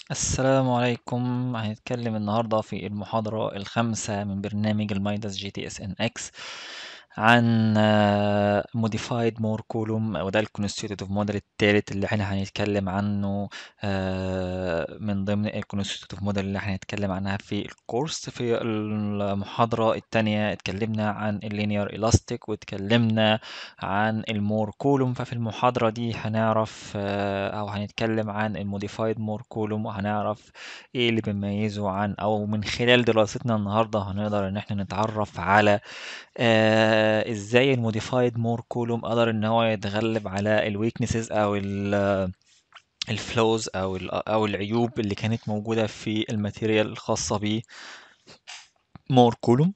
السلام عليكم هنتكلم النهاردة في المحاضرة الخامسة من برنامج المايداس جي تي اس ان اكس عن آه، modified more column وده الكونستيتيوتيف موديل التالت اللي احنا هنتكلم عنه آه، من ضمن الكونستيتيوتيف موديل اللي احنا هنتكلم عنها في الكورس في المحاضرة التانية اتكلمنا عن اللينير elastic واتكلمنا عن المور كولوم ففي المحاضرة دي هنعرف آه، أو هنتكلم عن الموديفايد مور كولوم وهنعرف ايه اللي بيميزه عن أو من خلال دراستنا النهاردة هنقدر إن احنا نتعرف على آه ازاي الموديفايد مور كولوم قدر ان هو يتغلب على الويكنسز او الفلوز او ال او العيوب اللي كانت موجوده في الماتيريال الخاصه ب مور كولوم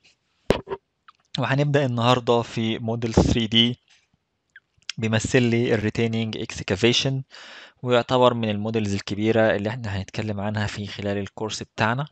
وهنبدا النهارده في موديل 3 دي بيمثل لي الريتيننج اكسكافيشن ويعتبر من الموديلز الكبيره اللي احنا هنتكلم عنها في خلال الكورس بتاعنا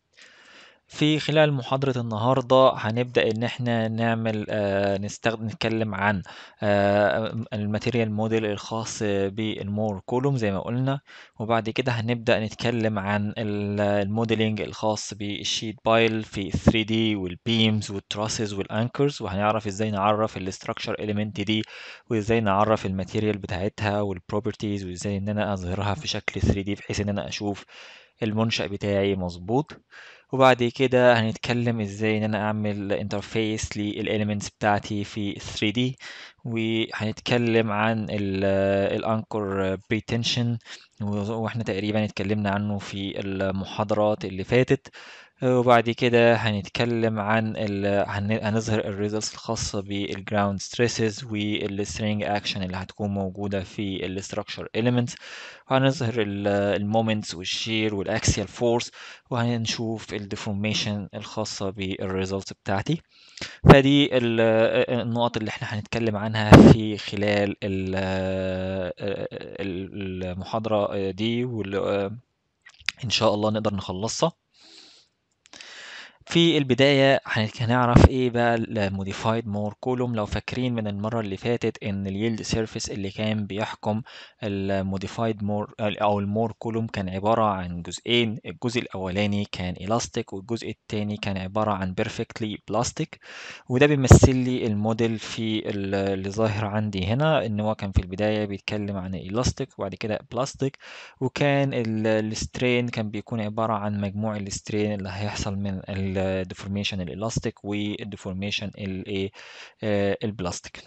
في خلال محاضرة النهاردة هنبدأ إن إحنا نعمل آه، نستخدم نتكلم عن آه، الماتيريال موديل الخاص بالمور كولوم زي ما قلنا وبعد كده هنبدأ نتكلم عن الموديلنج الخاص بالشيت بايل في 3D والبيمز والتراسز والانكرز وهنعرف ازاي نعرف الاستراكشر اليمنت دي وازاي نعرف الماتيريال بتاعتها والبروبرتيز وازاي ان انا اظهرها في شكل 3D بحيث ان انا اشوف المنشأ بتاعي مظبوط وبعد كده هنتكلم ازاي ان انا اعمل انترفيس للاليمنتس بتاعتي في 3D وهنتكلم عن الانكر بريتنشن واحنا تقريبا اتكلمنا عنه في المحاضرات اللي فاتت وبعد كده هنتكلم عن ال... هنظهر الريزلتس الخاصة بالجراوند ستريسز والسترينج اكشن اللي هتكون موجودة في الستراكشر elements وهنظهر المومنتس والشير والاكسيال فورس وهنشوف الديفورميشن الخاصة بالريزلتس بتاعتي فدي النقط اللي احنا هنتكلم عنها في خلال المحاضرة دي وان شاء الله نقدر نخلصها في البداية هنعرف ايه بقى الموديفايد مور كولوم لو فاكرين من المرة اللي فاتت ان اليلد سيرفيس اللي كان بيحكم الموديفايد مور او المور كولوم كان عبارة عن جزئين الجزء الاولاني كان الاستيك والجزء الثاني كان عبارة عن بيرفكتلي بلاستيك وده بيمثل لي الموديل في اللي ظاهر عندي هنا ان هو كان في البداية بيتكلم عن الاستيك وبعد كده بلاستيك وكان السترين كان بيكون عبارة عن مجموع السترين اللي هيحصل من الديفورميشن الالاستيك والديفورميشن الايه البلاستيك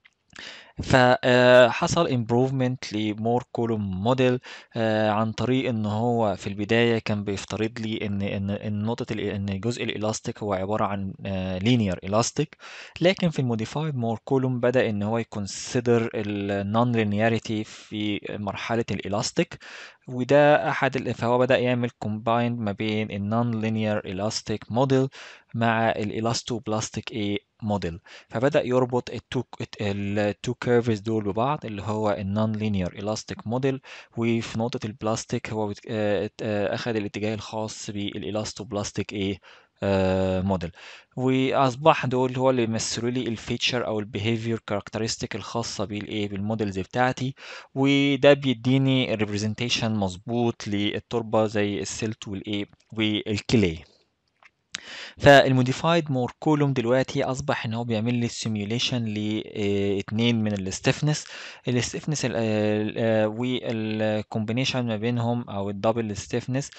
فحصل improvement لمور كولوم موديل عن طريق ان هو في البدايه كان بيفترض لي ان ان نقطه ان الجزء الالاستيك هو عباره عن لينير الاستيك لكن في الموديفايد مور كولوم بدا ان هو يكونسيدر النون لينياريتي في مرحله الالاستيك وده احد فهو بدا يعمل كومبايند ما بين النون لينير الاستيك موديل مع الالاستوبلاستيك ايه موديل فبدا يربط التو التو كيرفز دول ببعض اللي هو النون لينير الاستيك موديل وفي نقطه البلاستيك هو اخذ الاتجاه الخاص بالالاستوبلاستيك ايه موديل واصبح دول هو اللي يمثلوا لي الفيتشر او البيهيفير كاركترستيك الخاصه بالايه بالموديلز بتاعتي وده بيديني ريبريزنتيشن مظبوط للتربه زي السلت والايه والكلي فالموديفايد مور كولوم دلوقتي اصبح ان هو بيعمل لي سيميوليشن لاثنين من الستفنس الستفنس والكومبينيشن ما بينهم او الدبل ستفنس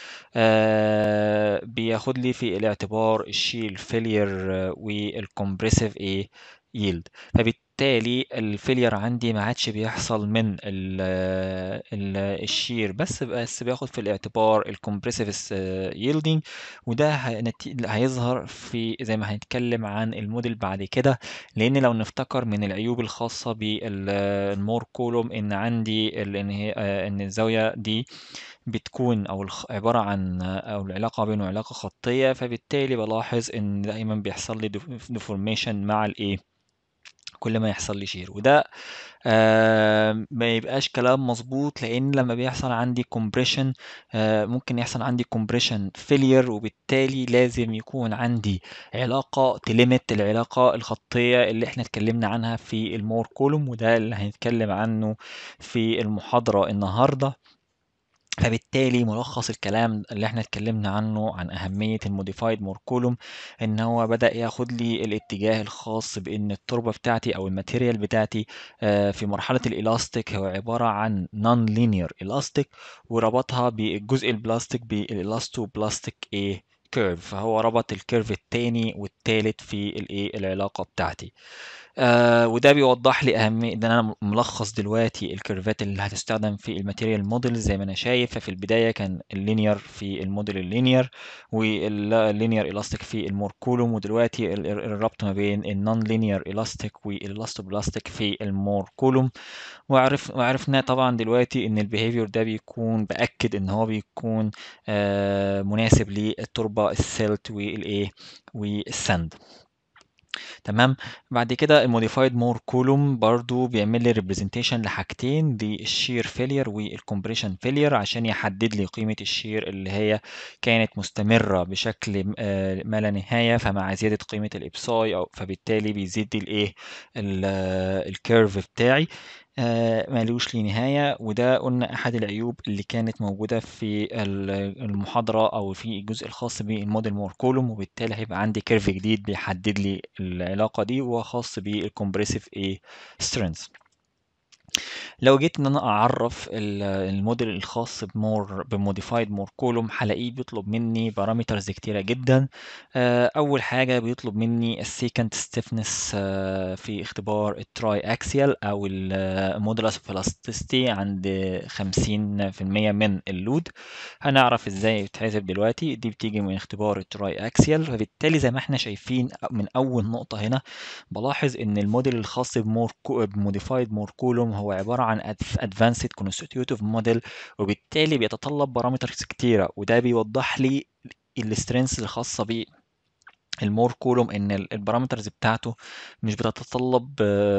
بياخد لي في الاعتبار الشيل فيلير والكمبريسيف ايه ييلد فبالتالي الفيلير عندي ما عادش بيحصل من ال ال الشير بس بس بياخد في الاعتبار الكمبريسيف ييلدينج وده هيظهر في زي ما هنتكلم عن الموديل بعد كده لان لو نفتكر من العيوب الخاصه بالمور كولوم ان عندي ان هي ان الزاويه دي بتكون او عباره عن او العلاقه بينه علاقه خطيه فبالتالي بلاحظ ان دايما بيحصل لي ديفورميشن مع الايه كل ما يحصل لي شير وده آه ما يبقاش كلام مظبوط لان لما بيحصل عندي كومبريشن آه ممكن يحصل عندي كومبريشن فيلير وبالتالي لازم يكون عندي علاقة تلمت العلاقة الخطية اللي احنا اتكلمنا عنها في المور كولوم وده اللي هنتكلم عنه في المحاضرة النهاردة فبالتالي ملخص الكلام اللي احنا اتكلمنا عنه عن أهمية الموديفايد موركولوم إن هو بدأ ياخد لي الاتجاه الخاص بإن التربة بتاعتي أو الماتيريال بتاعتي آه، في مرحلة الإلاستيك هو عبارة عن نون لينير إلاستيك وربطها بالجزء البلاستيك بالإلاستو بلاستيك إيه كيرف فهو ربط الكيرف التاني والتالت في الايه العلاقة بتاعتي آه وده بيوضح لي أهمية ده أنا ملخص دلوقتي الكيرفات اللي هتستخدم في الماتيريال موديل زي ما أنا شايف ففي البداية كان اللينير في الموديل اللينير واللينير إلاستيك في المور كولوم ودلوقتي ال- ال- الربط ما بين النون لينير إلاستيك والإلاستوبلاستيك في المور كولوم وعرف وعرفنا طبعا دلوقتي ان البيهيفير ده بيكون باكد ان هو بيكون آه مناسب للتربه السلت والايه والسند تمام بعد كده الموديفايد مور كولوم برضو بيعمل لي ريبريزنتيشن لحاجتين دي الشير فيلير والكمبريشن فيلير عشان يحدد لي قيمة الشير اللي هي كانت مستمرة بشكل آه، ما لا نهاية فمع زيادة قيمة الإبساي أو فبالتالي بيزيد الإيه الكيرف بتاعي آه، ملوش ليه نهاية وده قلنا أحد العيوب اللي كانت موجودة في ال- المحاضرة أو في الجزء الخاص بالموديل مور كولوم وبالتالي هيبقى عندي كيرف جديد بيحدد لي العلاقة دي وهو خاص بالكمبريسيف ايه سترينث لو جيت ان انا اعرف ال- الموديل الخاص بمور بموديفايد مور كولوم هلاقيه بيطلب مني بارامترز كتيره جدا آه، اول حاجه بيطلب مني السيكنت ستيفنس في اختبار التراي اكسيال او المودولس فلاستيستي عند 50% من اللود هنعرف ازاي بتحسب دلوقتي دي بتيجي من اختبار التراي اكسيال فبالتالي زي ما احنا شايفين من اول نقطه هنا بلاحظ ان الموديل الخاص بمور بموديفايد مور كولوم هو عباره عن ادفانسد كونستيتيوتيف موديل وبالتالي بيتطلب بارامترز كتيره وده بيوضح لي السترينث الخاصه بيه المور كولوم ان ال- البارامترز بتاعته مش بتتطلب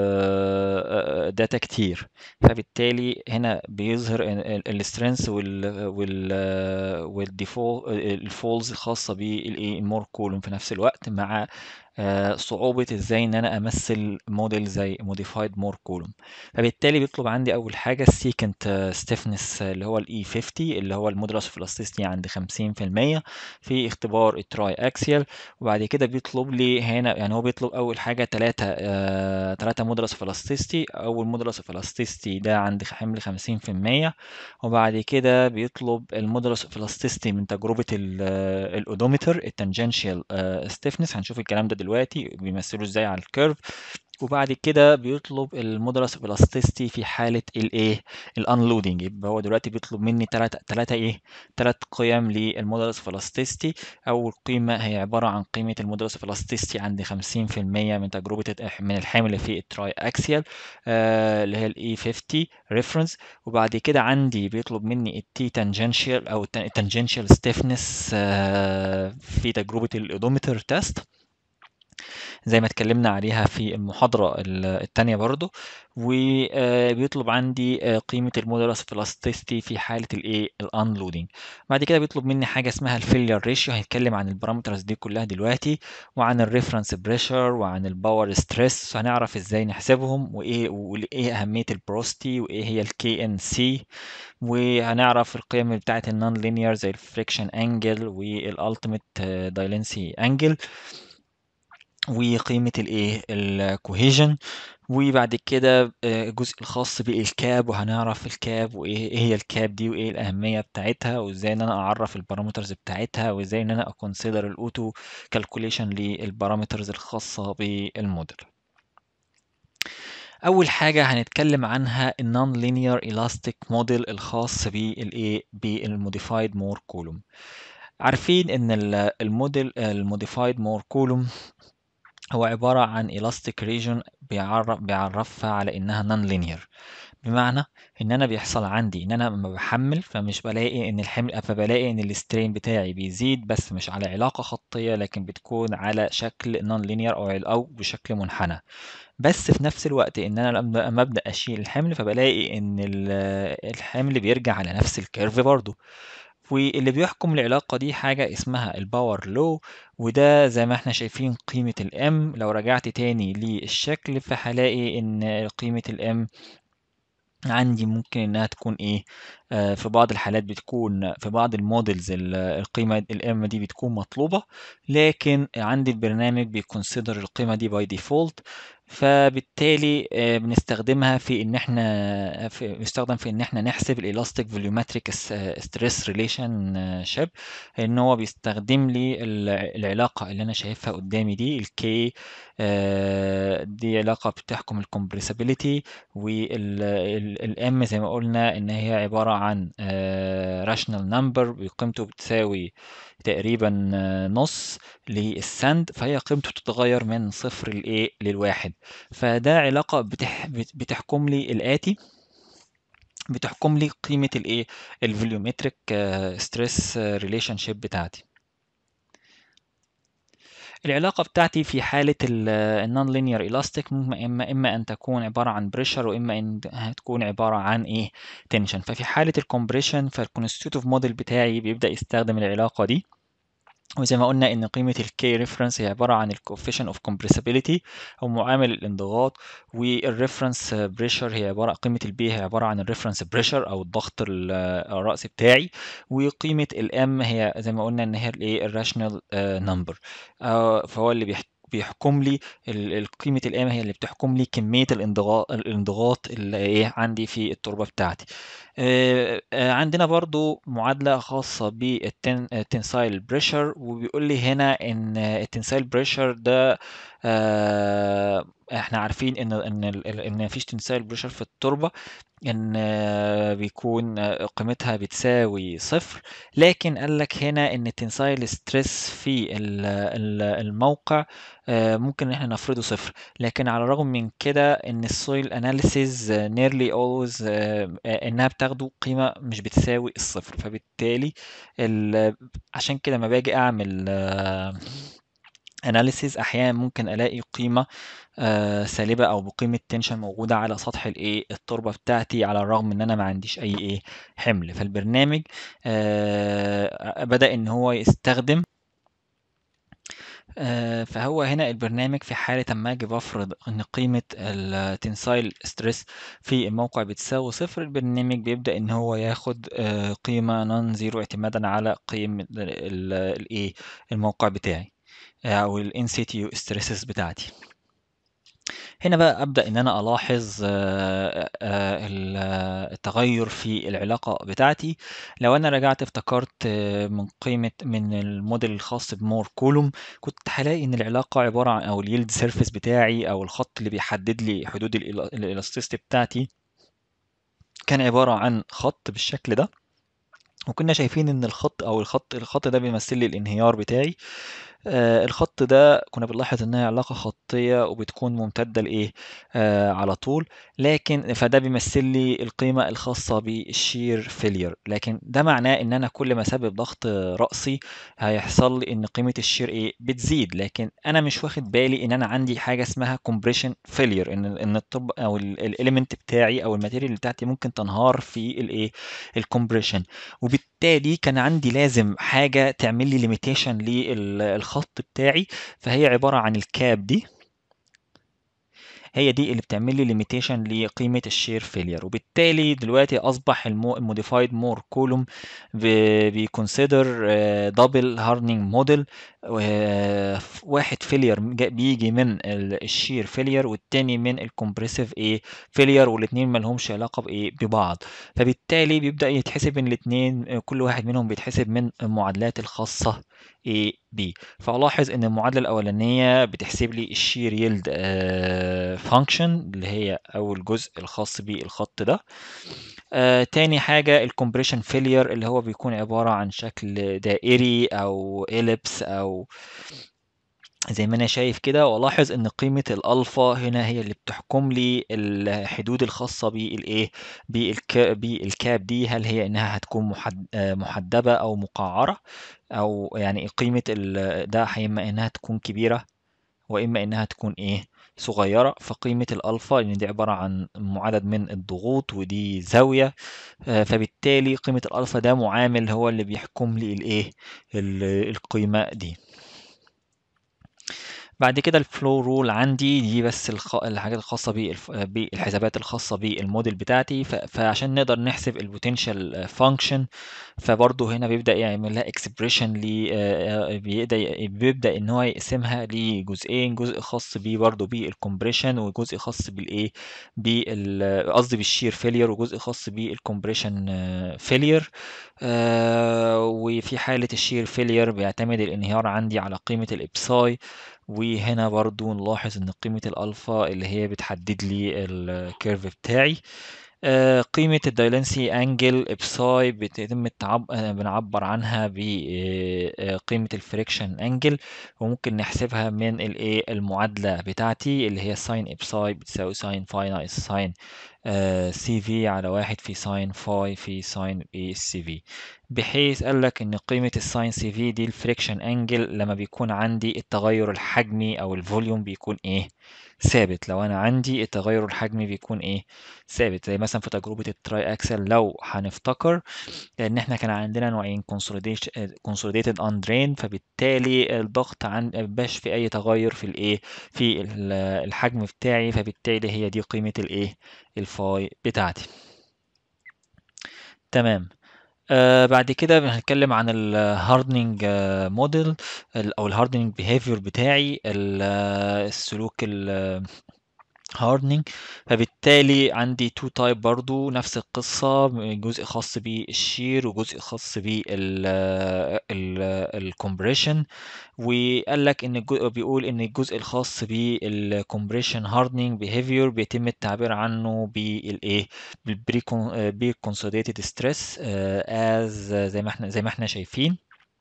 داتا كتير فبالتالي هنا بيظهر السترينث وال وال والديفول الفولز الخاصه بالايه المور كولوم في نفس الوقت مع آه، صعوبة ازاي ان انا امثل موديل زي موديفايد مور كولوم فبالتالي بيطلب عندي اول حاجة السيكنت ستيفنس اللي هو الاي 50 اللي هو المودولس اوف الاستيستي عند 50% في اختبار التراي اكسيال وبعد كده بيطلب لي هنا يعني هو بيطلب اول حاجه 3 آه 3 مودولس اوف الاستيستي اول مودولس اوف الاستيستي ده عند حمل 50% وبعد كده بيطلب المودولس اوف الاستيستي من تجربه الاودومتر التانجنشال ستيفنس هنشوف الكلام ده دلوقتي بيمثلوا ازاي على الكيرف وبعد كده بيطلب المودولس اوف الاستيستي في حاله الايه الانلودنج يبقى هو دلوقتي بيطلب مني ثلاثه ثلاثه ايه ثلاث قيم للمودولس اوف الاستيستي اول قيمه هي عباره عن قيمه المودولس اوف الاستيستي عند 50% من تجربه من الحمل في التراي اكسيال آه اللي هي الاي 50 ريفرنس وبعد كده عندي بيطلب مني التي تانجنشال او التانجنشال ستيفنس آه في تجربه الاودومتر تيست زي ما اتكلمنا عليها في المحاضرة التانية برضو وبيطلب عندي قيمة المودولس بلاستيستي في حالة الايه الانلودنج بعد كده بيطلب مني حاجة اسمها الفيلير ريشيو هنتكلم عن البارامترز دي كلها دلوقتي وعن الريفرنس بريشر وعن الباور ستريس هنعرف ازاي نحسبهم وايه وايه اهمية البروستي وايه هي الكي ان سي وهنعرف القيم بتاعة النون لينير زي الفريكشن انجل والالتيميت دايلنسي انجل وقيمة الايه الكوهيجن وبعد كده الجزء الخاص بالكاب وهنعرف الكاب وايه هي الكاب دي وايه الاهميه بتاعتها وازاي ان انا اعرف البارامترز بتاعتها وازاي ان انا اكونسيدر الاوتو كالكوليشن للبارامترز الخاصه بالموديل اول حاجه هنتكلم عنها النون لينير الاستيك موديل الخاص بالايه بالموديفايد مور كولوم عارفين ان الموديل الموديفايد مور كولوم هو عبارة عن elastic region بيعرف بيعرفها على إنها non linear بمعنى إن أنا بيحصل عندي إن أنا لما بحمل فمش بلاقي إن الحمل فبلاقي إن السترين بتاعي بيزيد بس مش على علاقة خطية لكن بتكون على شكل non linear أو أو بشكل منحنى بس في نفس الوقت إن أنا لما أبدأ أشيل الحمل فبلاقي إن الحمل بيرجع على نفس الكيرف برضه واللي بيحكم العلاقة دي حاجة اسمها الباور لو وده زي ما احنا شايفين قيمة الام لو رجعت تاني للشكل فهلاقي ان قيمة الام عندي ممكن إنها تكون إيه آه، في بعض الحالات بتكون في بعض المودلز القيمة الام دي بتكون مطلوبة لكن عندي البرنامج بيكونسيدر القيمة دي باي ديفولت فبالتالي آه، بنستخدمها في ان احنا في بنستخدم في ان احنا نحسب الالاستيك فوليومتريك ستريس ريليشن شيب ان هو بيستخدم لي العلاقه اللي انا شايفها قدامي دي الكي دي علاقه بتحكم الكومبريسابيليتي والام زي ما قلنا ان هي عباره عن راشنال نمبر بقيمته بتساوي تقريبا نص للسند فهي قيمته تتغير من صفر لايه للواحد فده علاقة بتح بتحكم لي الآتي بتحكم لي قيمة الايه الفوليومتريك ستريس ريليشن شيب بتاعتي العلاقة بتاعتي في حالة النون لينير الاستيك اما اما ان تكون عبارة عن بريشر واما ان تكون عبارة عن ايه تنشن ففي حالة الكومبريشن فالكونستيتوف موديل بتاعي بيبدأ يستخدم العلاقة دي وزي ما قلنا ان قيمة الكي ريفرنس هي عبارة عن الكوفيشن اوف كومبريسابيليتي او معامل الانضغاط والريفرنس بريشر هي عبارة قيمة البي هي عبارة عن الريفرنس بريشر او الضغط الرأسي بتاعي وقيمة الام هي زي ما قلنا ان هي الايه الراشنال نمبر فهو اللي بيحكي بيحكم لي قيمة الام هي اللي بتحكم لي كمية الانضغاط الانضغاط اللي ايه عندي في التربة بتاعتي عندنا برضو معادلة خاصة بالتنسايل بريشر وبيقول لي هنا ان التنسايل بريشر ده احنا عارفين ان ان ان مفيش تنسايل بريشر في التربة ان بيكون قيمتها بتساوي صفر لكن قال لك هنا ان التنسايل ستريس في الموقع ممكن ان احنا نفرضه صفر لكن على الرغم من كده ان السويل اناليسيز نيرلي اولويز انها بتاخده قيمه مش بتساوي الصفر فبالتالي عشان كده لما باجي اعمل اناليسيز احيانا ممكن الاقي قيمه آه سالبه او بقيمه تنشن موجوده على سطح الايه التربه بتاعتي على الرغم ان انا ما عنديش اي ايه حمل فالبرنامج آه بدا ان هو يستخدم فهو هنا البرنامج في حالة ما أجي بفرض إن قيمة التنسايل ستريس في الموقع بتساوي صفر البرنامج بيبدأ إن هو ياخد قيمة نون زيرو اعتمادا على قيم الإيه الموقع بتاعي أو الان سيتيو ستريسز بتاعتي هنا بقى أبدأ إن أنا ألاحظ التغير في العلاقة بتاعتي لو أنا رجعت افتكرت من قيمة من الموديل الخاص بمور كولوم كنت هلاقي إن العلاقة عبارة عن أو اليلد سيرفيس بتاعي أو الخط اللي بيحدد لي حدود الإلاستيستي بتاعتي كان عبارة عن خط بالشكل ده وكنا شايفين ان الخط او الخط الخط ده بيمثل لي الانهيار بتاعي آه الخط ده كنا بنلاحظ انها علاقة خطية وبتكون ممتدة لايه آه على طول لكن فده بيمثل لي القيمة الخاصة بالشير فيلير لكن ده معناه ان انا كل ما اسبب ضغط رأسي هيحصل لي ان قيمة الشير ايه بتزيد لكن انا مش واخد بالي ان انا عندي حاجة اسمها كومبريشن فيلير ان ان الطب او الاليمنت بتاعي او الماتيريال بتاعتي ممكن تنهار في الايه الكومبريشن وبالتالي كان عندي لازم حاجة تعمل لي ليميتيشن للخط بتاعي فهي عبارة عن الكاب دي هي دي اللي بتعمل لي ليميتيشن لقيمه الشير فيلير وبالتالي دلوقتي اصبح الموديفايد مور كولوم بيكونسيدر دبل هارنينج موديل واحد فيلير بيجي من الشير فيلير والتاني من الكومبريسيف ايه فيلير والاثنين ما لهمش علاقه بايه ببعض فبالتالي بيبدا يتحسب ان الاثنين كل واحد منهم بيتحسب من المعادلات الخاصه A B فألاحظ إن المعادلة الأولانية بتحسب لي الشير يلد فانكشن اللي هي أول جزء الخاص بالخط ده آه تاني حاجة الكومبريشن فيلير اللي هو بيكون عبارة عن شكل دائري أو إليبس أو زي ما انا شايف كده والاحظ ان قيمة الالفا هنا هي اللي بتحكم لي الحدود الخاصة بالايه بالكاب دي هل هي انها هتكون محدبة او مقعرة او يعني قيمة ده اما انها تكون كبيرة واما انها تكون ايه صغيرة فقيمة الألفا لأن دي عبارة عن عدد من الضغوط ودي زاوية فبالتالي قيمة الألفا ده معامل هو اللي بيحكم لي الإيه القيمة دي بعد كده الفلو رول عندي دي بس الخ... الحاجات الخاصة بالف... بالحسابات الخاصة بالموديل بتاعتي ف... فعشان نقدر نحسب البوتنشال فانكشن فبرضه هنا بيبدأ يعمل لها اكسبريشن ل بيبدأ بيبدأ ان هو يقسمها لجزئين جزء خاص بيه برضه بالكمبريشن وجزء خاص بالايه بال قصدي بالشير فيلير وجزء خاص بالكمبريشن فيلير وفي حالة الشير فيلير بيعتمد الانهيار عندي على قيمة الابساي وهنا برضو نلاحظ ان قيمة الالفا اللي هي بتحدد لي الكيرف بتاعي آه، قيمة الدايلنسي انجل ابساي بيتم التعب... بنعبر عنها بقيمة الفريكشن انجل وممكن نحسبها من الايه المعادلة بتاعتي اللي هي ساين ابساي بتساوي ساين فاي ناقص ساين سي في على واحد في ساين فاي في ساين اي سي في بحيث قال لك ان قيمة الساين سي في دي الفريكشن انجل لما بيكون عندي التغير الحجمي او الفوليوم بيكون ايه ثابت لو انا عندي التغير الحجمي بيكون ايه ثابت زي مثلا في تجربة التراي اكسل لو هنفتكر لان احنا كان عندنا نوعين consolidated undrained فبالتالي الضغط عن باش في اي تغير في الايه في الحجم بتاعي فبالتالي هي دي قيمة الايه الفاي بتاعتي تمام آه بعد كده هنتكلم عن الهاردنينج موديل او الهاردنينج بيهيفير بتاعي السلوك هاردنينج فبالتالي عندي تو تايب برضو نفس القصة جزء خاص بالشير وجزء خاص بالكمبريشن وقال لك ان بيقول ان الجزء الخاص بالكمبريشن هاردنينج بيهيفير بيتم التعبير عنه بالايه بالبري كونسوليديتد ستريس از زي ما احنا زي ما احنا شايفين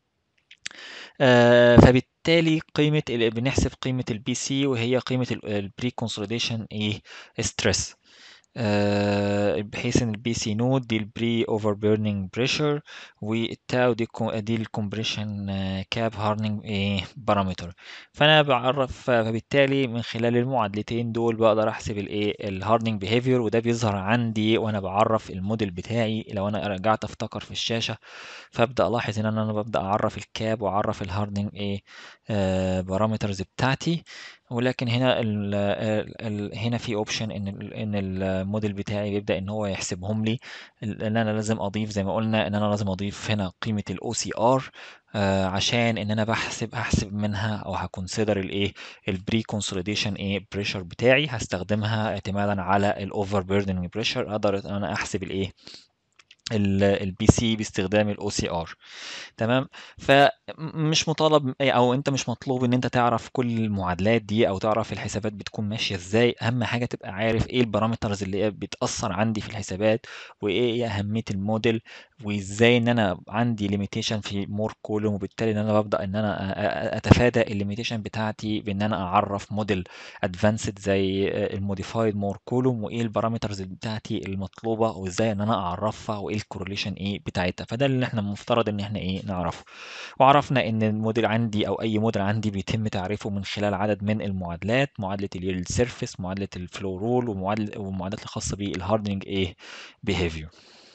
آه فبالتالي قيمة بنحسب قيمة البي سي وهي قيمة البري كونسوليديشن ايه ستريس آه بحيث ان البي سي نود دي البري اوفر بيرنينج بريشر والتاو دي دي الكومبريشن كاب هارنينج ايه بارامتر فانا بعرف فبالتالي من خلال المعادلتين دول بقدر احسب الايه الهارنينج بيهيفير وده بيظهر عندي وانا بعرف الموديل بتاعي لو انا رجعت افتكر في الشاشه فابدا الاحظ ان انا ببدا اعرف الكاب واعرف الهاردنج ايه آه بارامترز بتاعتي ولكن هنا ال ال هنا في اوبشن ان ال ان الموديل بتاعي بيبدا ان هو يحسبهم لي ان انا لازم اضيف زي ما قلنا ان انا لازم اضيف هنا قيمه الاو سي ار عشان ان انا بحسب هحسب منها او هكونسيدر الايه البري كونسوليديشن ايه بريشر بتاعي هستخدمها اعتمادا على الاوفر بيردنج بريشر اقدر ان انا احسب الايه البي سي باستخدام الاو سي ار تمام فمش مطالب او انت مش مطلوب ان انت تعرف كل المعادلات دي او تعرف الحسابات بتكون ماشيه ازاي اهم حاجه تبقى عارف ايه البارامترز اللي بتاثر عندي في الحسابات وايه هي اهميه الموديل وازاي ان انا عندي ليميتيشن في مور كولوم وبالتالي ان انا ببدا ان انا اتفادى الليميتيشن بتاعتي بان انا اعرف موديل ادفانسد زي الموديفايد مور كولوم وايه البارامترز بتاعتي المطلوبه وازاي ان انا اعرفها وايه الكورليشن ايه بتاعتها فده اللي احنا المفترض ان احنا ايه نعرفه وعرفنا ان الموديل عندي او اي موديل عندي بيتم تعريفه من خلال عدد من المعادلات معادله اليل سيرفيس معادله الفلو رول ومعادله والمعادلات الخاصه بالهاردنج ايه بيهيفير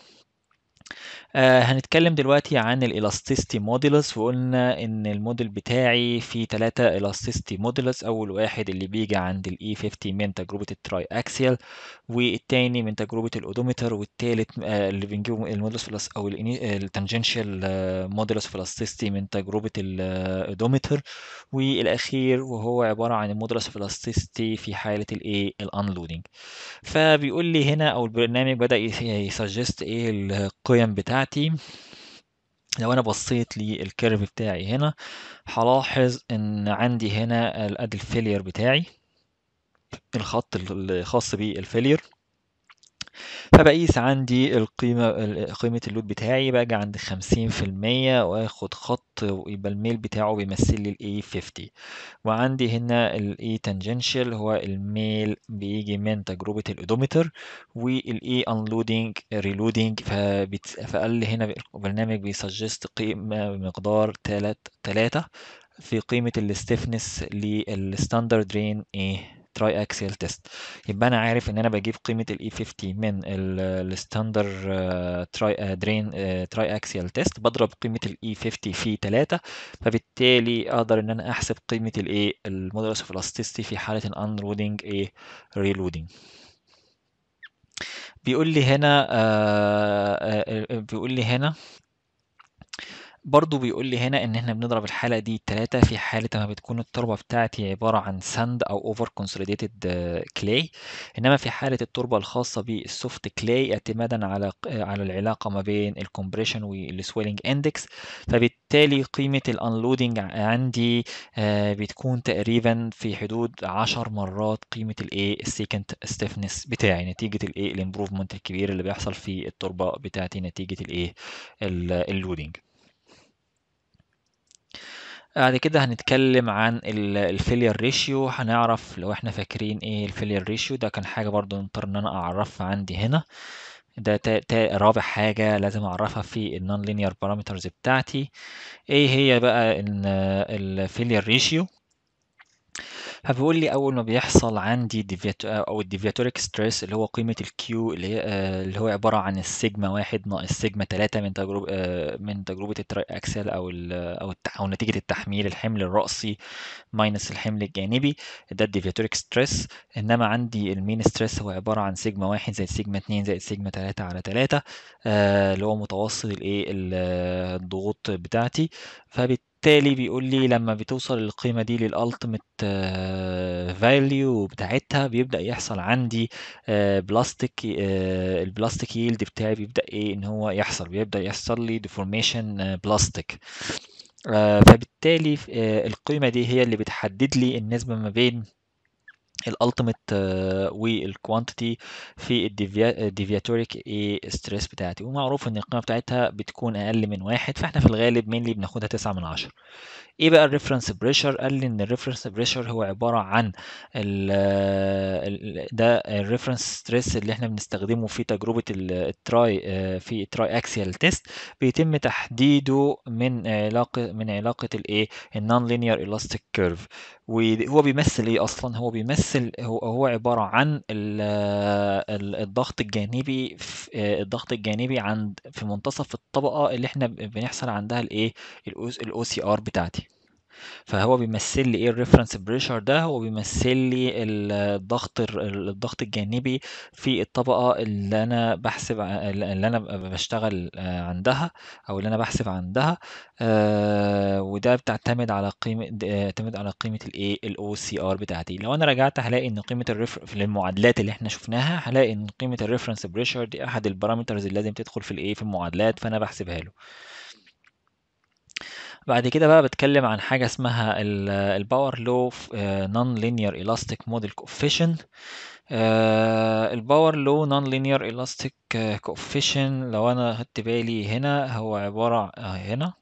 آه هنتكلم دلوقتي عن الالاستيستي موديلس وقلنا ان الموديل بتاعي فيه ثلاثة الاستيستي موديلس اول واحد اللي بيجي عند الاي 50 من تجربة التراي اكسيال والتاني من تجربة الاودومتر والتالت آه اللي بنجيبه الموديلس فلس او التانجنشال موديلس فلاستيستي من تجربة الاودومتر والاخير وهو عبارة عن الموديلس فلاستيستي في حالة الايه الانلودنج فبيقول لي هنا او البرنامج بدأ يسجست ايه القيم بتاعتي لو انا بصيت للكيرف بتاعي هنا هلاحظ ان عندي هنا ادي الفيلير بتاعي الخط الخاص بالفيلير فبقيس عندي القيمة قيمة اللود بتاعي باجي عند خمسين في المية واخد خط ويبقى الميل بتاعه بيمثل لي الاي 50 وعندي هنا الاي تانجنشال هو الميل بيجي من تجربة الاودومتر والاي انلودنج ريلودنج فقال لي هنا البرنامج بيسجست قيمة مقدار تلات تلاتة في قيمة الستيفنس للستاندرد رين ايه التراي اكسيال تيست يبقى انا عارف ان انا بجيب قيمه الاي 50 من الستاندر تراي درين تراي اكسيال تيست بضرب قيمه الاي 50 في 3 فبالتالي اقدر ان انا احسب قيمه الايه المودولس اوف الاستيستي في حاله الانلودنج ايه ريلودنج بيقول لي هنا آه آه بيقول لي هنا برضو بيقول لي هنا ان احنا بنضرب الحالة دي تلاتة في حالة ما بتكون التربة بتاعتي عبارة عن ساند او اوفر كونسوليديتد كلاي انما في حالة التربة الخاصة بالسوفت كلاي اعتمادا على على العلاقة ما بين الكومبريشن والسويلنج اندكس فبالتالي قيمة الانلودنج عندي بتكون تقريبا في حدود عشر مرات قيمة الايه السيكند ستيفنس بتاعي نتيجة الايه الامبروفمنت الكبير اللي بيحصل في التربة بتاعتي نتيجة الايه اللودنج بعد كده هنتكلم عن الفيلير ريشيو هنعرف لو احنا فاكرين ايه الفيلير ريشيو ده كان حاجة برضو نضطر ان انا اعرفها عندي هنا ده تا تا رابع حاجة لازم اعرفها في النون لينير بارامترز بتاعتي ايه هي بقى الفيلير ريشيو فبيقول لي اول ما بيحصل عندي ديفياتو او الديفياتوريك ستريس اللي هو قيمه الكيو اللي هي اللي هو عباره عن السيجما واحد ناقص سيجما تلاتة من تجربه من تجربه التراي اكسل او ال او او نتيجه التحميل الحمل الراسي ماينس الحمل الجانبي ده الديفياتوريك ستريس انما عندي المين ستريس هو عباره عن سيجما واحد زائد سيجما اتنين زائد سيجما تلاتة على تلاتة اللي هو متوسط الايه الضغوط بتاعتي فبالتالي بالتالي بيقول لي لما بتوصل القيمة دي للالتيميت فاليو بتاعتها بيبدأ يحصل عندي بلاستيك البلاستيك ييلد بتاعي بيبدأ ايه ان هو يحصل بيبدأ يحصل لي ديفورميشن بلاستيك فبالتالي القيمة دي هي اللي بتحدد لي النسبة ما بين الالتيميت والكوانتيتي في الديفياتوريك ايه ستريس بتاعتي ومعروف ان القيمه بتاعتها بتكون اقل من واحد فاحنا في الغالب مين اللي بناخدها تسعة من عشرة ايه بقى الريفرنس بريشر قال لي ان الريفرنس بريشر هو عباره عن ال ده الريفرنس ستريس اللي احنا بنستخدمه في تجربه التراي في التراي اكسيال تيست بيتم تحديده من علاقه من علاقه الايه النون لينير الاستيك كيرف وهو بيمثل ايه اصلا هو بيمثل هو هو عباره عن الضغط الجانبي الضغط الجانبي عند في منتصف الطبقه اللي احنا بنحصل عندها الايه الاو سي ار بتاعتي فهو بيمثل لي ايه الريفرنس بريشر ده هو بيمثل لي الضغط الضغط الجانبي في الطبقه اللي انا بحسب اللي انا بشتغل عندها او اللي انا بحسب عندها وده بتعتمد على قيمه بتعتمد على قيمه الايه الاو سي ار بتاعتي لو انا رجعت هلاقي ان قيمه الريفر في المعادلات اللي احنا شفناها هلاقي ان قيمه الريفرنس بريشر دي احد البارامترز اللي لازم تدخل في الايه في المعادلات فانا بحسبها له بعد كده بقى بتكلم عن حاجة اسمها الباور لو نون لينير الاستيك موديل كوفيشن الباور لو نون لينير الاستيك كوفيشن لو انا خدت بالي هنا هو عبارة هنا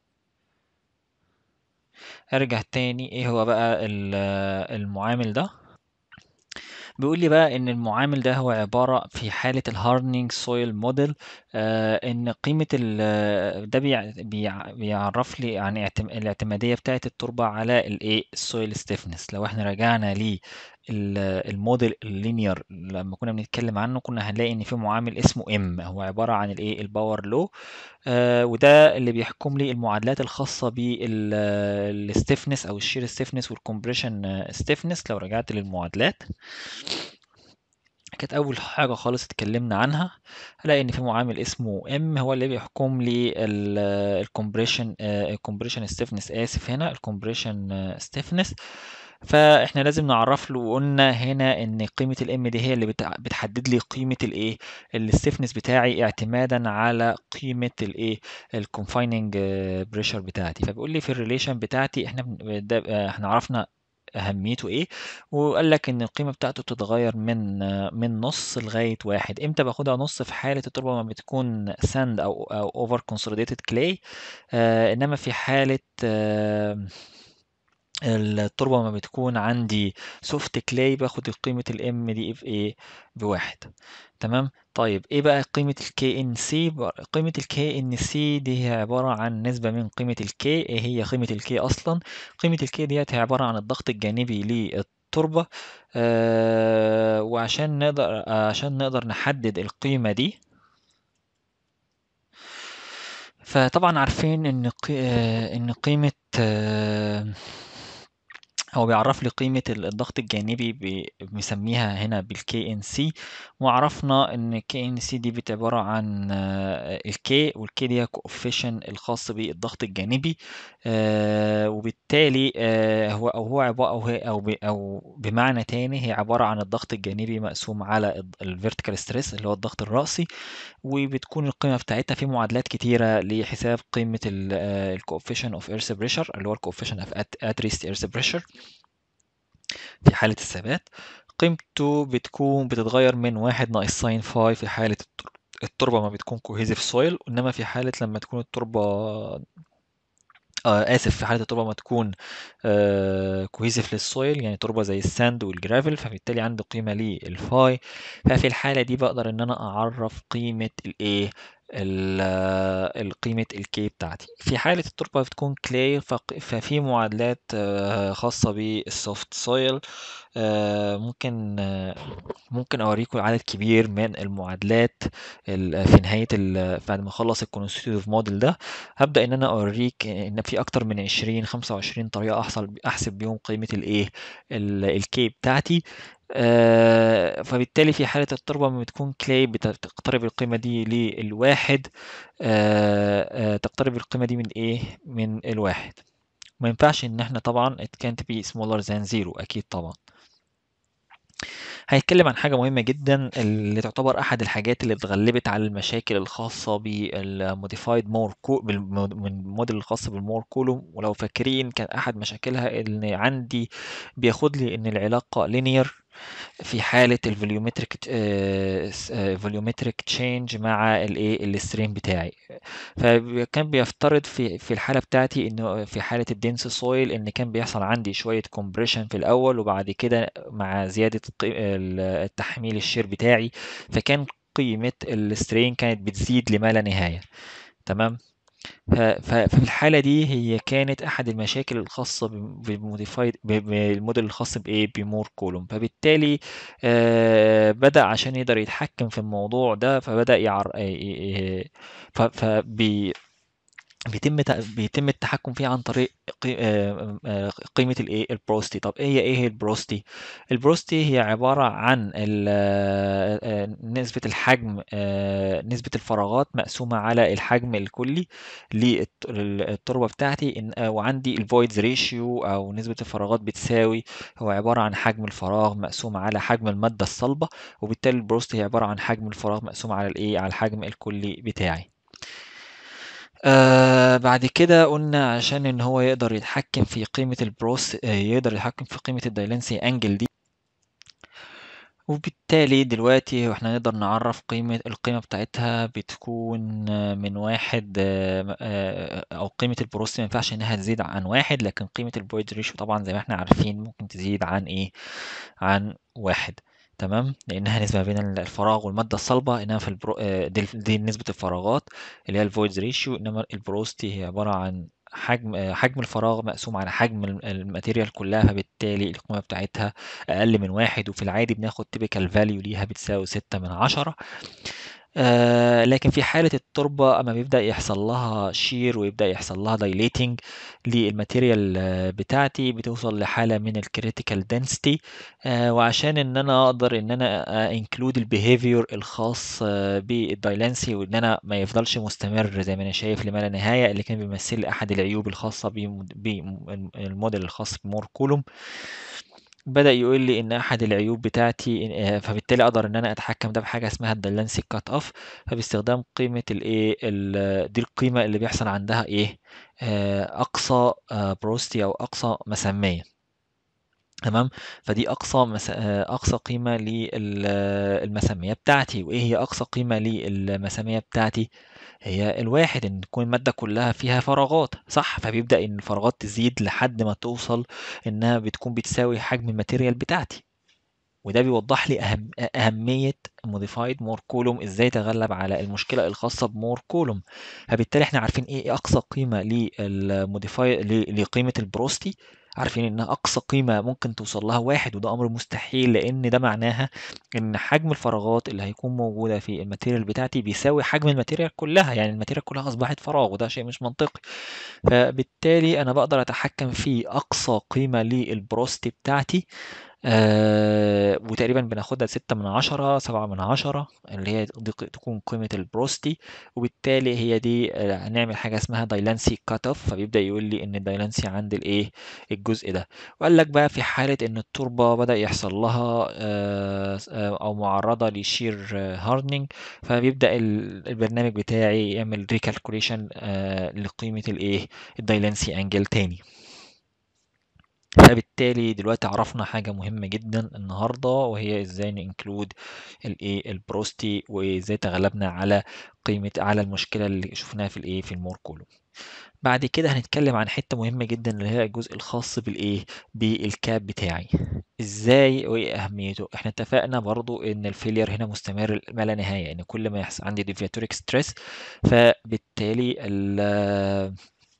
ارجع تاني ايه هو بقى المعامل ده بيقول لي بقى ان المعامل ده هو عباره في حاله الهاردنينج سويل موديل ان قيمه ده بيعرف لي عن الاعتماديه بتاعه التربه على الايه السويل ستيفنس لو احنا رجعنا ليه الموديل اللينير لما كنا بنتكلم عنه كنا هنلاقي ان في معامل اسمه ام هو عباره عن الايه الباور لو آه وده اللي بيحكم لي المعادلات الخاصه بالستيفنس او الشير ستيفنس والكمبريشن ستيفنس لو رجعت للمعادلات كانت اول حاجه خالص اتكلمنا عنها هلاقي ان في معامل اسمه ام هو اللي بيحكم لي الكمبريشن الكمبريشن ستيفنس اسف هنا الكمبريشن ستيفنس فاحنا لازم نعرف له وقلنا هنا ان قيمه الام دي هي اللي بتحدد لي قيمه الايه الستيفنس بتاعي اعتمادا على قيمه الايه الكونفايننج بريشر بتاعتي فبيقول لي في الريليشن بتاعتي احنا احنا عرفنا اهميته ايه وقال لك ان القيمه بتاعته بتتغير من من نص لغايه واحد امتى باخدها نص في حاله التربه ما بتكون ساند او او اوفر كونسوليديتد كلاي آه انما في حاله آه التربه ما بتكون عندي سوفت كلاي باخد قيمه الام دي في ايه بواحد تمام طيب ايه بقى قيمه الكي ان سي قيمه الكي ان سي دي هي عباره عن نسبه من قيمه الكي ايه هي قيمه الكي اصلا قيمه الكي ديت هي عباره عن الضغط الجانبي التربة آه، وعشان نقدر عشان نقدر نحدد القيمة دي فطبعا عارفين ان قي... آه، ان قيمة آه، هو بيعرف لي قيمة الضغط الجانبي بي- بنسميها هنا بالكي ان سي وعرفنا ان الكي ان سي دي عبارة عن الكي والكي دي كوفيشن الخاص بالضغط الجانبي آه، وبالتالي آه، هو او هو عبارة او هي او ب- او بمعنى تاني هي عبارة عن الضغط الجانبي مقسوم على الفيرتيكال ستريس اللي هو الضغط الرأسي وبتكون القيمة بتاعتها في معادلات كتيرة لحساب قيمة الكوفيشن اوف ايرث بريشر اللي هو الكوفيشن اوف ات ريست ايرث بريشر في حالة الثبات قيمته بتكون بتتغير من واحد ناقص ساين فاي في حالة التر- التربة ما بتكون كوهيزيف سويل إنما في حالة لما تكون التربة آه آسف في حالة التربة ما تكون آه كوهيزيف للسويل يعني تربة زي الساند والجرافل فبالتالي عندي قيمة للفاي ففي الحالة دي بقدر إن أنا أعرف قيمة الإيه ال- آه، قيمة الكي بتاعتي في حالة التربة بتكون كلاي ففي معادلات آه، خاصة بالسوفت سويل آه، ممكن آه، ممكن أوريكم عدد كبير من المعادلات ال- في نهاية ال- بعد ما أخلص الكونستيتيوتيف موديل ده هبدأ إن أنا أوريك إن في أكتر من 20 25 طريقة أحصل أحسب بيهم قيمة الإيه الكي بتاعتي آه، فبالتالي في حالة التربة لما بتكون كلاي بتقترب القيمة دي للواحد آه، آه، تقترب القيمة دي من إيه من الواحد ما ينفعش إن إحنا طبعا it can't be smaller than zero أكيد طبعا هيتكلم عن حاجة مهمة جدا اللي تعتبر أحد الحاجات اللي اتغلبت على المشاكل الخاصة بالموديفايد مور بالموديل الخاص بالمور كولوم ولو فاكرين كان أحد مشاكلها إن عندي بياخد لي إن العلاقة لينير في حالة الفوليومتريك فوليومتريك تشينج مع الايه الستريم بتاعي فكان بيفترض في في الحالة بتاعتي انه في حالة الدنس سويل ان كان بيحصل عندي شوية كومبريشن في الاول وبعد كده مع زيادة قي- ال- التحميل الشير بتاعي فكان قيمة السترين كانت بتزيد لما لا نهاية تمام ف- ف- ففي الحالة دي هي كانت أحد المشاكل الخاصة بالموديفايد بالموديل الخاص بإيه بمور كولوم فبالتالي آه، بدأ عشان يقدر يتحكم في الموضوع ده فبدأ يعر آه، آه، ف- فبي بيتم تع- بيتم التحكم فيه عن طريق قي- آه، آه، قيمة الايه البروستي طب ايه هي ايه هي البروستي البروستي هي عبارة عن ال- آه، آه، نسبة الحجم آه، نسبة الفراغات مقسومة على الحجم الكلي للتربة بتاعتي إن- آه، وعندي الفويدز ريشيو او نسبة الفراغات بتساوي هو عبارة عن حجم الفراغ مقسوم على حجم المادة الصلبة وبالتالي البروستي هي عبارة عن حجم الفراغ مقسوم على الايه على الحجم الكلي بتاعي آه بعد كده قلنا عشان ان هو يقدر يتحكم في قيمة البروس آه يقدر يتحكم في قيمة الدايلنسي انجل دي وبالتالي دلوقتي واحنا نقدر نعرف قيمة القيمة بتاعتها بتكون آه، من واحد آه، آه، او قيمة البروس ما ينفعش انها تزيد عن واحد لكن قيمة البويد ريشيو طبعا زي ما احنا عارفين ممكن تزيد عن ايه عن واحد تمام لانها نسبة بين الفراغ والمادة الصلبة انما في البرو... آه، دي, دي نسبة الفراغات اللي هي الفويدز ريشيو انما البروستي هي عبارة عن حجم آه، حجم الفراغ مقسوم على حجم الم- الماتيريال كلها فبالتالي القيمة بتاعتها أقل من واحد وفي العادي بناخد typical value ليها بتساوي ستة من عشرة آه لكن في حالة التربة أما بيبدأ يحصل لها شير ويبدأ يحصل لها دايليتنج للماتيريال آه، بتاعتي بتوصل لحالة من الكريتيكال density آه وعشان إن أنا أقدر إن أنا انكلود البيهيفير الخاص آه بالدايلنسي وإن أنا ما يفضلش مستمر زي ما أنا شايف لما لا نهاية اللي كان بيمثل لي أحد العيوب الخاصة بالموديل الخاص بمور كولوم بدأ يقول لي إن أحد العيوب بتاعتي آه، فبالتالي أقدر إن أنا أتحكم ده بحاجة اسمها الدلانسي كات أوف فباستخدام قيمة الإيه ال- دي القيمة اللي بيحصل عندها إيه آه، أقصى بروستي أو أقصى مسمية تمام فدي أقصى مس... آه، أقصى قيمة للمسمية بتاعتي وإيه هي أقصى قيمة للمسمية بتاعتي هي الواحد إن تكون المادة كلها فيها فراغات صح فبيبدأ إن الفراغات تزيد لحد ما توصل إنها بتكون بتساوي حجم الماتيريال بتاعتي وده بيوضح لي أهم أهمية modified more column إزاي تغلب على المشكلة الخاصة بمور كولوم فبالتالي إحنا عارفين إيه أقصى قيمة للموديفاي لقيمة البروستي عارفين إنها أقصى قيمة ممكن توصل لها 1 وده أمر مستحيل لأن ده معناها إن حجم الفراغات اللي هيكون موجودة في الmaterial بتاعتي بيساوي حجم الmaterial كلها، يعني الmaterial كلها أصبحت فراغ وده شيء مش منطقي. فبالتالي أنا باقدر أتحكم في أقصى قيمة للporosity بتاعتي آآ وتقريبًا بناخدها 6/10 7/10 اللي هي دي ق تكون قيمة الporosity وبالتالي هي دي آآ هنعمل حاجة اسمها Delancey cutoff فبيبدأ يقول لي إن الDelancey عند الإيه، الجزء ده. وقال لك بقى في حالة إن التربة بدأ يحصل لها آآ س أو معرضة لshear hardening فبيبدأ ال البرنامج بتاعي يعمل recalculation آآ لقيمة الإيه، الDelancey angle تاني. فبالتالي دلوقتي عرفنا حاجة مهمة جدًا النهارده وهي إزاي نinclude الإيه، الporosity وإزاي تغلبنا على قيمة على المشكلة اللي شُفناها في الإيه، في الMore column. بعد كده هنتكلم عن حتة مهمة جدًا اللي هي الجزء الخاص بالإيه، بالcap بتاعي. إزاي وإيه أهميته؟ إحنا اتفقنا برضه إن الfailure هنا مستمر ما لا نهاية، إن كل ما يحصل عندي deviatoric stress فبالتالي ال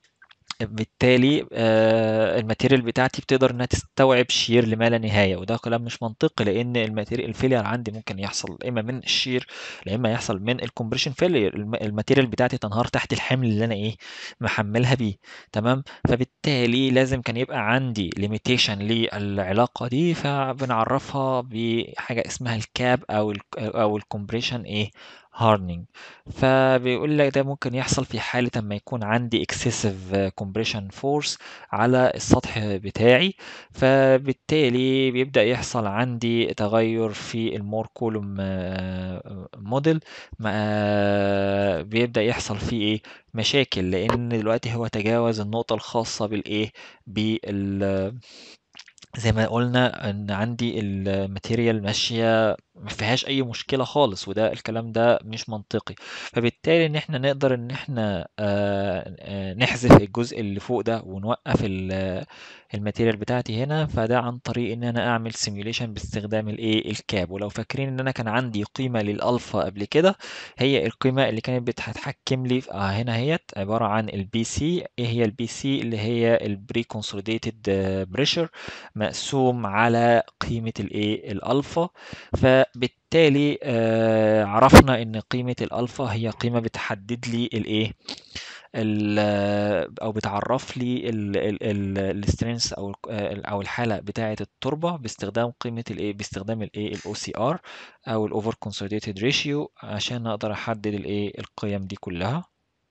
بالتالي آآ الmaterial بتاعتي بتقدر إنها تستوعب shear لما لا نهاية وده كلام مش منطقي لأن الmateri الfailure عندي ممكن يحصل إما من الshear يا إما يحصل من الcompression failure الم الmaterial بتاعتي تنهار تحت الحمل اللي أنا إيه، محمّلها بيه تمام؟ فبالتالي لازم كان يبقى عندي limitation للعلاقة دي فبنعرّفها بحاجة اسمها الcap أو الك أو الcompression إيه، hardening فبيقول لك ده ممكن يحصل في حالة أمّا يكون عندي excessive compression force على السطح بتاعي، فبالتالي بيبدأ يحصل عندي تغيُّر في الMore column model ما بيبدأ يحصل فيه إيه، مشاكل لأن دلوقتي هو تجاوز النقطة الخاصة بالإيه، بال زي ما قُلنا إن عندي الmaterial ماشية ما فيهاش أي مشكلة خالص وده الكلام ده مش منطقي. فبالتالي إن إحنا نقدر إن إحنا آآ آآ نحذف الجزء اللي فوق ده ونوقّف ال الmaterial بتاعتي هنا، فده عن طريق إن أنا أعمل simulation باستخدام الإيه، الcap ولو فاكرين إن أنا كان عندي قيمة للألفا قبل كده هي القيمة اللي كانت بت هتحكم لي ف آه هنا أهيّة عبارة عن الBC إيه هي الBC اللي هي الpre consolidated pressure مقسوم على قيمة الإيه، الألفا فبالتالي آآ عرفنا إن قيمة الألفا هي قيمة بتحدد لي الإيه، ال أو بتعرّف لي ال ال ال الstrength أو الق أو الحالة بتاعة التربة باستخدام قيمة الإيه، باستخدام الإيه، الOCR أو الover consolidated ratio عشان أقدر أحدد الإيه، القيم دي كلها.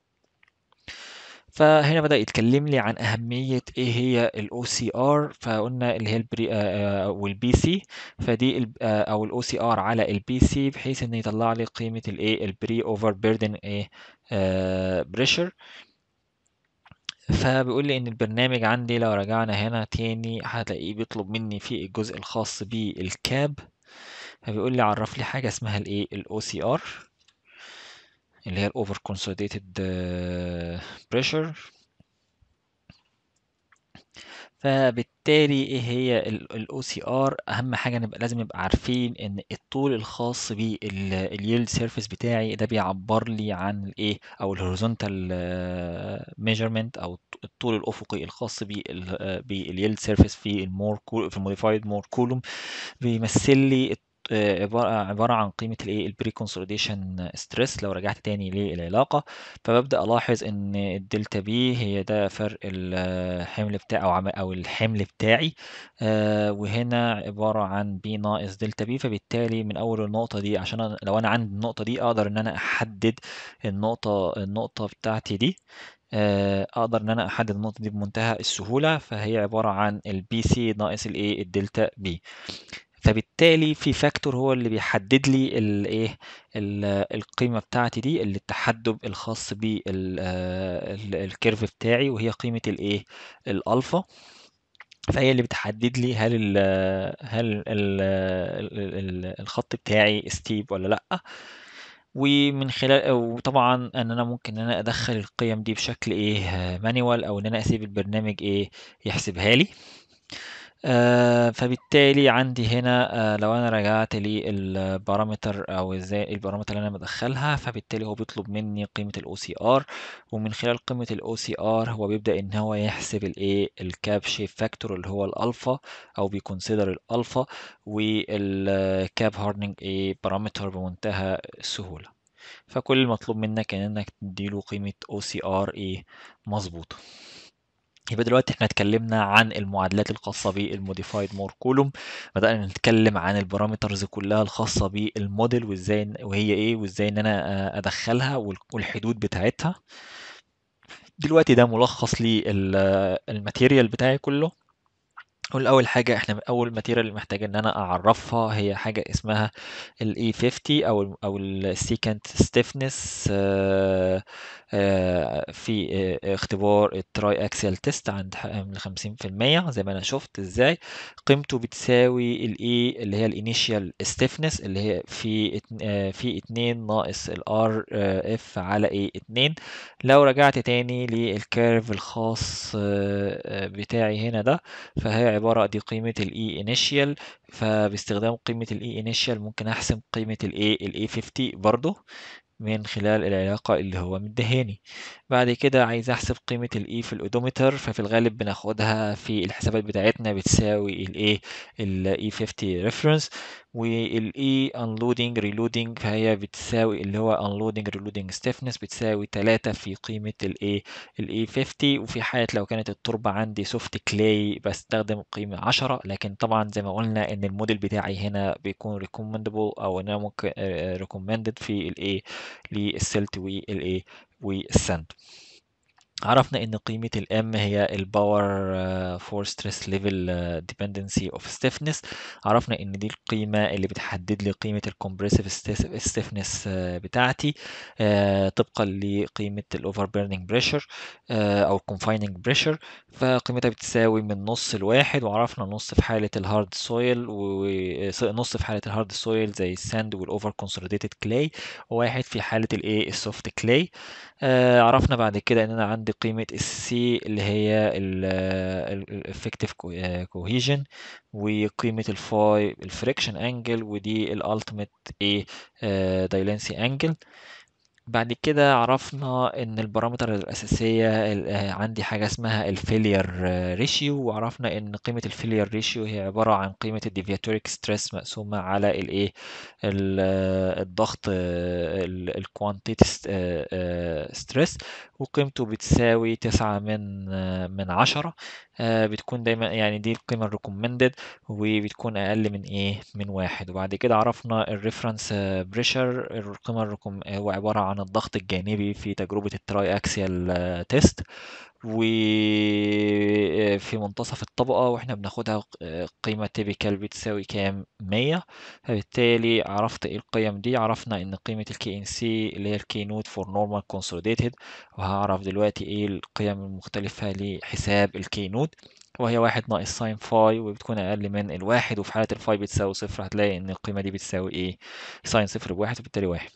فهنا بدأ يتكلم لي عن أهمية إيه هي الOCR فقُلنا اللي هي البري آآ والBC فدي الب آآ أو الOCR على الBC بحيث إنه يطلّع لي قيمة الإيه، الpre overburden إيه، آآ pressure. فبيقول لي إن البرنامج عندي لو رجعنا هنا تاني هتلاقيه بيطلب مني في الجزء الخاص بالcap فبيقول لي عرّف لي حاجة اسمها الإيه، الOCR اللي هي الover consolidated pressure. فبالتالي إيه هي ال الOCR أهم حاجة نبقى لازم نبقى عارفين إن الطول الخاص بال الyield surface بتاعي ده بيعبّر لي عن الإيه، أو الhorizontal measurement أو الط الطول الأفقي الخاص بال آآ بالyield surface في الMore co في الmodified More column بيمثل لي الط آآ عبارة عبارة عن قيمة الإيه، الpre consolidation stress لو رجعت تاني للعلاقة فبابدأ ألاحظ إن الدلتا B هي ده فرق الحمل بتاعي أو عم أو الحمل بتاعي آآ وهنا عبارة عن B ناقص دلتا B فبالتالي من أول النقطة دي عشان أنا لو أنا عندي النقطة دي أقدر إن أنا أحدد النقطة النقطة بتاعتي دي آآ أقدر إن أنا أحدد النقطة دي بمنتهى السهولة فهي عبارة عن الBC ناقص الإيه، الدلتا B. فبالتالي في factor هو اللي بيحدد لي الإيه، ال القيمة بتاعتي دي اللي التحدب الخاص بال ال الcurve بتاعي وهي قيمة الإيه، الألفا. فهي اللي بتحدد لي هل ال هل ال ال ال الخط بتاعي steep والّا لأ. ومن خلال وطبعًا إن أنا ممكن إن أنا أدخّل القيم دي بشكل إيه، manual أو إن أنا أسيب البرنامج إيه، يحسبها لي. آه، فبالتالي عندي هنا آه، لو انا رجعت للبارامتر او ازاي البارامتر اللي انا بدخلها فبالتالي هو بيطلب مني قيمة الاو سي ار ومن خلال قيمة الاو سي ار هو بيبدأ ان هو يحسب الايه الكاب شيب فاكتور اللي هو الالفا او بيكونسيدر الالفا والكاب هاردنج ايه بارامتر بمنتهى السهولة فكل المطلوب منك ان انك تديله قيمة او سي ار ايه مظبوطة يبقى دلوقتي احنا اتكلمنا عن المعادلات الخاصة بالموديفايد مور كولوم بدأنا نتكلم عن البارامترز كلها الخاصة بالموديل وازاي وهي ايه وازاي ان انا ادخلها والحدود بتاعتها دلوقتي ده ملخص للماتيريال بتاعي كله والأول حاجة احنا أول ماتيريال اللي محتاج إن أنا أعرفها هي حاجة اسمها ال E50 أو ال أو ال Secant Stiffness آه، آه، في آه، اختبار التراي أكسيال تيست عند من 50% زي ما أنا شفت إزاي قيمته بتساوي ال E اللي هي الانيشيال stiffness اللي هي في ات- آه، في 2 ناقص ال R آه، F على A 2 لو رجعت تاني للكيرف الخاص آه، آه، بتاعي هنا ده فهي عبارة دي قيمة ال E initial فباستخدام قيمة ال E initial ممكن أحسب قيمة ال A ال A50 برضو من خلال العلاقة اللي هو مدهاني بعد كده عايز أحسب قيمة ال E في الأودومتر ففي الغالب بناخدها في الحسابات بتاعتنا بتساوي ال A ال E50 reference وال E unloading reloading فهي بتساوي اللي هو unloading reloading stiffness بتساوي 3 في قيمة ال A ال E50 وفي حالة لو كانت التربة عندي soft clay بستخدم قيمة 10 لكن طبعا زي ما قلنا ان الموديل بتاعي هنا بيكون recommendable او ان انا ممكن آه، recommended في ال A للسلت وال A والسند عرفنا ان قيمة الام هي الباور فور ستريس ليفل ديبندنسي اوف stiffness عرفنا ان دي القيمة اللي بتحدد لي قيمة الكومبريسيف stiffness آه، بتاعتي آه، طبقا لقيمة الاوفر بيرنينج بريشر او confining بريشر فقيمتها بتساوي من نص لواحد وعرفنا نص في حالة الهارد سويل ونص في حالة الهارد سويل زي الساند والاوفر كونسوليديتد كلاي وواحد في حالة الايه السوفت كلاي آه، عرفنا بعد كده ان انا عندي قيمة السي اللي هي الافكتيف كوهيجن وقيمة الفاي الفريكشن انجل ودي الالتيميت ايه دايلنسي انجل بعد كده عرفنا ان البارامتر الاساسيه ال- آه، عندي حاجه اسمها الفيلير ريشيو وعرفنا ان قيمه الفيلير ريشيو هي عباره عن قيمه الديفياتوريك ستريس مقسومه على الايه ال- آه، الضغط الكوانتيتي ستريس وقيمته بتساوي تسعة من آه، من عشرة آه، بتكون دايما يعني دي القيمة الريكومندد وبتكون أقل من إيه من واحد وبعد كده عرفنا الريفرنس بريشر القيمة الرقم هو عبارة عن الضغط الجانبي في تجربة التراي أكسيال تيست وفي منتصف الطبقة واحنا بناخدها قيمة تيبيكال بتساوي كام 100 فبالتالي عرفت ايه القيم دي عرفنا ان قيمة الكي ان سي اللي هي الكي نوت فور نورمال كونسوليديتد وهعرف دلوقتي ايه القيم المختلفة لحساب الكي نوت وهي واحد ناقص ساين فاي وبتكون أقل من الواحد وفي حالة الفاي بتساوي صفر هتلاقي إن القيمة دي بتساوي إيه ساين صفر بواحد وبالتالي واحد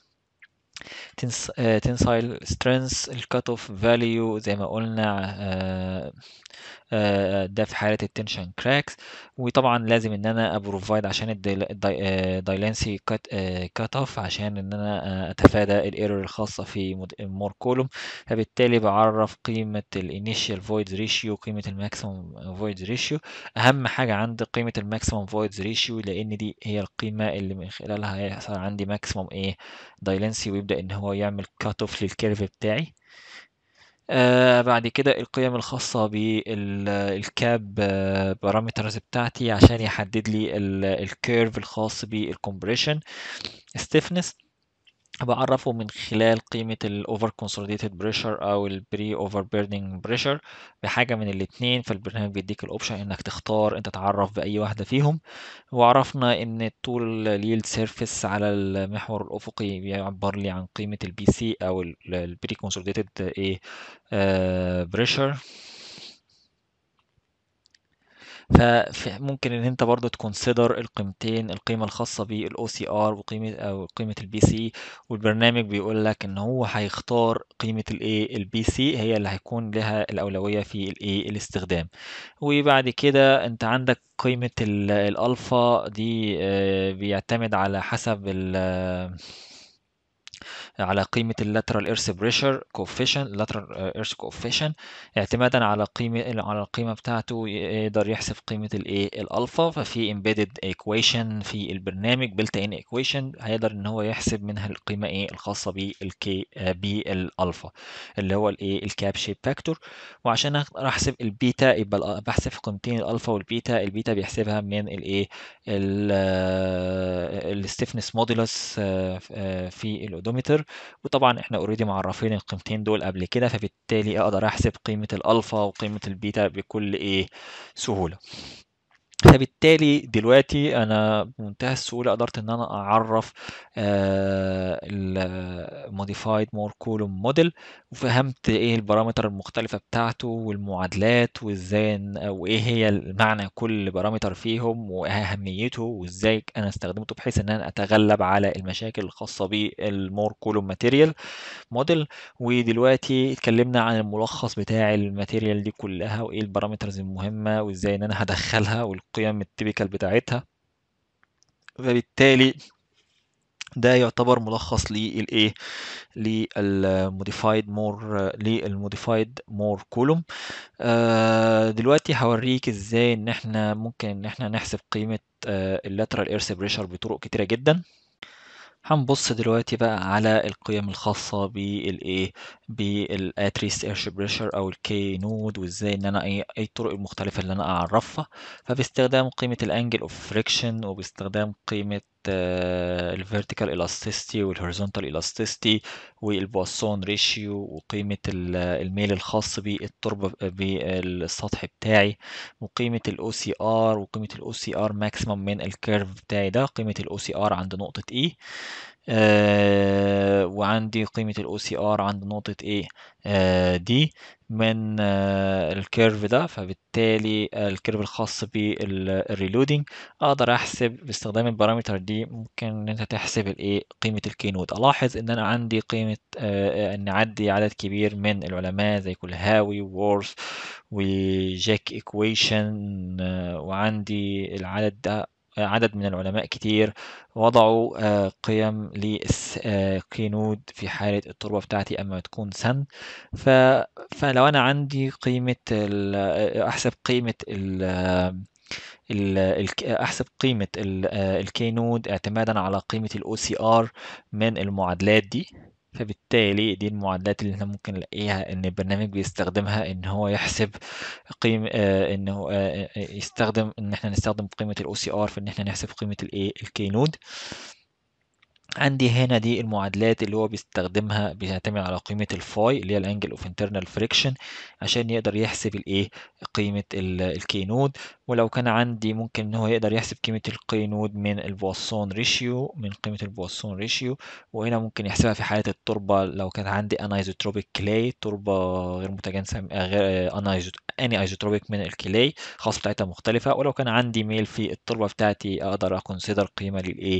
تنسايل سترينث الكات اوف فاليو زي ما قلنا آه، آه، ده في حالة التنشن كراكس وطبعا لازم ان انا ابروفايد عشان الدايلانسي كات كات اوف عشان ان انا آه، اتفادى الايرور الخاصة في مور كولوم فبالتالي بعرف قيمة الانيشال فويد ريشيو قيمة الماكسيمم فويد ريشيو اهم حاجة عندي قيمة الماكسيمم فويد ريشيو لان دي هي القيمة اللي من خلالها هيحصل عندي ماكسيمم ايه دايلانسي ويبدأ ان هو يعمل كات اوف للكيرف بتاعي آه بعد كده القيم الخاصة بالكاب بارامترز بتاعتي عشان يحدد لي الكيرف الخاص بالكمبريشن stiffness بعرفه من خلال قيمة ال over consolidated pressure أو ال pre over burning pressure بحاجة من الاتنين فالبرنامج بيديك الأوبشن إنك تختار أنت تعرف بأي واحدة فيهم وعرفنا إن الطول اليلد سيرفيس على المحور الأفقي بيعبر لي عن قيمة البي سي أو ال pre consolidated إيه pressure فممكن ان انت برضو تكونسيدر القيمتين القيمة الخاصة بالاو سي ار وقيمة او قيمة البي سي والبرنامج بيقول لك ان هو هيختار قيمة الايه البي سي هي اللي هيكون لها الاولوية في الايه الاستخدام وبعد كده انت عندك قيمة ال- الالفا دي آه، بيعتمد على حسب ال على قيمة اللاترال ايرث بريشر كوفيشن lateral ايرث كوفيشن اعتمادا على قيمة على القيمة بتاعته يقدر يحسب قيمة الايه الالفا ففي embedded equation في البرنامج built in equation هيقدر ان هو يحسب منها القيمة ايه الخاصة بالكي بالالفا اللي هو الايه الكاب شيب فاكتور وعشان اقدر احسب البيتا يبقى بحسب قيمتين الالفا والبيتا البيتا بيحسبها من الايه الستيفنس مودولس في الاودومتر وطبعا احنا اوريدي معرفين القيمتين دول قبل كده فبالتالي اقدر احسب قيمة الالفا وقيمة البيتا بكل ايه سهولة فبالتالي دلوقتي انا بمنتهى السهوله قدرت ان انا اعرف الموديفايد مور كولوم موديل وفهمت ايه البارامتر المختلفه بتاعته والمعادلات وازاي إن- وايه هي معنى كل بارامتر فيهم واهميته وازاي انا استخدمته بحيث ان انا اتغلب على المشاكل الخاصه بالمور كولوم ماتيريال موديل ودلوقتي اتكلمنا عن الملخص بتاع الماتيريال دي كلها وايه البارامترز المهمة وازاي ان انا هدخلها والقيم التيبيكال بتاعتها فبالتالي ده يعتبر ملخص للايه للموديفايد مور للموديفايد مور كولوم دلوقتي هوريك ازاي ان احنا ممكن ان احنا نحسب قيمة اللاترال ايرث بريشر بطرق كتيرة جدا هنبص دلوقتي بقى على القيم الخاصة بالايه بالاتريس ايرش بريشر او الكي نود وازاي ان انا ايه اي الطرق المختلفة اللي انا اعرفها فباستخدام قيمة الانجل اوف فريكشن وباستخدام قيمة الفيرتيكال الاستيستي والهوريزونتال الاستيستي والبواسون ريشيو وقيمة ال- الميل الخاص بالتربة بالسطح بتاعي وقيمة الاو سي ار وقيمة الاو سي ار ماكسيمم من الكيرف بتاعي ده قيمة الاو سي ار عند نقطة اي آه وعندي قيمة ال OCR عند نقطة A آه دي من آه الكيرف ده فبالتالي الكيرف الخاص بالريلودينج اقدر احسب باستخدام البارامتر دي ممكن ان انت تحسب الايه قيمة الكينود الاحظ ان انا عندي قيمة آه ان عندي عدد كبير من العلماء زي كلهاوي وورث وجاك ايكويشن وعندي العدد ده عدد من العلماء كتير وضعوا آه، قيم للكينود في حالة التربة بتاعتي أما تكون سن ف... فلو أنا عندي قيمة ال... أحسب قيمة ال... ال... ال- أحسب قيمة ال- آه، الكينود اعتمادا على قيمة الاو سي ار من المعادلات دي فبالتالي دي المعادلات اللي احنا ممكن نلاقيها ان البرنامج بيستخدمها ان هو يحسب قيم آه انه آه آه، يستخدم ان احنا نستخدم قيمة الاو سي ار في ان احنا نحسب قيمة الايه الكينود عندي هنا دي المعادلات اللي هو بيستخدمها بيعتمد على قيمة الفاي اللي هي الانجل اوف انترنال فريكشن عشان يقدر يحسب الايه قيمة ال- الكي نود ولو كان عندي ممكن ان هو يقدر يحسب قيمة الكي نود من البواسون ريشيو من قيمة البواسون ريشيو وهنا ممكن يحسبها في حالة التربة لو كان عندي انايزوتروبيك كلاي تربة غير متجانسة آه، غير اني ايزوتروبيك من الكلاي خاص بتاعتها مختلفة ولو كان عندي ميل في التربة بتاعتي اقدر اكونسيدر قيمة للايه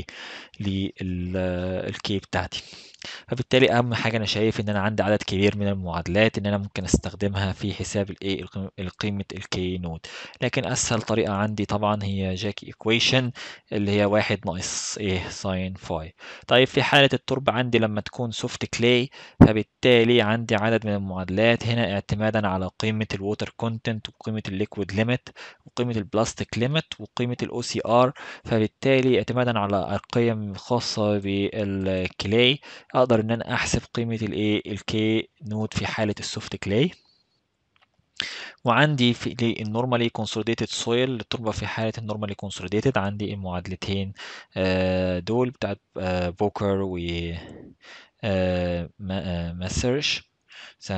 للكي بتاعتي فبالتالي اهم حاجه انا شايف ان انا عندي عدد كبير من المعادلات ان انا ممكن استخدمها في حساب الايه القيم- قيمه الكي نود لكن اسهل طريقه عندي طبعا هي جاكي ايكويشن اللي هي واحد ناقص ايه ساين فاي طيب في حاله التربه عندي لما تكون سوفت كلاي فبالتالي عندي عدد من المعادلات هنا اعتمادا على قيمه الووتر كونتنت وقيمه الليكويد ليميت وقيمه البلاستيك ليميت وقيمه الاو سي ار فبالتالي اعتمادا على القيم الخاصة بالكلاي اقدر ان انا احسب قيمة الايه الكي نود في حالة السوفت كلاي وعندي في النورمالي كونسوليديتد سويل التربة في حالة النورمالي كونسوليديتد عندي المعادلتين آه، دول بتاعت آه، بوكر و آه، ما- آه، ماسيرش سنة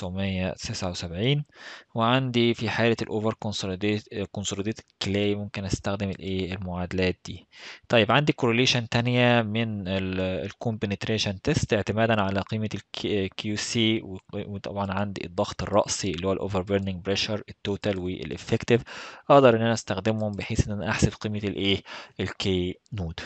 1979 وعندي في حالة الأوفر كونسوليديت كلاي ممكن أستخدم الإيه المعادلات دي طيب عندي كورليشن تانية من الكومبنتريشن تيست اعتمادا على قيمة الكيو سي وطبعا عندي الضغط الرأسي اللي هو الأوفر بيرنينج بريشر التوتال والإفكتيف أقدر إن أنا أستخدمهم بحيث إن أنا أحسب قيمة الإيه الكي نود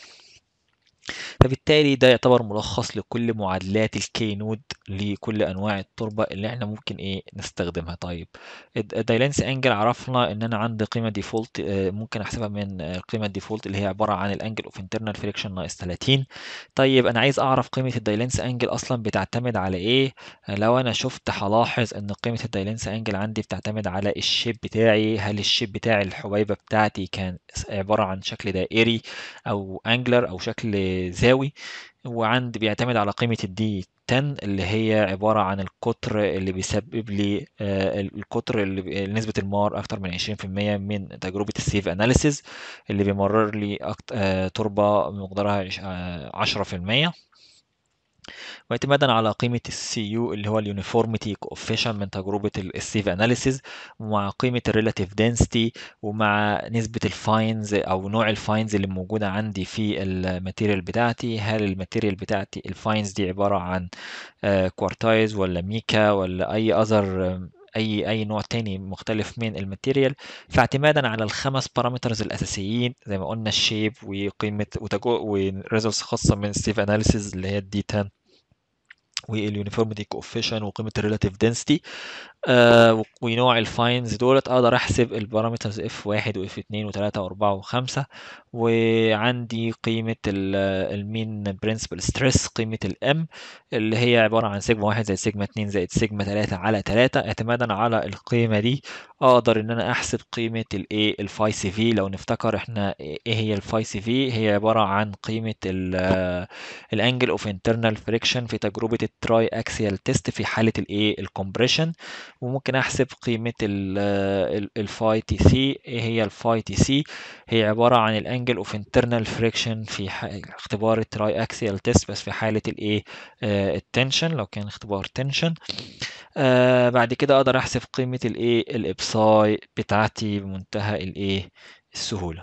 فبالتالي ده يعتبر ملخص لكل معادلات الكي نود لكل انواع التربه اللي احنا ممكن ايه نستخدمها طيب الدايلانس انجل عرفنا ان انا عندي قيمه ديفولت ممكن احسبها من القيمه الديفولت اللي هي عباره عن الانجل اوف انترنال فريكشن ناقص 30 طيب انا عايز اعرف قيمه الدايلانس انجل اصلا بتعتمد على ايه لو انا شفت هلاحظ ان قيمه الدايلانس انجل عندي بتعتمد على الشيب بتاعي هل الشيب بتاع الحبيبه بتاعتي كان عباره عن شكل دائري او انجلر او شكل زاوي وعندي بيعتمد على قيمة الدي 10 اللي هي عبارة عن القطر اللي بيسبب لي آه القطر اللي نسبة المار أكتر من 20% من تجربة السيف أناليسيز اللي بيمرر لي آه تربة مقدارها 10% واعتمادا على قيمة السي يو اللي هو اليونيفورميتي كوفيشن من تجربة السيف اناليسيز ومع قيمة الريلاتيف دنسيتي ومع نسبة الفاينز او نوع الفاينز اللي موجودة عندي في الماتيريال بتاعتي هل الماتيريال بتاعتي الفاينز دي عبارة عن كوارتايز ولا ميكا ولا اي اذر اي اي نوع تاني مختلف من الماتيريال فاعتمادا على الخمس بارامترز الاساسيين زي ما قلنا الشيب وقيمه وريزلتس خاصه من السيف اناليسيز اللي هي الدي 10 واليونيفورميتي كوفيشن وقيمه الريلاتيف دنسيتي آه ونوع الفاينز دولت اقدر احسب البارامترز اف واحد واف اتنين وتلاتة واربعة وخمسة وعندي قيمة المين برنسبل ستريس قيمة الام اللي هي عبارة عن سيجما واحد زائد سيجما اتنين زائد سيجما تلاتة على تلاتة اعتمادا على القيمة دي اقدر ان انا احسب قيمة الايه الفاي سي في لو نفتكر احنا ايه هي الفاي سي في هي عبارة عن قيمة الانجل اوف انترنال فريكشن في تجربة التراي اكسيال تيست في حالة الايه الكومبريشن وممكن احسب قيمة الفاي تي سي ايه هي الفاي تي سي هي عبارة عن الانجل اوف انترنال فريكشن في اختبار التراي اكسيال تيست بس في حالة الايه التنشن لو كان اختبار تنشن آه بعد كده اقدر احسب قيمة الايه الابساي بتاعتي بمنتهى الايه السهولة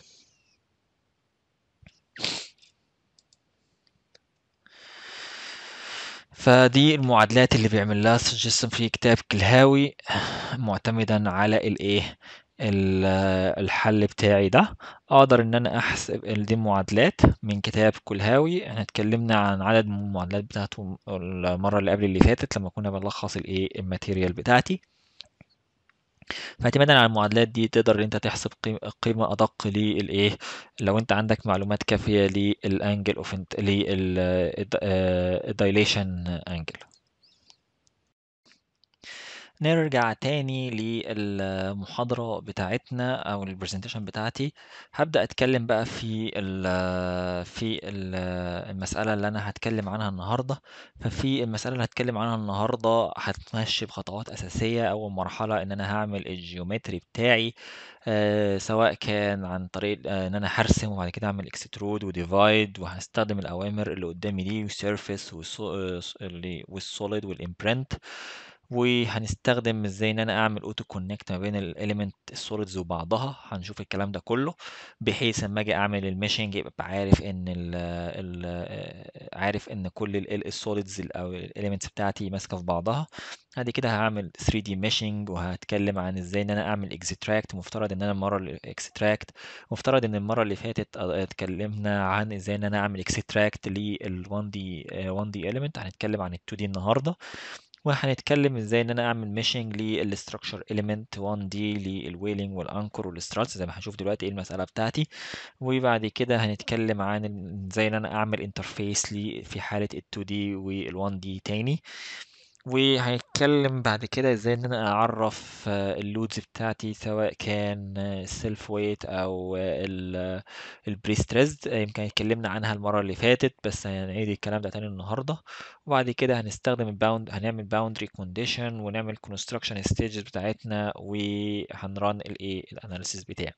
فدي المعادلات اللي بيعمل لها سجستم في كتاب كلهاوي معتمدا على الايه الحل بتاعي ده اقدر ان انا احسب دي معادلات من كتاب كلهاوي احنا اتكلمنا عن عدد من المعادلات بتاعته المره اللي قبل اللي فاتت لما كنا بنلخص الايه الماتيريال بتاعتي فاعتمادا على المعادلات دي تقدر انت تحسب قيمة ادق للايه لو انت عندك معلومات كافية للانجل اوف للدايليشن انجل نرجع تاني للمحاضرة بتاعتنا أو البرزنتيشن بتاعتي هبدأ أتكلم بقى في ال في ال المسألة اللي أنا هتكلم عنها النهاردة ففي المسألة اللي هتكلم عنها النهاردة هتمشي بخطوات أساسية أول مرحلة إن أنا هعمل الجيومتري بتاعي آه سواء كان عن طريق آه ان انا هرسم وبعد كده اعمل اكسترود وديفايد وهستخدم الاوامر اللي قدامي دي والسيرفيس والسوليد والامبرنت وهنستخدم ازاي ان انا اعمل اوتو كونكت ما بين الاليمنت السوليدز وبعضها هنشوف الكلام ده كله بحيث لما اجي اعمل الميشنج يبقى عارف ان ال ال عارف ان كل السوليدز او الاليمنتس بتاعتي ماسكه في بعضها بعد كده هعمل 3 دي ميشنج وهتكلم عن ازاي ان انا اعمل اكستراكت مفترض ان انا المره اللي اكستراكت مفترض ان المره اللي فاتت اتكلمنا عن ازاي ان انا اعمل اكستراكت لل 1 دي 1 دي اليمنت هنتكلم عن ال 2 دي النهارده وهنتكلم ازاي ان انا اعمل ميشنج للستراكشر اليمنت 1 دي للويلنج والانكر والستراتس زي ما هنشوف دلوقتي ايه المساله بتاعتي وبعد كده هنتكلم عن ازاي ان انا اعمل انترفيس لي في حاله ال 2 دي وال 1 دي تاني وهنتكلم بعد كده ازاي ان انا اعرف اللودز بتاعتي سواء كان السيلف ويت او البريستريسد يمكن اتكلمنا عنها المره اللي فاتت بس هنعيد الكلام ده تاني النهارده وبعد كده هنستخدم الباوند هنعمل باوندري كونديشن ونعمل كونستراكشن ستيجز بتاعتنا وهنران الايه الاناليسيس بتاعي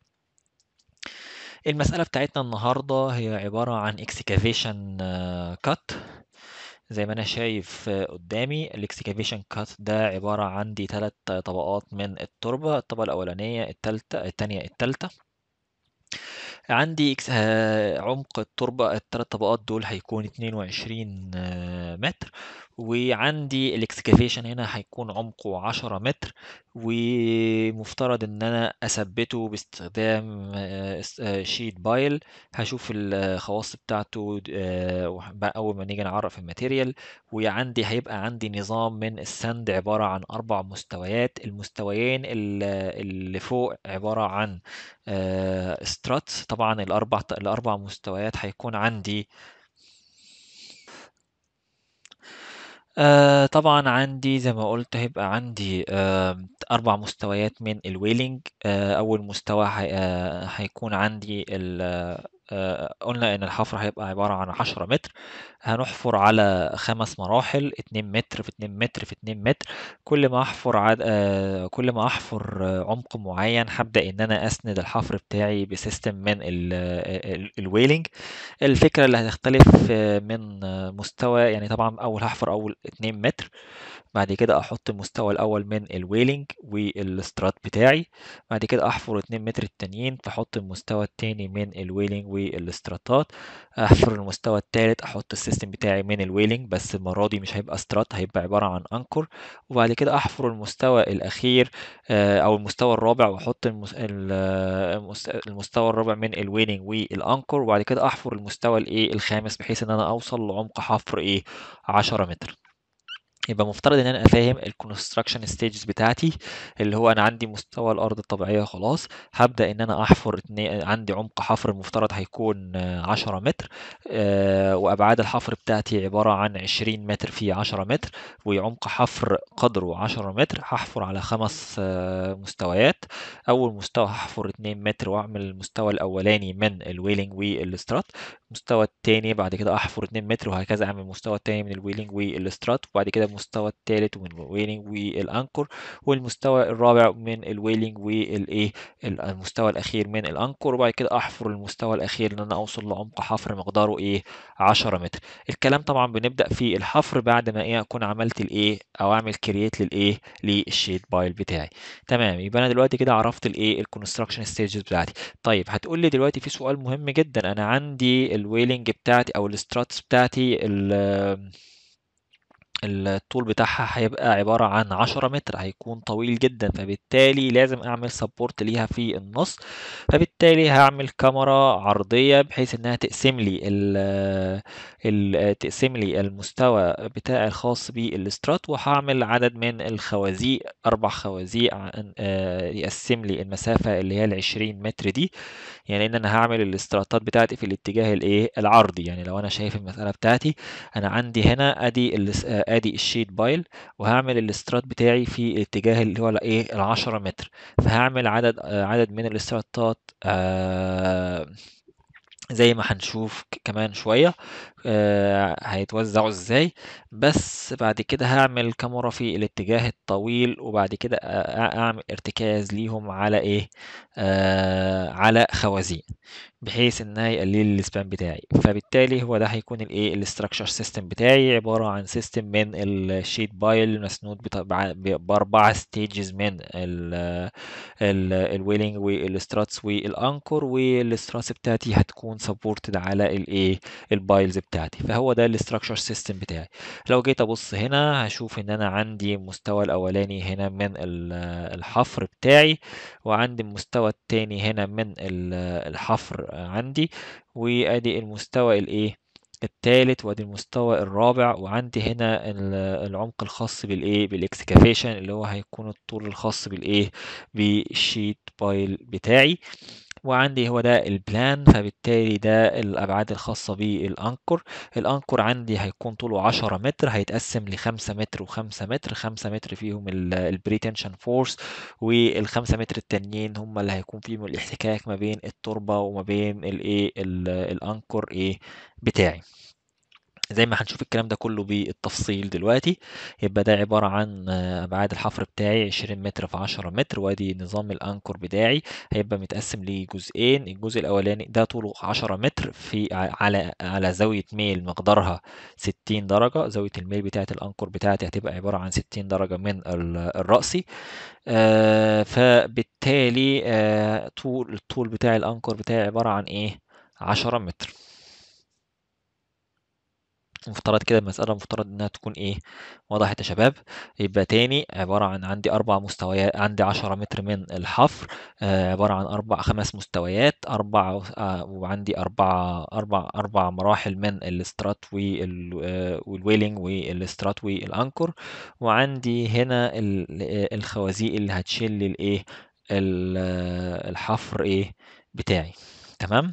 المسألة بتاعتنا النهاردة هي عبارة عن excavation cut زي ما أنا شايف قدامي الاكسكافيشن كات ده عبارة عن دي تلات طبقات من التربة الطبقة الأولانية التالتة التانية التالتة عندي إكس- آه، عمق التربة التلات طبقات دول هيكون 22 آه، متر وعندي الاكسكافيشن هنا هيكون عمقه 10 متر ومفترض ان انا اثبته باستخدام آه، س- آه، شيت بايل هشوف الخواص بتاعته آه، وح- بقى اول ما نيجي نعرف الماتيريال وعندي هيبقى عندي نظام من السند عبارة عن اربع مستويات المستويين ال- اللي فوق عبارة عن سترات طبعا الاربع الاربع مستويات هيكون عندي آه طبعا عندي زي ما قلت هيبقى عندي آه أربع مستويات من الويلنج آه أول مستوى هي آه هيكون عندي ال آه قلنا إن الحفر هيبقى عبارة عن عشرة متر هنحفر على خمس مراحل اتنين متر في اتنين متر في اتنين متر كل ما أحفر عد... آه كل ما أحفر آه، عمق معين هبدأ إن أنا أسند الحفر بتاعي بسيستم من ال... ال... الويلنج الفكرة اللي هتختلف آه، من آه، مستوى يعني طبعا أول هحفر أول 2 متر بعد كده أحط المستوى الأول من الويلنج والسترات بتاعي بعد كده أحفر 2 متر التانيين فأحط المستوى التاني من الويلنج والستراتات أحفر المستوى التالت أحط السيستم بتاعي من الويلنج بس المرة دي مش هيبقى سترات هيبقى عبارة عن أنكر وبعد كده أحفر المستوى الأخير آه، أو المستوى الرابع وأحط المس- ال- آه، المس- المستوى الرابع من الويلنج والأنكر وبعد كده أحفر المستوى الإيه الخامس بحيث إن أنا أوصل لعمق حفر إيه 10 متر يبقى مفترض ان انا افهم الكونستراكشن ستيجز بتاعتي اللي هو انا عندي مستوى الارض الطبيعيه خلاص هبدا ان انا احفر اتنين- عندي عمق حفر المفترض هيكون آه، 10 متر آه، وابعاد الحفر بتاعتي عباره عن 20 متر في 10 متر وعمق حفر قدره 10 متر هحفر على خمس آه، مستويات اول مستوى هحفر 2 متر واعمل المستوى الاولاني من الويلنج والسترات المستوى التاني بعد كده احفر 2 متر وهكذا اعمل المستوى التاني من الويلنج والسترات وبعد كده المستوى التالت من الويلنج والانكر والمستوى الرابع من الويلنج والايه المستوى الاخير من الانكر وبعد كده احفر المستوى الاخير ان انا اوصل لعمق حفر مقداره ايه 10 متر الكلام طبعا بنبدا في الحفر بعد ما ايه اكون عملت الايه او اعمل كرييت للايه للشيت بايل بتاعي تمام يبقى انا دلوقتي كده عرفت الايه الكونستراكشن ستيجز بتاعتي طيب هتقول لي دلوقتي في سؤال مهم جدا انا عندي الويلنج بتاعتي او الستراتس بتاعتي ال- الطول بتاعها هيبقى عبارة عن 10 متر هيكون طويل جدا فبالتالي لازم اعمل سبورت ليها في النص فبالتالي هعمل كاميرا عرضية بحيث انها تقسم لي ال ال تقسم لي المستوى بتاع الخاص بالاسترات وهعمل عدد من الخوازيق اربع خوازيق عن- آه، يقسم لي المسافة اللي هي العشرين متر دي يعني ان انا هعمل الاستراتات بتاعتي في الاتجاه الايه العرضي يعني لو انا شايف المسألة بتاعتي انا عندي هنا ادي ال- آه، ادي الشيت بايل وهعمل الاسترات بتاعي في الاتجاه اللي هو الايه العشرة متر فهعمل عدد آه، عدد من الاستراتات آه، زي ما هنشوف ك- كمان شوية آه، هيتوزعوا ازاي بس بعد كده هعمل كاميرا في الاتجاه الطويل وبعد كده أ- أ- اعمل ارتكاز ليهم على ايه آه على خوازيق بحيث انها يقلل لي السبان بتاعي فبالتالي هو ده هيكون الايه الاستراكشر سيستم بتاعي عبارة عن سيستم من الشيت بايل مسنود بط- بع- ب- باربعة ستيجز من ال الويلنج والستراتس والانكر والستراتس بتاعتي هتكون سبورتد على الايه البايلز بتاعتي فهو ده الاستراكشر سيستم بتاعي لو جيت ابص هنا هشوف ان انا عندي المستوى الاولاني هنا من ال- الحفر بتاعي وعندي المستوى التاني هنا من ال- الحفر عندي وادي المستوى الايه التالت وادي المستوى الرابع وعندي هنا ال- العمق الخاص بالايه بالاكسكافيشن اللي هو هيكون الطول الخاص بالايه بالشيت بايل بتاعي وعندي هو ده البلان فبالتالي ده الأبعاد الخاصة بالأنكر الأنكر عندي هيكون طوله 10 متر هيتقسم لخمسة متر وخمسة متر خمسة متر فيهم البريتنشن فورس والخمسة متر التانيين هم اللي هيكون فيهم الاحتكاك ما بين التربة وما بين الايه ال- الأنكر ايه بتاعي زي ما هنشوف الكلام ده كله بالتفصيل دلوقتي يبقى ده عبارة عن آه، أبعاد الحفر بتاعي 20 متر في 10 متر وادي نظام الأنكر بتاعي هيبقى متقسم لجزئين الجزء الأولاني ده طوله 10 متر في ع- على على زاوية ميل مقدارها 60 درجة زاوية الميل بتاعة الأنكر بتاعتي هتبقى عبارة عن 60 درجة من ال- الرأسي آه، فبالتالي آه، طول الطول بتاع الأنكر بتاعي عبارة عن إيه 10 متر مفترض كده المسألة مفترض إنها تكون إيه وضحت يا شباب يبقى تاني عبارة عن عندي أربع مستويات عندي عشرة متر من الحفر آه عبارة عن أربع خمس مستويات أربع آه وعندي أربع أربع أربع مراحل من الاسترات وال آه والويلنج والاسترات والأنكر وعندي هنا ال- آه، الخوازيق اللي هتشيل لي الإيه ال- آه، الحفر إيه بتاعي تمام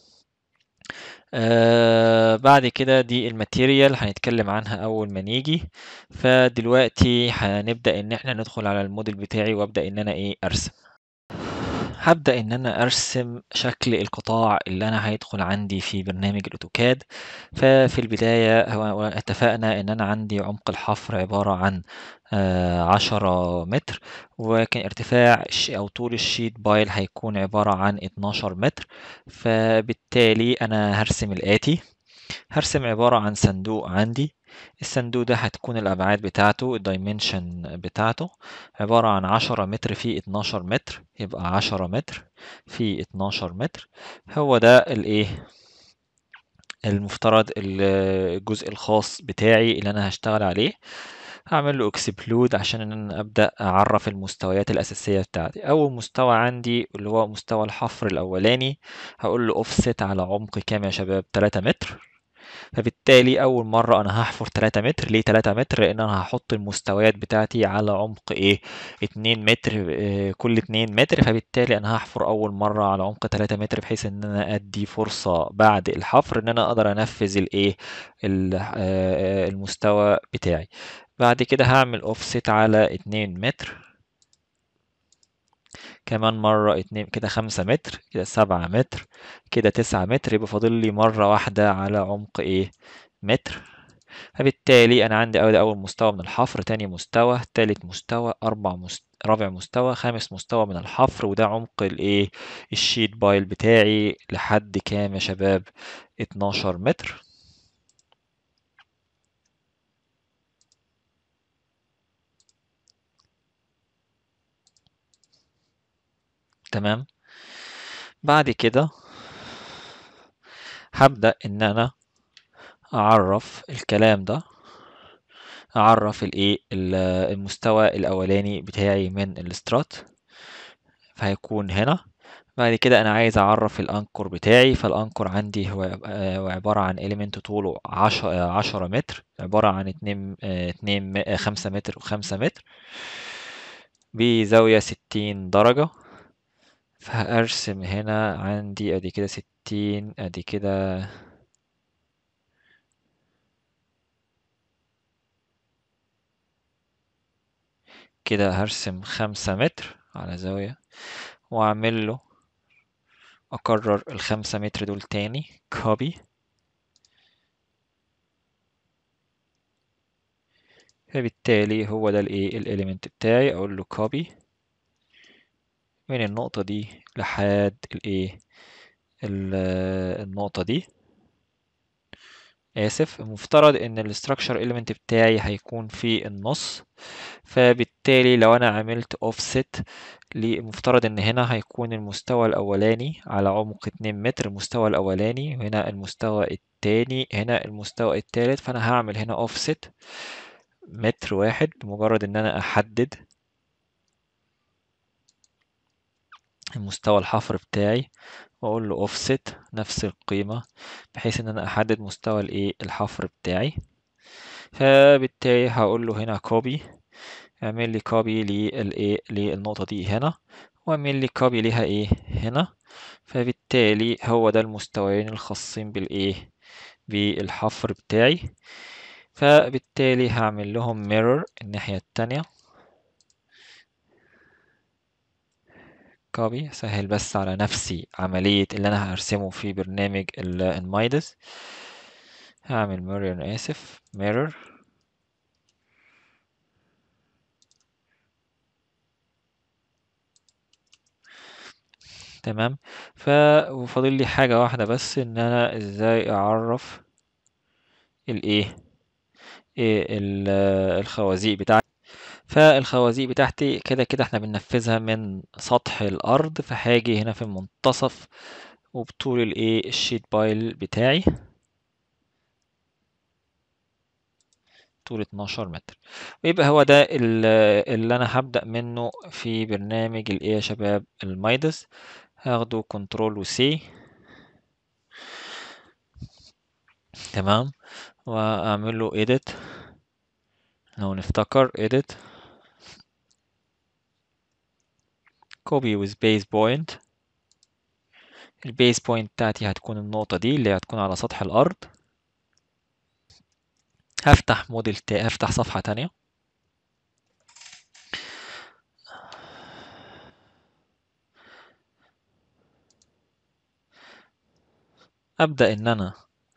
آه بعد كده دي الماتيريال هنتكلم عنها أول ما نيجي فدلوقتي هنبدأ إن احنا ندخل على الموديل بتاعي وأبدأ إن أنا إيه أرسم هبدأ إن أنا أرسم شكل القطاع اللي أنا هيدخل عندي في برنامج الأوتوكاد ففي البداية هو اتفقنا إن أنا عندي عمق الحفر عبارة عن آه، عشرة متر وكان ارتفاع الش- أو طول الشيت بايل هيكون عبارة عن 12 متر فبالتالي أنا هرسم الآتي هرسم عبارة عن صندوق عندي الصندوق ده هتكون الأبعاد بتاعته الدايمنشن بتاعته عبارة عن عشرة متر في اتناشر متر يبقى عشرة متر في اتناشر متر هو ده الإيه المفترض ال- الجزء الخاص بتاعي اللي أنا هشتغل عليه هعمل له اكسبلود عشان ان انا ابدا اعرف المستويات الاساسيه بتاعتي اول مستوى عندي اللي هو مستوى الحفر الاولاني هقول له اوفست على عمق كام يا شباب 3 متر فبالتالي أول مرة أنا هحفر 3 متر ليه 3 متر؟ لأن أنا هحط المستويات بتاعتي على عمق إيه 2 متر آه، كل 2 متر فبالتالي أنا هحفر أول مرة على عمق 3 متر بحيث إن أنا أدي فرصة بعد الحفر إن أنا أقدر أنفذ الإيه ال- آه، المستوى بتاعي بعد كده هعمل اوفست على 2 متر كمان مرة اتنين كده خمسة متر كده سبعة متر كده تسعة متر يبقى فاضل لي مرة واحدة على عمق ايه متر فبالتالي أنا عندي أول أول مستوى من الحفر تاني مستوى تالت مستوى أربع مست... رابع مستوى خامس مستوى من الحفر وده عمق الإيه الشيت بايل بتاعي لحد كام يا شباب 12 متر تمام بعد كده هبدأ إن أنا أعرف الكلام ده أعرف الإيه ال- المستوى الأولاني بتاعي من الاسترات فهيكون هنا بعد كده أنا عايز أعرف الأنكر بتاعي فالأنكر عندي هو آه، عبارة عن إليمنت طوله عشرة عشرة متر عبارة عن اتنين آه، اتنين م- آه، خمسة متر وخمسة متر بزاوية ستين درجة فهأرسم هنا عندي أدي كده ستين أدي كده كده هرسم خمسة متر على زاوية وأعمل له أكرر الخمسة متر دول تاني كوبي فبالتالي هو ده الايه الاليمنت بتاعي اقول له كوبي من النقطة دي لحد الايه ال- النقطة دي آسف المفترض إن الستراكشر element بتاعي هيكون في النص فبالتالي لو أنا عملت offset المفترض إن هنا هيكون المستوى الأولاني على عمق 2 متر المستوى الأولاني وهنا المستوى التاني هنا المستوى التالت فأنا هعمل هنا offset متر واحد بمجرد إن أنا أحدد المستوى الحفر بتاعي واقول له offset نفس القيمة بحيث ان انا احدد مستوى الايه الحفر بتاعي فبالتالي هقول له هنا copy اعمل لي copy للايه للنقطة دي هنا واعمل لي copy ليها ايه هنا فبالتالي هو ده المستويين الخاصين بالايه بالحفر بتاعي فبالتالي هعمل لهم mirror الناحية التانية كوبي سهل بس على نفسي عملية اللي أنا هرسمه في برنامج المايدس هعمل mirror أنا آسف mirror تمام ف وفاضل لي حاجة واحدة بس إن أنا إزاي أعرف الإيه إيه ال- الخوازيق بتاعتي فالخوازيق بتاعتي كده كده احنا بننفذها من سطح الأرض فهاجي هنا في المنتصف وبطول الإيه الشيت بايل بتاعي طول 12 متر ويبقى هو ده ال- اللي أنا هبدأ منه في برنامج الإيه يا شباب المايدس هاخده كنترول وسي تمام وأعمل له edit لو نفتكر edit copy with base point البيس بوينت بتاعتي هتكون النقطة دي اللي هتكون على سطح الأرض هفتح موديل تا... هفتح صفحة تانية أبدأ إن أنا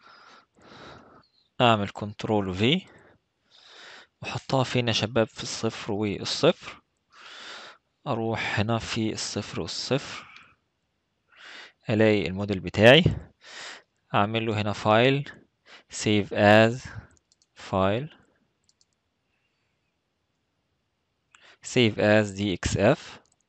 أعمل كنترول في وأحطها فين يا شباب في الصفر والصفر أروح هنا في الصفر والصفر ألاقي الموديل بتاعي أعمل له هنا فايل save as file save as dxf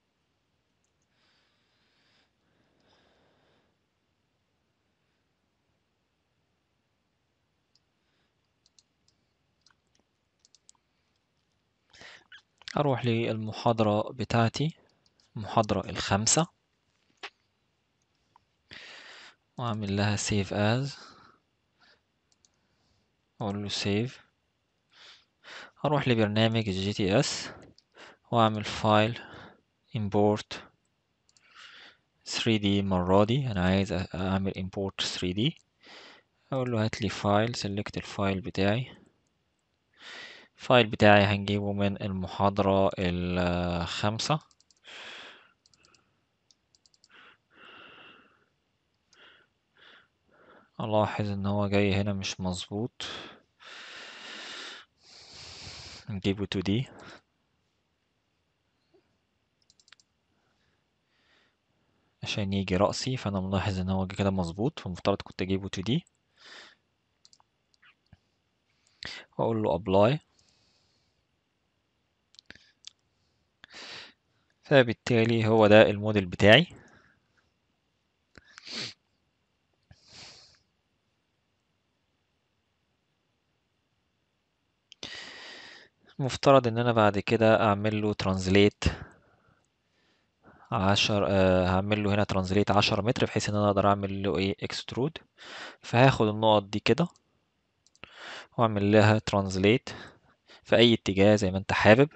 أروح للمحاضرة بتاعتي المحاضرة الخامسة وأعمل لها save as أقول له save أروح لبرنامج الجي تي اس وأعمل فايل import 3D المرة دي أنا عايز أعمل import 3D أقول له هات لي فايل select الفايل بتاعي الفايل بتاعي هنجيبه من المحاضرة الخامسة ألاحظ إن هو جاي هنا مش مظبوط نجيبه 2D عشان يجي رأسي فأنا ملاحظ إن هو كده مظبوط فمفترض كنت أجيبه 2D وأقول له apply فبالتالي هو ده الموديل بتاعي مفترض ان انا بعد كده اعمل له ترانزليت عشر آه هعمل له هنا ترانزليت عشرة متر بحيث ان انا اقدر اعمل له ايه اكسترود فهاخد النقط دي كده واعمل لها ترانزليت في اي اتجاه زي ما انت حابب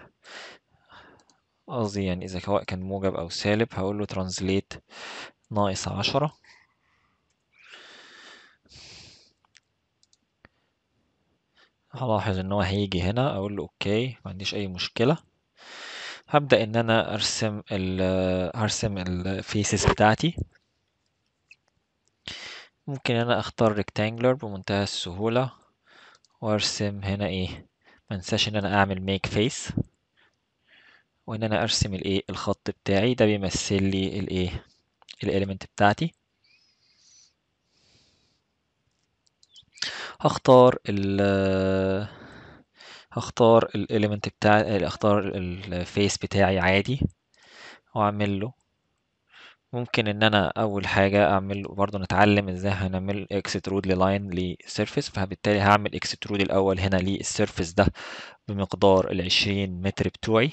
قصدي يعني اذا سواء كان موجب او سالب هقول له ترانزليت ناقص عشرة هلاحظ ان هو هيجي هنا اقول له اوكي ما عنديش اي مشكلة هبدأ ان انا ارسم ال هرسم الفيسز بتاعتي ممكن انا اختار rectangular بمنتهى السهولة وارسم هنا ايه منساش ان انا اعمل make face وان انا ارسم الايه الخط بتاعي ده بيمثل لي الايه الاليمنت بتاعتي هختار ال هختار الاليمنت بتاعي اختار الفيس بتاعي عادي واعمل له ممكن ان انا اول حاجه اعمل برضو نتعلم ازاي هنعمل اكسترود للاين لسيرفيس فبالتالي هعمل اكسترود الاول هنا للسيرفيس ده بمقدار العشرين متر بتوعي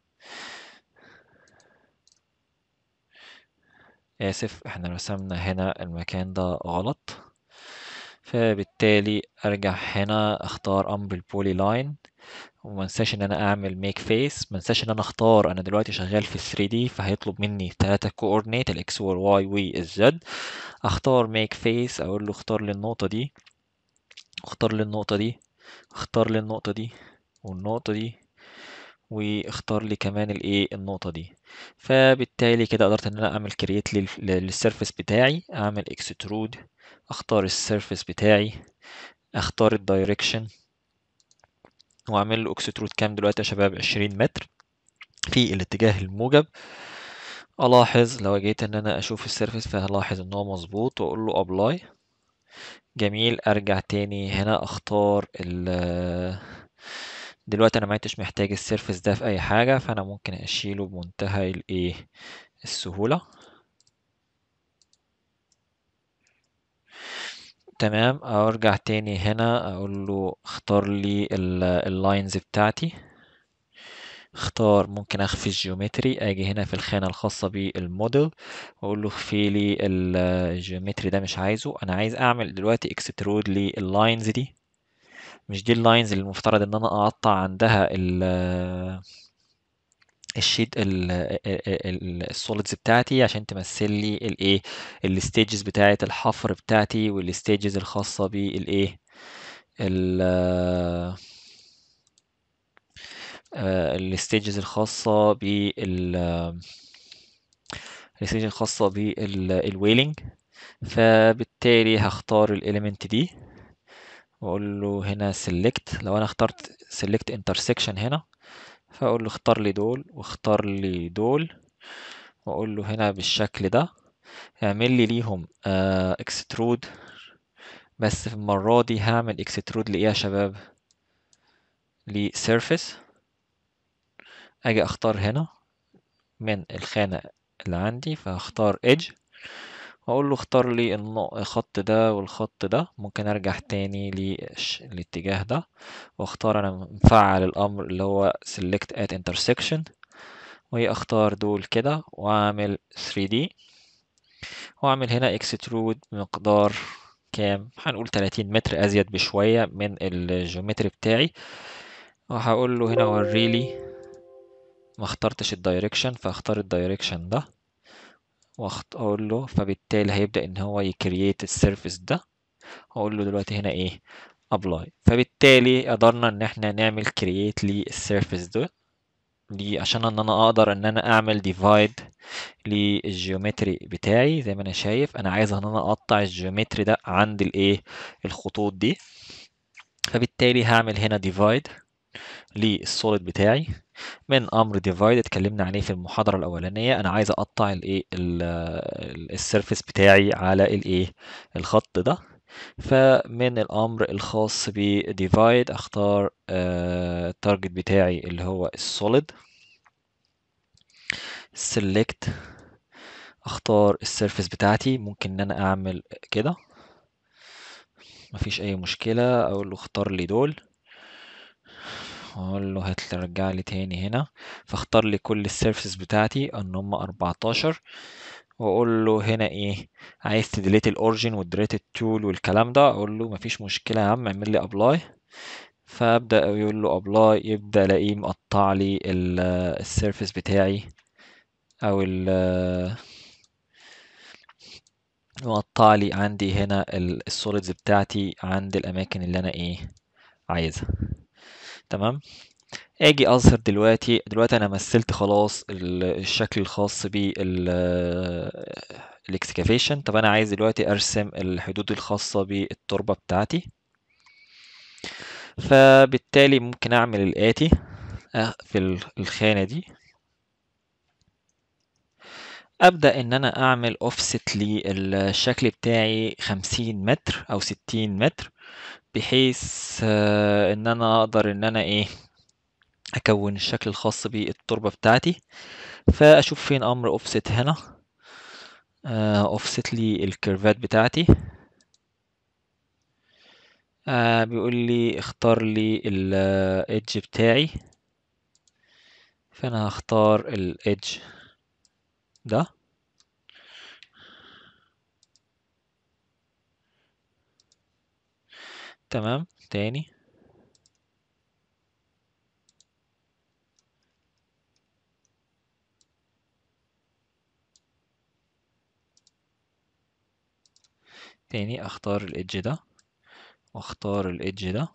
اسف احنا رسمنا هنا المكان ده غلط فبالتالي ارجع هنا اختار امر البولي لاين وما انساش ان انا اعمل ميك فيس ما انساش ان انا اختار انا دلوقتي شغال في 3 دي فهيطلب مني ثلاثة كوردينيت الاكس والواي والزد اختار ميك فيس اقول له اختار لي النقطة دي اختار لي النقطة دي اختار لي النقطة دي والنقطة دي واختار لي كمان الايه النقطة دي فبالتالي كده قدرت ان انا اعمل كرييت للسيرفيس بتاعي اعمل اكسترود اختار السيرفيس بتاعي اختار الدايركشن واعمل له اكسترود كام دلوقتي يا شباب 20 متر في الاتجاه الموجب الاحظ لو جيت ان انا اشوف السيرفيس فهلاحظ ان هو مظبوط واقول له ابلاي جميل ارجع تاني هنا اختار ال دلوقتي انا ما عدتش محتاج السيرفيس ده في اي حاجه فانا ممكن اشيله بمنتهى الايه السهوله تمام ارجع تاني هنا اقول له اختار لي اللاينز بتاعتي اختار ممكن اخفي الجيومتري اجي هنا في الخانة الخاصة بالموديل واقول له اخفي لي الجيومتري ده مش عايزه انا عايز اعمل دلوقتي اكسترود لللاينز دي مش دي اللاينز اللي المفترض ان انا اقطع عندها ال الشيت السوليدز بتاعتي عشان تمثل لي الايه الستيجز بتاعه الحفر بتاعتي والستيجز الخاصه بالايه الستيجز الخاصه بال الستيج الخاصه بالويلنج فبالتالي هختار الاليمنت دي واقول له هنا select لو انا اخترت select intersection هنا فاقول له اختار لي دول واختار لي دول واقول له هنا بالشكل ده اعمل لي ليهم اكسترود بس في المرة دي هعمل اكسترود لايه يا شباب لسيرفيس اجي اختار هنا من الخانة اللي عندي فاختار edge واقول له اختار لي الخط ده والخط ده ممكن ارجع تاني للاتجاه ده واختار انا مفعل الامر اللي هو select at intersection واختار دول كده واعمل 3D واعمل هنا extrude بمقدار كام هنقول 30 متر ازيد بشوية من الجيومتري بتاعي وهقول له هنا وريلي ما اخترتش الدايركشن فاختار الدايركشن ده واقول له فبالتالي هيبدأ ان هو يكرييت السيرفيس ده هقول له دلوقتي هنا ايه ابلاي فبالتالي قدرنا ان احنا نعمل كرييت للسيرفيس ده دي عشان ان انا اقدر ان انا اعمل ديفايد للجيومتري بتاعي زي ما انا شايف انا عايز ان انا اقطع الجيومتري ده عند الايه الخطوط دي فبالتالي هعمل هنا ديفايد للسوليد بتاعي من امر ديفايد اتكلمنا عليه في المحاضره الاولانيه انا عايز اقطع الايه السيرفيس بتاعي على الايه الخط ده فمن الامر الخاص بديفايد اختار التارجت بتاعي اللي هو السوليد select اختار السيرفيس بتاعتي ممكن ان انا اعمل كده مفيش اي مشكله اقول له اختار لي دول اقول له هترجع لي تاني هنا فاختار لي كل السيرفيس بتاعتي ان هم 14 واقول له هنا ايه عايز تديليت الاوريجين والديليت التول والكلام ده اقول له مفيش مشكله يا عم اعمل لي ابلاي فابدا يقول له ابلاي يبدا الاقيه مقطع لي السيرفيس بتاعي او ال مقطع لي عندي هنا السوليدز بتاعتي عند الاماكن اللي انا ايه عايزها تمام اجي اظهر دلوقتي دلوقتي انا مثلت خلاص الشكل الخاص بالاكسكافيشن طب انا عايز دلوقتي ارسم الحدود الخاصة بالتربة بتاعتي فبالتالي ممكن اعمل الاتي في الخانة دي ابدا ان انا اعمل اوفست للشكل بتاعي 50 متر او 60 متر بحيث ان انا اقدر ان انا ايه اكون الشكل الخاص بالتربة بتاعتي فاشوف فين امر اوفست هنا اوفست لي الكيرفات بتاعتي بيقول لي اختار لي الايدج بتاعي فانا هختار الايدج ده تمام تاني تاني اختار الايدج ده واختار الايدج ده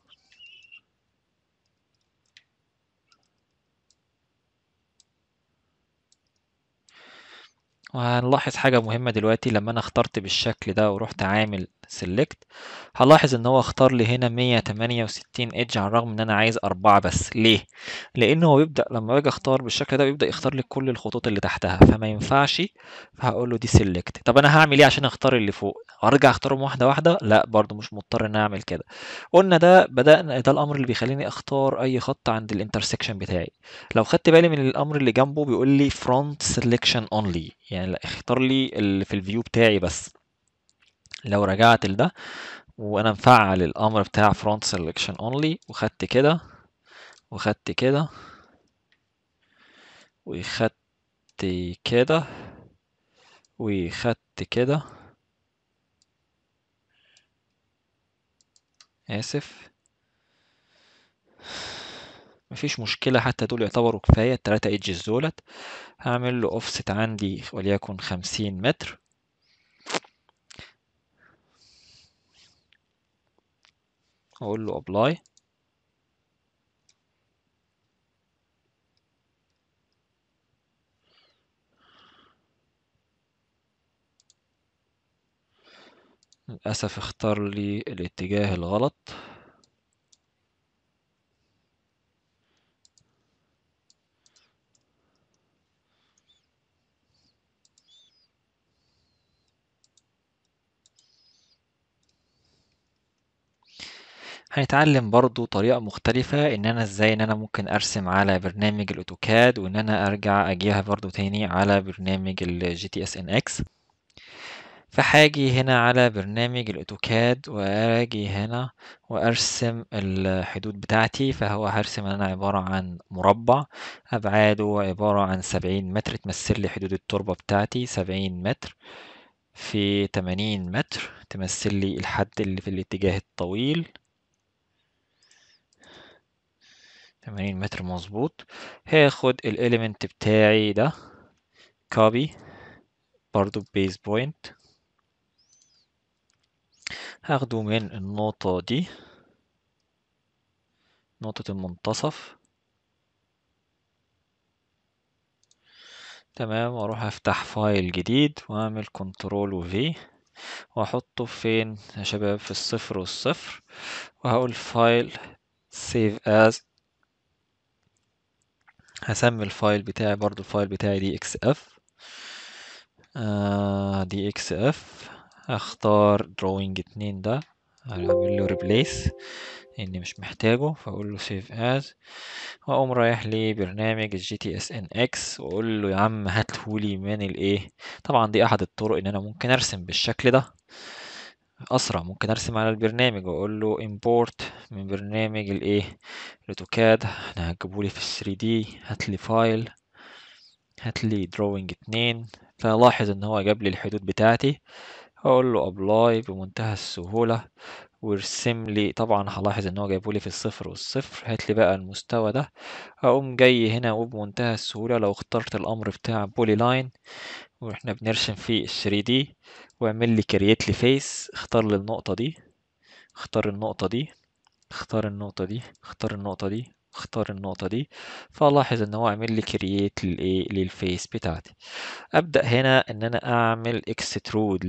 وهنلاحظ حاجة مهمة دلوقتي لما أنا اخترت بالشكل ده ورحت عامل select هلاحظ ان هو اختار لي هنا 168 ايدج على الرغم ان انا عايز اربعة بس ليه لان هو بيبدا لما باجي اختار بالشكل ده بيبدا يختار لي كل الخطوط اللي تحتها فما ينفعش فهقول له دي select طب انا هعمل ايه عشان اختار اللي فوق ارجع اختارهم واحده واحده لا برضو مش مضطر ان اعمل كده قلنا ده بدانا ده الامر اللي بيخليني اختار اي خط عند الانترسكشن بتاعي لو خدت بالي من الامر اللي جنبه بيقول لي front selection only يعني لا اختار لي اللي في الفيو بتاعي بس لو رجعت لده وانا مفعل الامر بتاع front selection only وخدت كده وخدت كده وخدت كده وخدت كده اسف مفيش مشكلة حتى دول يعتبروا كفاية التلاتة ايدجز دولت هعمل له اوفست عندي وليكن خمسين متر اقول له ابلاي للأسف اختار لي الاتجاه الغلط هنتعلم برضو طريقة مختلفة ان انا ازاي ان انا ممكن ارسم على برنامج الاوتوكاد وان انا ارجع اجيها برضو تاني على برنامج الجي تي اس ان اكس فهاجي هنا على برنامج الاوتوكاد واجي هنا وارسم الحدود بتاعتي فهو هرسم انا عبارة عن مربع ابعاده عبارة عن سبعين متر تمثل لي حدود التربة بتاعتي سبعين متر في تمانين متر تمثل لي الحد اللي في الاتجاه الطويل تمانين متر مظبوط هاخد الاليمنت بتاعي ده كوبي برضو بيز بوينت هاخده من النقطة دي نقطة المنتصف تمام واروح افتح فايل جديد واعمل كنترول وفي واحطه فين يا شباب في الصفر والصفر وهقول فايل save as هسمي الفايل بتاعي برضو الفايل بتاعي دي اكس اف دي اكس اف هختار drawing اتنين ده هعمل له replace اني مش محتاجه فاقول له save as واقوم رايح لبرنامج الجي تي اس ان اكس واقول له يا عم هاتهولي من الايه طبعا دي احد الطرق ان انا ممكن ارسم بالشكل ده اسرع ممكن ارسم على البرنامج واقول له import من برنامج الايه الاوتوكاد احنا هتجيبولي في 3 دي هاتلي فايل هاتلي drawing اتنين فلاحظ ان هو جاب لي الحدود بتاعتي هقول له ابلاي بمنتهى السهولة وارسم لي طبعا هلاحظ ان هو جايبولي في الصفر والصفر هات لي بقى المستوى ده هقوم جاي هنا وبمنتهى السهولة لو اخترت الامر بتاع بولي لاين واحنا بنرسم في ال 3 دي واعمل لي كرييت لي فيس اختار لي النقطة دي اختار النقطة دي اختار النقطة دي اختار النقطة دي اختار النقطة دي فلاحظ ان هو عامل لي كرييت للايه للفيس بتاعتي ابدا هنا ان انا اعمل اكسترود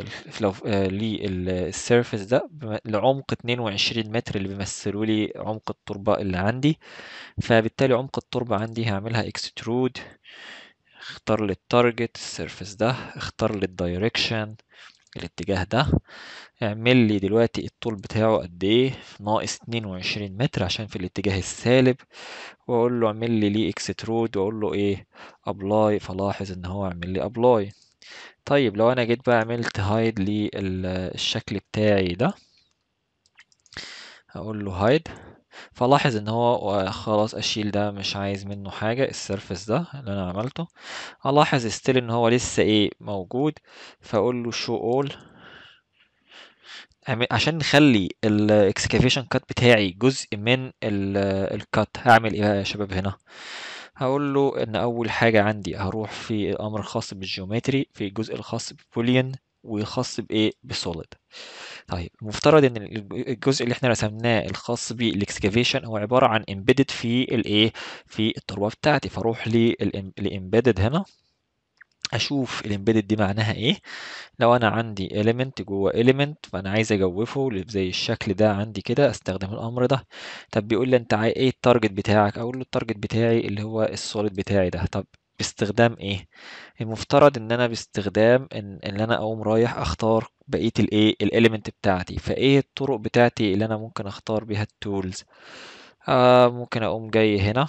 للسيرفيس ده لعمق 22 متر اللي بيمثلوا لي عمق التربة اللي عندي فبالتالي عمق التربة عندي هعملها اكسترود اختار لي التارجت السيرفيس ده اختار لي الدايركشن الاتجاه ده اعمل لي دلوقتي الطول بتاعه قد ايه ناقص 22 متر عشان في الاتجاه السالب واقول له اعمل لي ليه اكسترود واقول له ايه ابلاي فلاحظ ان هو عمل لي ابلاي طيب لو انا جيت بقى عملت هايد للشكل بتاعي ده هقول له هايد فلاحظ ان هو خلاص اشيل ده مش عايز منه حاجة السيرفس ده اللي انا عملته الاحظ ستيل ان هو لسه ايه موجود فاقول له شو اول عشان نخلي الاكسكافيشن كات بتاعي جزء من الكات هعمل ايه بقى يا شباب هنا هقول له ان اول حاجة عندي هروح في الامر الخاص بالجيومتري في الجزء الخاص ببوليان والخاص بايه بسوليد طيب المفترض ان الجزء اللي احنا رسمناه الخاص بالاكسكافيشن هو عباره عن امبيدد في الايه في التربه بتاعتي فاروح للامبيدد هنا اشوف الامبيدد دي معناها ايه لو انا عندي element جوه element فانا عايز اجوفه زي الشكل ده عندي كده استخدم الامر ده طب بيقول لي انت عايز ايه التارجت بتاعك اقول له التارجت بتاعي اللي هو السوليد بتاعي ده طب باستخدام ايه المفترض ان انا باستخدام ان, إن انا اقوم رايح اختار بقيه الايه الاليمنت بتاعتي فايه الطرق بتاعتي اللي انا ممكن اختار بيها التولز آه ممكن اقوم جاي هنا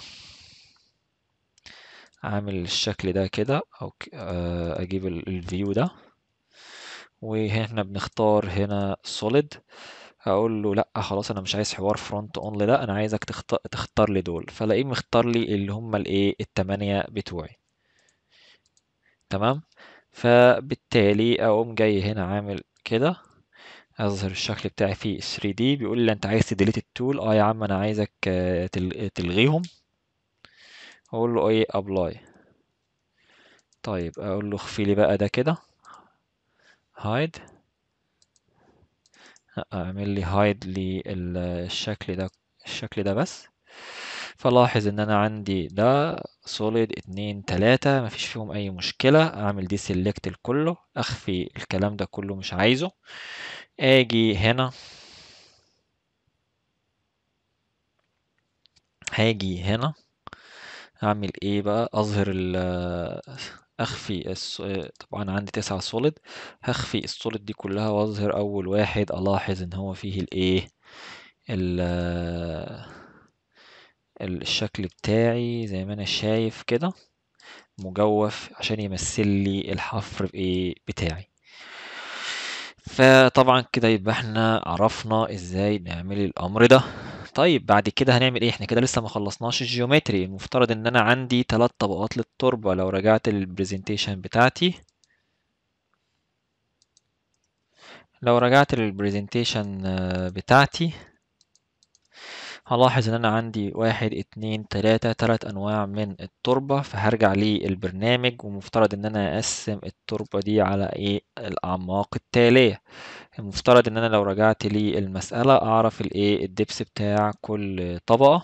عامل الشكل ده كده او آه اجيب الفيو ده وهنا بنختار هنا solid هقول له لا خلاص انا مش عايز حوار فرونت اونلي لا انا عايزك تختار تختار لي دول فلاقيه مختار لي اللي هم الايه التمانية بتوعي تمام فبالتالي اقوم جاي هنا عامل كده اظهر الشكل بتاعي في 3D بيقول لي انت عايز تديليت التول اه يا عم انا عايزك تلغيهم اقول له ايه ابلاي طيب اقول له اخفي لي بقى ده كده هايد اعمل لي هايد للشكل ده الشكل ده بس فلاحظ ان انا عندي ده سوليد اتنين تلاتة مفيش فيهم اي مشكلة اعمل دي سيلكت لكله اخفي الكلام ده كله مش عايزه اجي هنا هاجي هنا اعمل ايه بقى اظهر ال اخفي الس... طبعا عندي تسعة سوليد هخفي السوليد دي كلها واظهر اول واحد الاحظ ان هو فيه الايه ال الشكل بتاعي زي ما انا شايف كده مجوف عشان يمثل لي الحفر بايه بتاعي فطبعا كده يبقى احنا عرفنا ازاي نعمل الامر ده طيب بعد كده هنعمل ايه احنا كده لسه ما خلصناش الجيومتري المفترض ان انا عندي ثلاث طبقات للتربة لو رجعت للبرزنتيشن بتاعتي لو رجعت للبرزنتيشن بتاعتي هلاحظ ان انا عندي واحد اتنين تلاتة تلات انواع من التربة فهرجع للبرنامج ومفترض ان انا اقسم التربة دي على ايه الاعماق التالية المفترض ان انا لو رجعت للمسألة اعرف الايه الدبس بتاع كل طبقة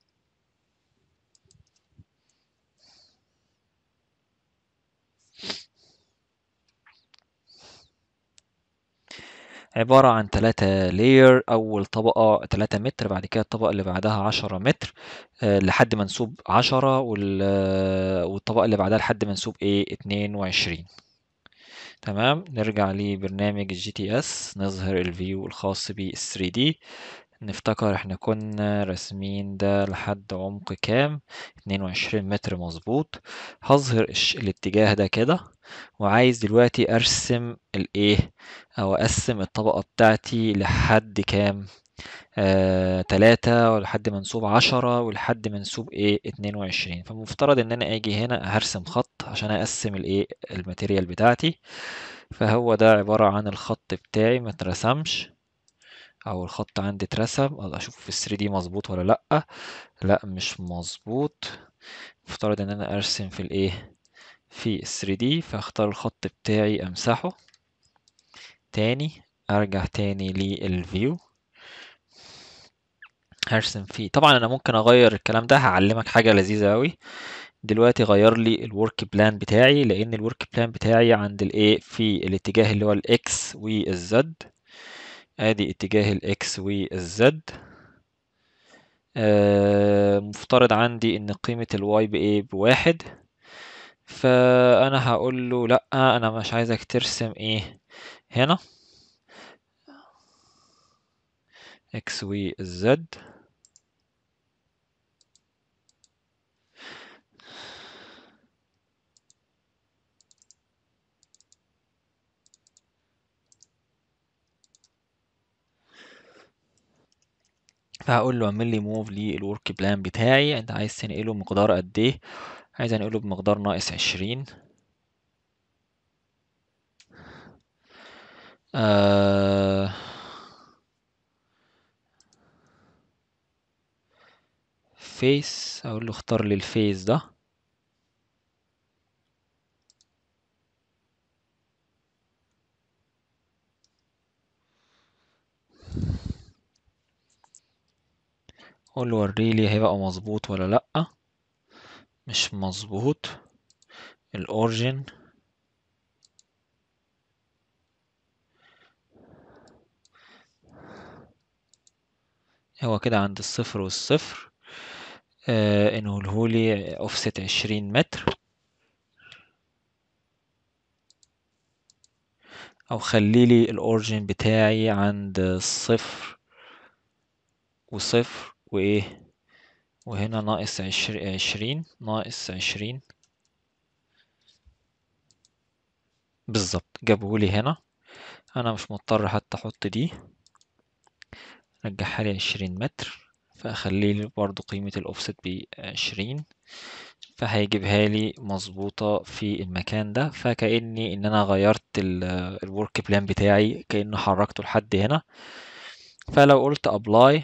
عبارة عن تلاتة لاير أول طبقة تلاتة متر بعد كده الطبقة اللي بعدها عشرة متر أه لحد منسوب عشرة والطبقة اللي بعدها لحد منسوب ايه اتنين وعشرين تمام نرجع لبرنامج الجي تي اس نظهر الفيو الخاص بال 3 دي نفتكر احنا كنا راسمين ده لحد عمق كام 22 متر مظبوط هظهر الاتجاه ده كده وعايز دلوقتي ارسم الايه او اقسم الطبقة بتاعتي لحد كام آه، تلاتة ولحد منسوب عشرة ولحد منسوب ايه اتنين وعشرين فمفترض ان انا اجي هنا هرسم خط عشان اقسم الايه الماتيريال بتاعتي فهو ده عبارة عن الخط بتاعي ما اترسمش او الخط عندي اترسم اشوف في 3 دي مظبوط ولا لا لا مش مظبوط مفترض ان انا ارسم في الايه في 3 دي فاختار الخط بتاعي امسحه تاني ارجع تاني للفيو هرسم فيه طبعا انا ممكن اغير الكلام ده هعلمك حاجه لذيذه قوي دلوقتي غير لي الورك بلان بتاعي لان الورك بلان بتاعي عند الايه في الاتجاه اللي هو الاكس والزد ادي اتجاه الاكس والزد آه مفترض عندي ان قيمه الواي بايه بواحد فانا هقول له لا انا مش عايزك ترسم ايه هنا اكس والزد فهقول له اعمل لي موف للورك بلان بتاعي انت عايز تنقله مقدار قد ايه عايز انقله بمقدار ناقص عشرين آه فيس اقول له اختار لي الفيس ده اقول له وريلي هيبقى مظبوط ولا لا مش مظبوط الاوريجن هو كده عند الصفر والصفر آه انهولهولي اوفست عشرين متر او خليلي الاوريجين بتاعي عند صفر وصفر وايه وهنا ناقص عشرين ناقص عشرين بالظبط جابهولي هنا انا مش مضطر حتى احط دي رجعها لي عشرين متر فاخلي لي برضو قيمة الاوفست بعشرين فهيجيبها لي مظبوطة في المكان ده فكأني ان انا غيرت الورك بلان بتاعي كأنه حركته لحد هنا فلو قلت ابلاي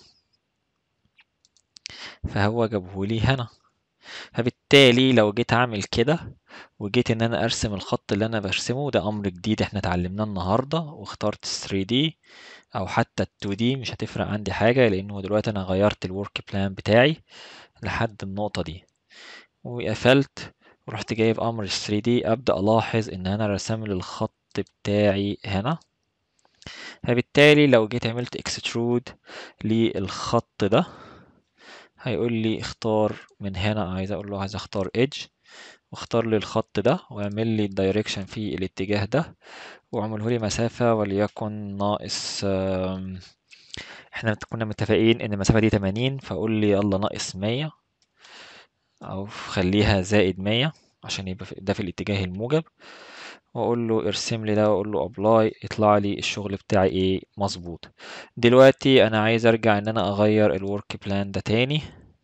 فهو جابهولي هنا فبالتالي لو جيت اعمل كده وجيت ان انا ارسم الخط اللي انا برسمه ده امر جديد احنا اتعلمناه النهارده واخترت 3D او حتى 2D مش هتفرق عندي حاجة لانه دلوقتي انا غيرت الورك بلان بتاعي لحد النقطة دي وقفلت ورحت جايب امر 3D ابدا الاحظ ان انا رسم لي الخط بتاعي هنا فبالتالي لو جيت عملت اكسترود للخط ده هيقول لي اختار من هنا عايز اقول له عايز اختار ايدج واختار لي الخط ده واعمل لي الدايركشن في الاتجاه ده واعمله لي مسافة وليكن ناقص احنا كنا متفقين ان المسافة دي 80 فاقول لي يلا ناقص 100 او خليها زائد 100 عشان يبقى ده في الاتجاه الموجب واقول له ارسم لي ده واقول له ابلاي يطلع لي الشغل بتاعي ايه مظبوط دلوقتي انا عايز ارجع ان انا اغير الورك بلان ده تاني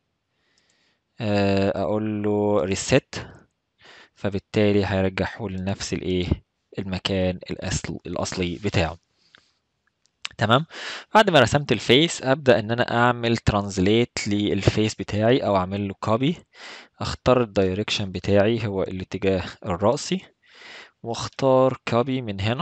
اقول له ريست فبالتالي هيرجعه لنفس الايه المكان الأصل الاصلي بتاعه تمام بعد ما رسمت الفيس ابدا ان انا اعمل ترانزليت للفيس بتاعي او اعمل له كوبي اختار الدايركشن بتاعي هو الاتجاه الرأسي واختار كوبي من هنا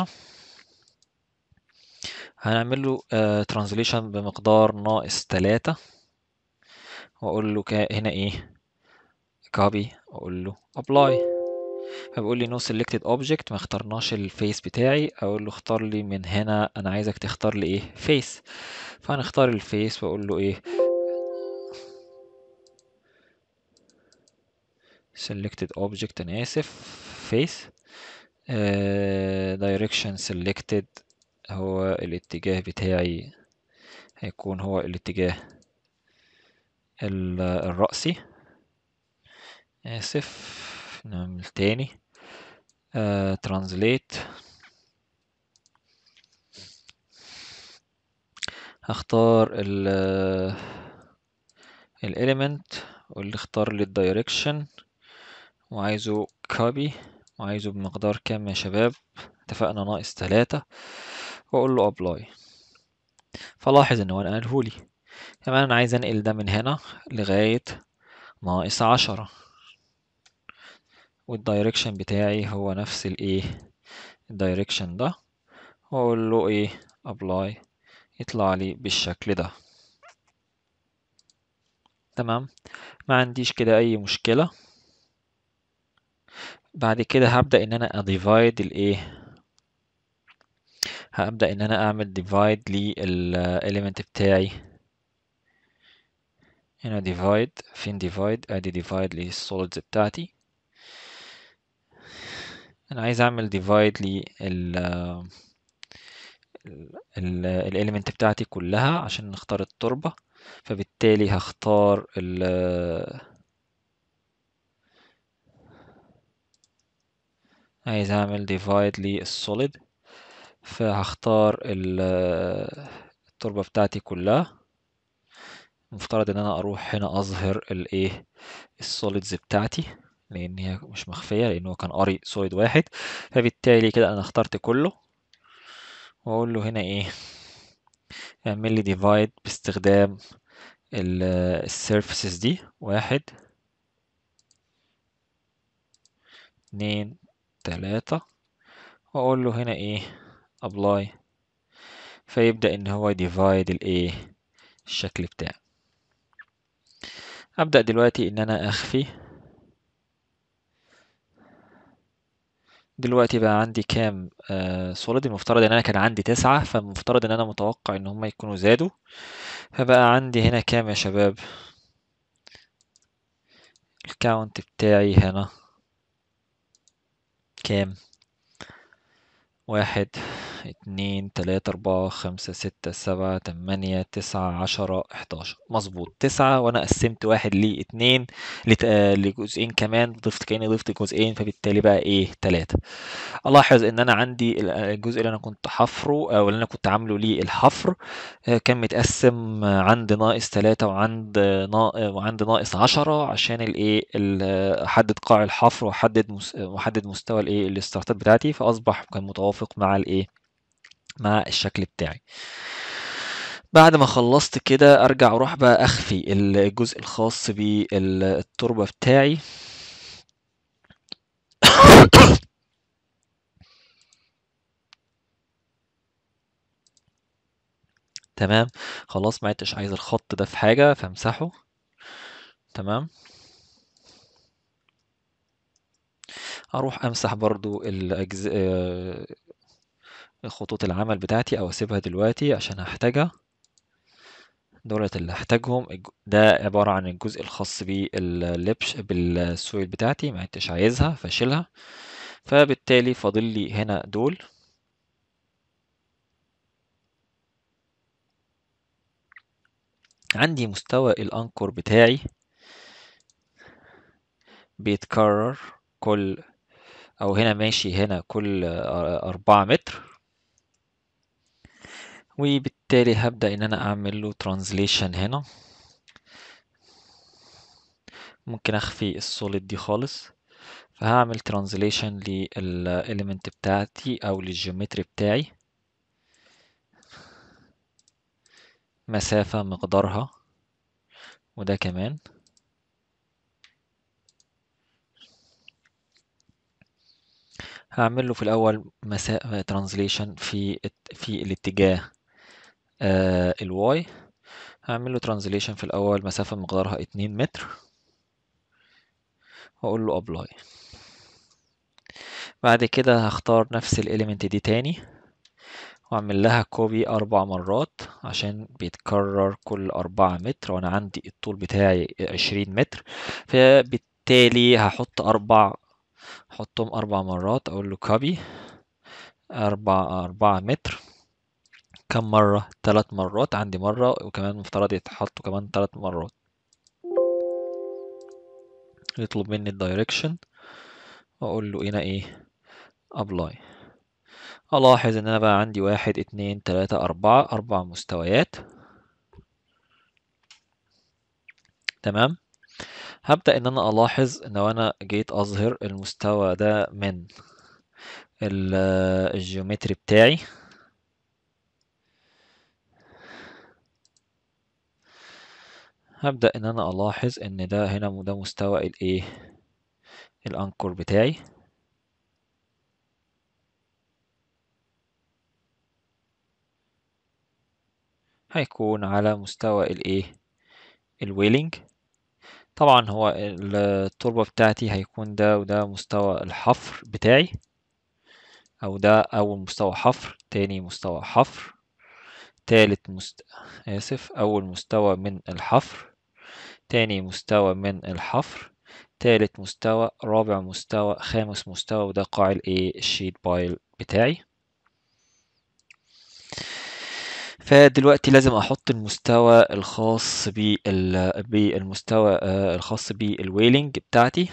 هنعمل له ترانزليشن بمقدار ناقص تلاتة واقول له هنا ايه كوبي واقول له ابلاي فبيقول لي نو سيلكتد اوبجكت ما اخترناش الفيس بتاعي اقول له اختار لي من هنا انا عايزك تختار لي ايه فيس فهنختار الفيس واقول له ايه selected object انا اسف face uh, direction selected هو الاتجاه بتاعي هيكون هو الاتجاه الرأسي آسف نعمل تاني uh, translate هختار ال element واللي اختار لي الدايركشن وعايزه copy وعايزه بمقدار كام يا شباب اتفقنا ناقص تلاتة واقول له apply فلاحظ ان هو نقلهولي كمان انا عايز انقل ده من هنا لغاية ناقص عشرة والدايركشن بتاعي هو نفس الايه الدايركشن ده واقول له ايه apply يطلع لي بالشكل ده تمام ما عنديش كده اي مشكلة بعد كده هبدأ ان انا اديفايد الايه هبدأ ان انا اعمل ديفايد للإليمنت بتاعي هنا ديفايد فين ديفايد ادي ديفايد للسوليدز بتاعتي انا عايز اعمل ديفايد لل الاليمنت بتاعتي كلها عشان نختار التربة فبالتالي هختار ال عايز اعمل ديفايد للسوليد فهختار التربة بتاعتي كلها المفترض ان انا اروح هنا اظهر الايه السوليدز بتاعتي لان هي مش مخفية لان هو كان قاري سوليد واحد فبالتالي كده انا اخترت كله واقول له هنا ايه اعمل لي ديفايد باستخدام السيرفيسز دي واحد اتنين تلاتة واقول له هنا ايه ابلاي فيبدأ ان هو ديفايد الايه الشكل بتاعي ابدأ دلوقتي ان انا اخفي دلوقتي بقى عندي كام آه سوليد المفترض ان انا كان عندي تسعة فالمفترض ان انا متوقع ان هم يكونوا زادوا فبقى عندي هنا كام يا شباب الكاونت بتاعي هنا كام واحد اتنين تلاتة أربعة خمسة ستة سبعة تمانية تسعة عشرة حداشر مظبوط تسعة وأنا قسمت واحد لاتنين لت... آه، لجزئين كمان ضفت كأني ضفت جزئين فبالتالي بقى إيه تلاتة ألاحظ إن أنا عندي ال- الجزء اللي أنا كنت حفره أو اللي أنا كنت عامله ليه الحفر آه، كان متقسم آه، عند ناقص تلاتة وعند آه، نا... آه، وعند ناقص عشرة عشان الإيه ال- آه، أحدد قاع الحفر وأحدد مس... آه، وأحدد مستوى الإيه الاستارتات بتاعتي فأصبح كان متوافق مع الإيه مع الشكل بتاعي بعد ما خلصت كده ارجع اروح بقى اخفي الجزء الخاص بالتربة بتاعي تمام خلاص ما عدتش عايز الخط ده في حاجة فامسحه تمام اروح امسح برضو الأجزاء آه، خطوط العمل بتاعتي او اسيبها دلوقتي عشان هحتاجها دولت اللي هحتاجهم الج- ده عبارة عن الجزء الخاص باللبش بالسويل بتاعتي ما عدتش عايزها فاشيلها فبالتالي فاضل لي هنا دول عندي مستوى الأنكر بتاعي بيتكرر كل أو هنا ماشي هنا كل آه، أربعة متر وبالتالي هبدأ إن أنا أعمل له translation هنا ممكن أخفي السوليد دي خالص فهعمل translation للإليمنت بتاعتي أو للجيومتري بتاعي مسافة مقدارها وده كمان هعمل له في الأول مسا... translation في في الاتجاه آه الواي هعمل له translation في الأول مسافة مقدارها 2 متر وأقول له apply بعد كده هختار نفس الإليمنت دي تاني وأعمل لها كوبي أربع مرات عشان بيتكرر كل أربعة متر وأنا عندي الطول بتاعي عشرين متر فبالتالي هحط أربع أحطهم أربع مرات أقول له كوبي أربع أربعة متر كم مرة؟ تلات مرات عندي مرة وكمان مفترض يتحطوا كمان تلات مرات يطلب مني الدايركشن وأقول له هنا إيه أبلاي ألاحظ إن أنا بقى عندي واحد اتنين تلاتة أربعة أربع مستويات تمام هبدأ إن أنا ألاحظ إن لو أنا جيت أظهر المستوى ده من ال- الجيومتري بتاعي هبدأ إن أنا ألاحظ إن ده هنا ده مستوى الإيه الأنكر بتاعي هيكون على مستوى الإيه الويلينج طبعا هو التربة بتاعتي هيكون ده وده مستوى الحفر بتاعي أو ده أول مستوى حفر تاني مستوى حفر تالت مست... آسف أول مستوى من الحفر تاني مستوى من الحفر تالت مستوى رابع مستوى خامس مستوى وده قاع الايه الشيت بايل بتاعي فدلوقتي لازم احط المستوى الخاص بال بالمستوى آه، الخاص بالويلنج بتاعتي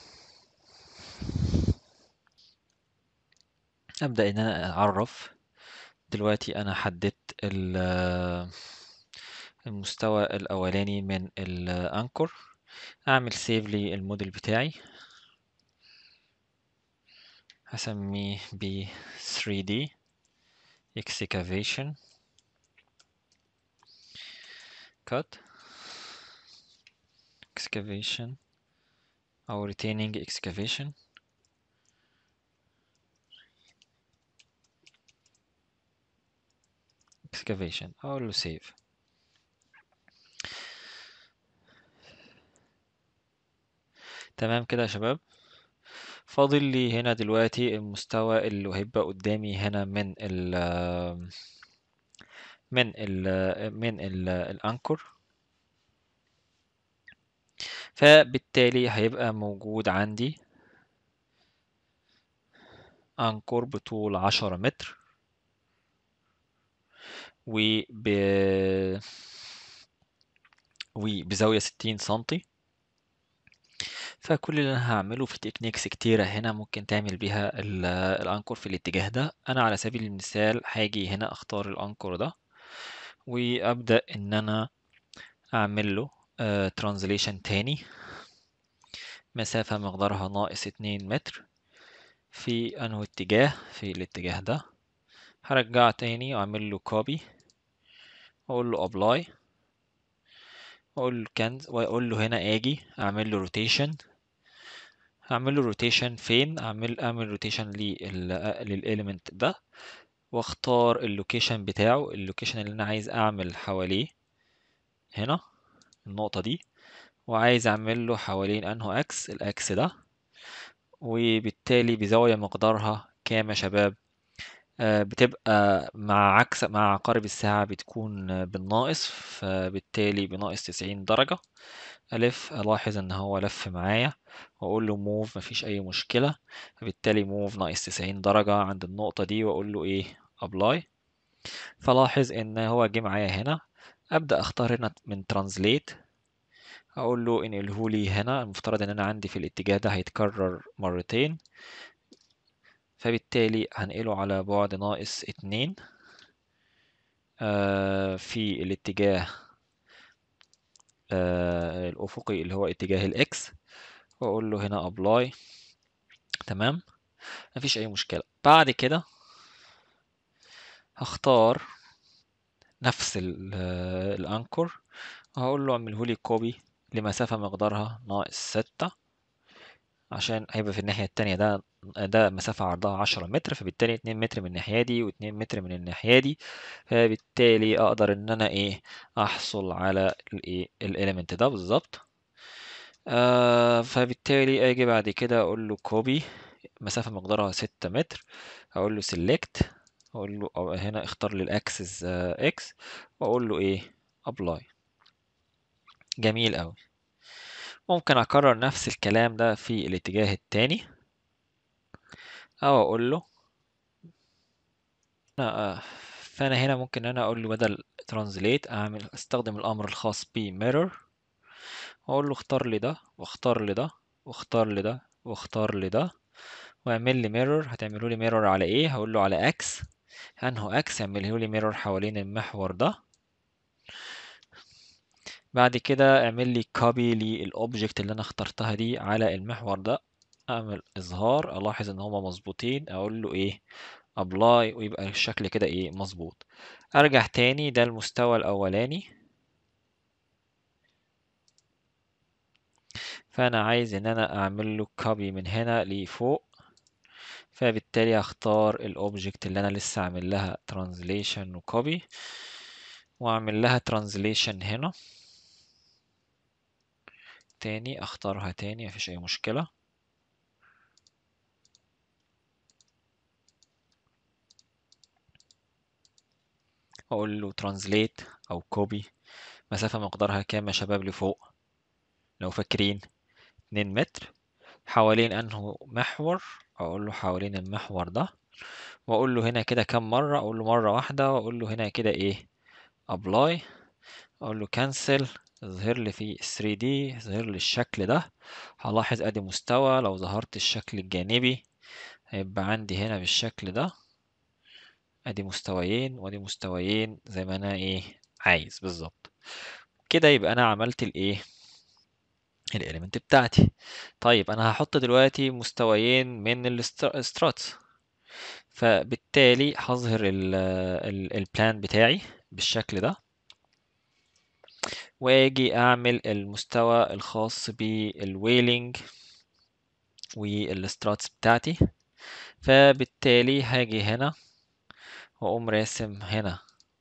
ابدا ان انا اعرف دلوقتي انا حددت ال- المستوى الاولاني من الانكر اعمل سيف للموديل بتاعي هسميه ب 3D excavation cut excavation أو retaining excavation excavation أقول له save تمام كده يا شباب فاضل لي هنا دلوقتي المستوى اللي هيبقى قدامي هنا من ال من ال من ال الانكر فبالتالي هيبقى موجود عندي انكر بطول عشرة متر وب وبزاوية ستين سنتي فكل اللي انا هعمله في تكنيكس كتيرة هنا ممكن تعمل بيها الانكر في الاتجاه ده انا على سبيل المثال هاجي هنا اختار الانكر ده وابدأ ان انا اعمل له ترانزليشن تاني مسافة مقدارها ناقص اتنين متر في انه اتجاه في الاتجاه ده هرجعه تاني واعمل له كوبي واقول له ابلاي واقول له كنز واقول له هنا اجي اعمل له روتيشن هعمل له روتيشن فين اعمل اعمل روتيشن للاليمنت ده واختار اللوكيشن بتاعه اللوكيشن اللي انا عايز اعمل حواليه هنا النقطة دي وعايز اعمل له حوالين انه اكس الاكس ده وبالتالي بزاوية مقدارها كام يا شباب آه بتبقى مع عكس مع عقارب الساعة بتكون بالناقص فبالتالي بناقص تسعين درجة ألف ألاحظ إن هو لف معايا وأقول له موف مفيش أي مشكلة فبالتالي موف ناقص تسعين درجة عند النقطة دي وأقول له إيه أبلاي فلاحظ إن هو جه معايا هنا أبدأ أختار هنا من ترانزليت أقول له انقله لي هنا المفترض إن أنا عندي في الاتجاه ده هيتكرر مرتين فبالتالي هنقله على بعد ناقص اتنين آه في الاتجاه آه الأفقي اللي هو اتجاه الإكس وأقول له هنا أبلاي تمام مفيش أي مشكلة بعد كده هختار نفس الأنكر وهقول له اعمله لي كوبي لمسافة مقدارها ناقص ستة عشان هيبقى في الناحية التانية ده ده مسافة عرضها عشرة متر فبالتالي اتنين متر من الناحية دي واتنين متر من الناحية دي فبالتالي أقدر إن أنا إيه أحصل على الإيه الإيليمنت ده بالظبط آه فبالتالي أجي بعد كده أقول له كوبي مسافة مقدارها ستة متر أقول له سيلكت أقول له أو هنا اختار لي الأكسس إكس وأقول له إيه أبلاي جميل أوي ممكن أكرر نفس الكلام ده في الاتجاه التاني أو أقول له أنا فأنا هنا ممكن أنا أقول له بدل translate أعمل أستخدم الأمر الخاص ب mirror وأقول له اختار لي ده واختار لي ده واختار لي ده واختار لي ده واعمل لي mirror هتعملوا لي mirror على إيه؟ هقول له على x أنه x اعمله لي mirror حوالين المحور ده بعد كده اعمل لي كوبي للاوبجكت اللي انا اخترتها دي على المحور ده اعمل اظهار الاحظ ان هما مظبوطين اقول له ايه ابلاي ويبقى الشكل كده ايه مظبوط ارجع تاني ده المستوى الاولاني فانا عايز ان انا اعمل له كوبي من هنا لفوق فبالتالي هختار الاوبجكت اللي انا لسه عامل لها ترانزليشن وكوبي واعمل لها ترانزليشن هنا تاني اختارها تاني مفيش اي مشكلة اقول له ترانزليت او كوبي مسافة مقدارها كام يا شباب لفوق لو فاكرين اتنين متر حوالين انه محور اقول له حوالين المحور ده واقول له هنا كده كام مرة اقول له مرة واحدة واقول له هنا كده ايه ابلاي اقول له كانسل يظهر لي في 3D يظهر لي الشكل ده هلاحظ ادي مستوى لو ظهرت الشكل الجانبي هيبقى عندي هنا بالشكل ده ادي مستويين وادي مستويين زي ما انا ايه عايز بالظبط كده يبقى انا عملت الايه الاليمنت بتاعتي طيب انا هحط دلوقتي مستويين من الستراتس فبالتالي هظهر البلان بتاعي بالشكل ده واجي اعمل المستوى الخاص بالويلنج والستراتس بتاعتي فبالتالي هاجي هنا واقوم راسم هنا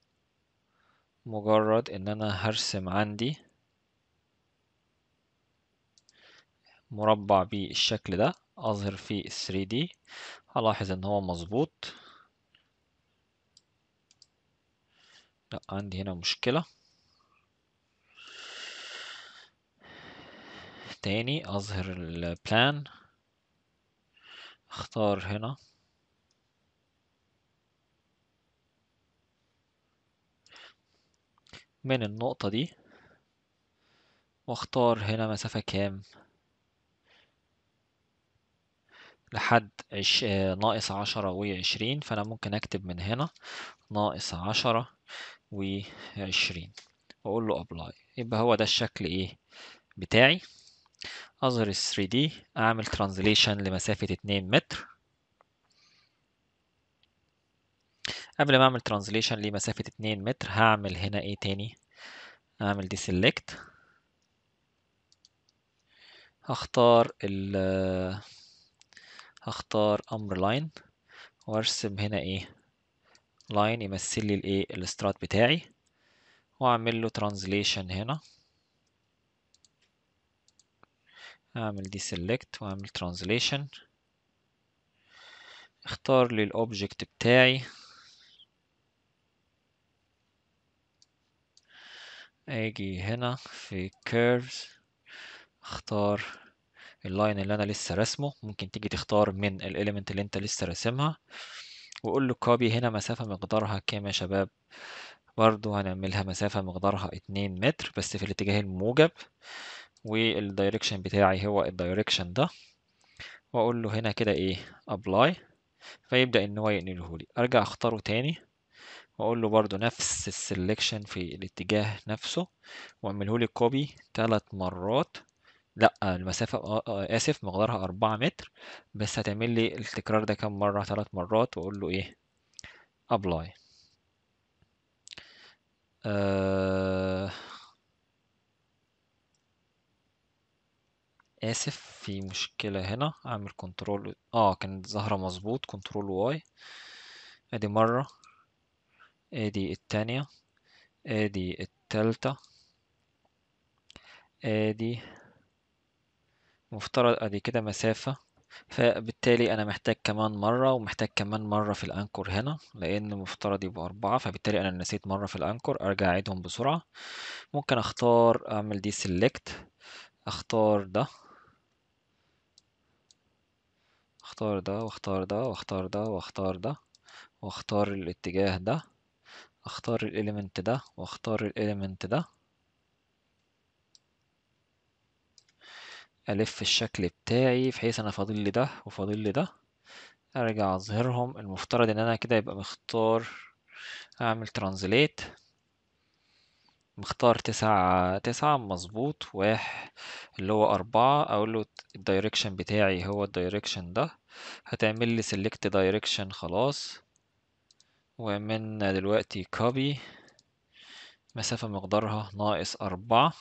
مجرد ان انا هرسم عندي مربع بالشكل ده اظهر في 3D هلاحظ ان هو مظبوط لا عندي هنا مشكلة تاني اظهر البلان اختار هنا من النقطة دي واختار هنا مسافة كام لحد عش... ناقص عشرة وعشرين فأنا ممكن أكتب من هنا ناقص عشرة وعشرين وأقول له أبلاي يبقى هو ده الشكل إيه بتاعي أظهر ال 3D أعمل ترانزليشن لمسافة 2 متر قبل ما أعمل ترانزليشن لمسافة 2 متر هعمل هنا إيه تاني أعمل دي سيلكت هختار ال هختار أمر لاين وأرسم هنا إيه لاين يمثل لي الإيه الاسترات بتاعي وأعمل له ترانزليشن هنا أعمل دي سيلكت وأعمل ترانزليشن اختار لي الأوبجكت بتاعي اجي هنا في curves اختار اللاين اللي انا لسه رسمه ممكن تيجي تختار من الاليمنت اللي انت لسه راسمها واقول له كوبي هنا مسافة مقدارها كام يا شباب برضو هنعملها مسافة مقدارها 2 متر بس في الاتجاه الموجب والدايركشن بتاعي هو الدايركشن ده واقول له هنا كده ايه ابلاي فيبدأ ان هو ينقله لي ارجع اختاره تاني واقول له برضو نفس السلكشن في الاتجاه نفسه واعمله لي كوبي ثلاث مرات لا المسافة آه آه آسف مقدارها أربعة متر بس هتعمل لي التكرار ده كام مرة ثلاث مرات وأقول له إيه apply آه آسف في مشكلة هنا أعمل كنترول آه كانت ظاهرة مظبوط كنترول واي أدي مرة أدي التانية أدي التالتة أدي مفترض ادي كده مسافة فبالتالي انا محتاج كمان مرة ومحتاج كمان مرة في الانكور هنا لان مفترض يبقى اربعة فبالتالي انا نسيت مرة في الانكور ارجع اعيدهم بسرعة ممكن اختار اعمل دي سيلكت اختار ده اختار ده واختار ده واختار ده واختار ده واختار الاتجاه ده اختار الاليمنت ده واختار الاليمنت ده ألف الشكل بتاعي بحيث أنا فاضل لي ده وفاضل لي ده أرجع أظهرهم المفترض إن أنا كده يبقى مختار أعمل ترانزليت مختار تسعة تسعة مظبوط واحد اللي هو أربعة أقول له الدايركشن بتاعي هو الدايركشن ده هتعمل لي select direction خلاص وعملنا دلوقتي copy مسافة مقدارها ناقص أربعة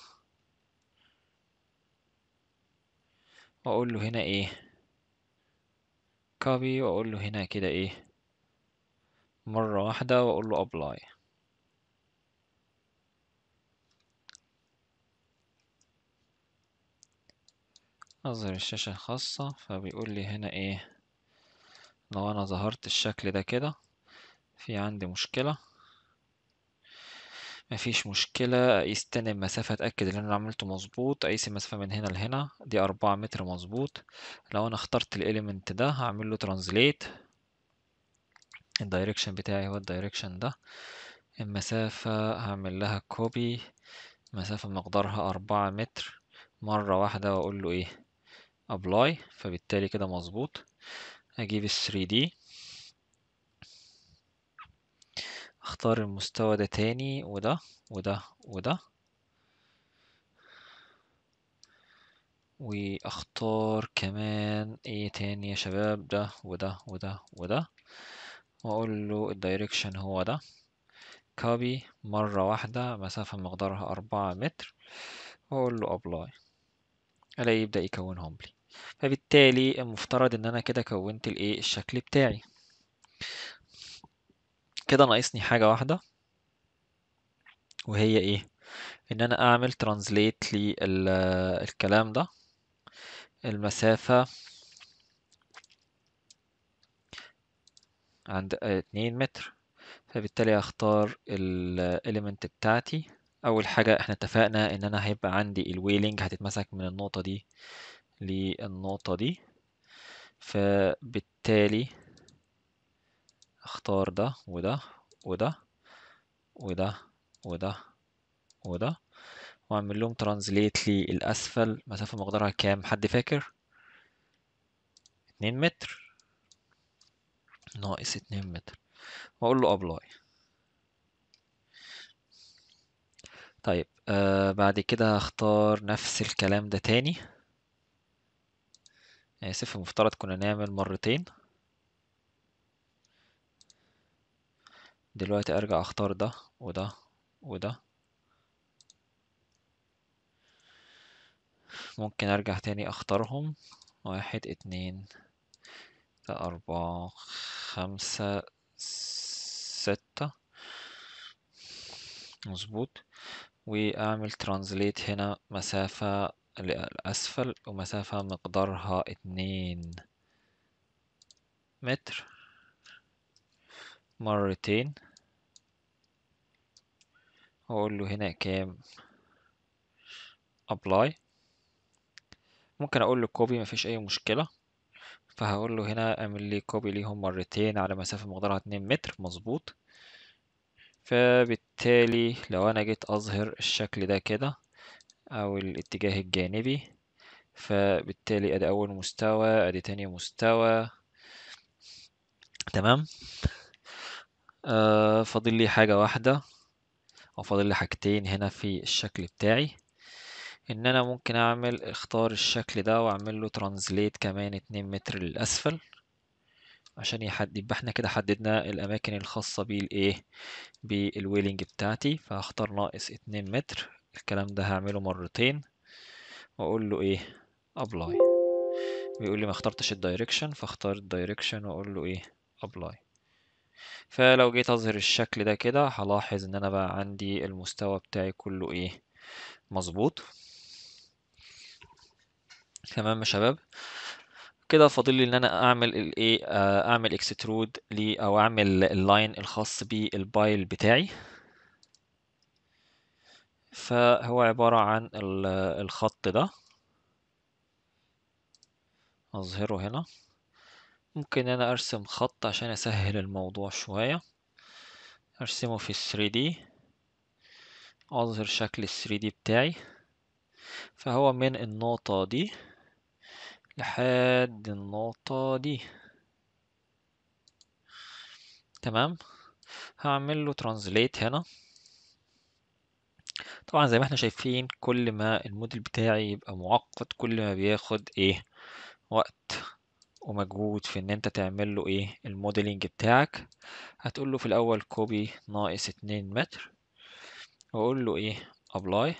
وأقول له هنا إيه copy وأقول له هنا كده إيه مرة واحدة وأقول له apply أظهر الشاشة الخاصة فبيقول لي هنا إيه لو أنا ظهرت الشكل ده كده في عندي مشكلة مفيش مشكلة أقيس تاني المسافة أتأكد إن أنا عملته مظبوط أقيس المسافة من هنا لهنا دي أربعة متر مظبوط لو أنا اخترت الإليمنت ده هعمل له ترانزليت الدايركشن بتاعي هو الدايركشن ده المسافة هعمل لها كوبي مسافة مقدارها أربعة متر مرة واحدة وأقول له إيه أبلاي فبالتالي كده مظبوط أجيب ال 3D اختار المستوى ده تاني وده وده وده واختار كمان ايه تاني يا شباب ده وده وده وده واقول له الدايركشن هو ده كوبي مرة واحدة مسافة مقدارها أربعة متر واقول له ابلاي الاقي يبدأ يكونهم لي فبالتالي المفترض ان انا كده كونت الايه الشكل بتاعي كده ناقصني حاجة واحدة وهي ايه ان انا اعمل ترانزليت للكلام ده المسافة عند اتنين متر فبالتالي هختار الاليمنت بتاعتي اول حاجة احنا اتفقنا ان انا هيبقى عندي الويلنج هتتمسك من النقطة دي للنقطة دي فبالتالي اختار ده وده وده وده وده وده واعمل لهم ترانزليت للاسفل مسافة مقدارها كام حد فاكر اتنين متر ناقص اتنين متر واقول له ابلاي طيب آه بعد كده هختار نفس الكلام ده تاني اسف المفترض كنا نعمل مرتين دلوقتي ارجع اختار ده وده وده ممكن ارجع تاني اختارهم واحد اتنين اربعة خمسة ستة مظبوط واعمل ترانزليت هنا مسافة للأسفل ومسافة مقدارها اتنين متر مرتين واقول له هنا كام ابلاي ممكن اقول له كوبي مفيش اي مشكلة فهقول له هنا اعمل لي كوبي ليهم مرتين على مسافة مقدارها اتنين متر مظبوط فبالتالي لو انا جيت اظهر الشكل ده كده او الاتجاه الجانبي فبالتالي ادي اول مستوى ادي تاني مستوى تمام آه فاضل لي حاجة واحدة او فاضل لي حاجتين هنا في الشكل بتاعي ان انا ممكن اعمل اختار الشكل ده واعمل له ترانزليت كمان اتنين متر للاسفل عشان يحدد يبقى احنا كده حددنا الاماكن الخاصة بالايه بالويلنج بتاعتي فهختار ناقص اتنين متر الكلام ده هعمله مرتين واقول له ايه ابلاي بيقول لي ما اخترتش الدايركشن فاختار الدايركشن واقول له ايه ابلاي فلو جيت اظهر الشكل ده كده هلاحظ ان انا بقى عندي المستوى بتاعي كله ايه مظبوط تمام يا شباب كده فاضل لي ان انا اعمل الايه اعمل اكسترود لي او اعمل اللاين الخاص بالبايل بتاعي فهو عبارة عن الخط ده اظهره هنا ممكن انا ارسم خط عشان اسهل الموضوع شوية ارسمه في 3D اظهر شكل 3D بتاعي فهو من النقطة دي لحد النقطة دي تمام هعمل له ترانزليت هنا طبعا زي ما احنا شايفين كل ما الموديل بتاعي يبقى معقد كل ما بياخد ايه وقت ومجهود في ان انت تعمل له ايه الموديلنج بتاعك هتقول له في الاول كوبي ناقص اتنين متر واقول له ايه ابلاي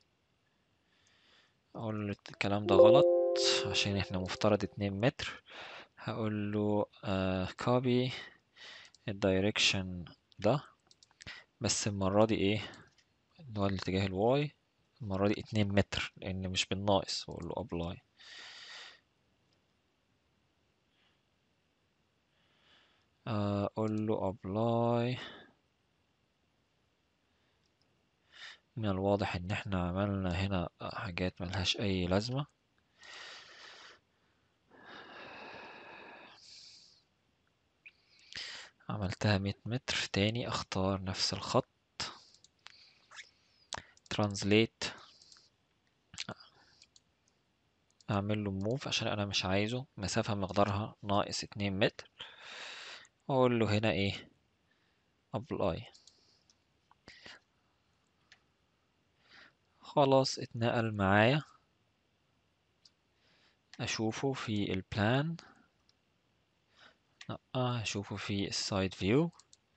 اقول له الكلام ده غلط عشان احنا مفترض اتنين متر هقول له كوبي الدايركشن ده بس المرة دي ايه اللي هو الاتجاه الواي المرة دي اتنين متر لان مش بالناقص واقول له ابلاي اقول له ابلاي من الواضح ان احنا عملنا هنا حاجات ملهاش اي لازمة عملتها مية متر تاني اختار نفس الخط ترانزليت اعمل له موف عشان انا مش عايزه مسافة مقدارها ناقص اتنين متر واقول له هنا ايه ابلاي خلاص اتنقل معايا اشوفه في البلان لا اشوفه في السايد فيو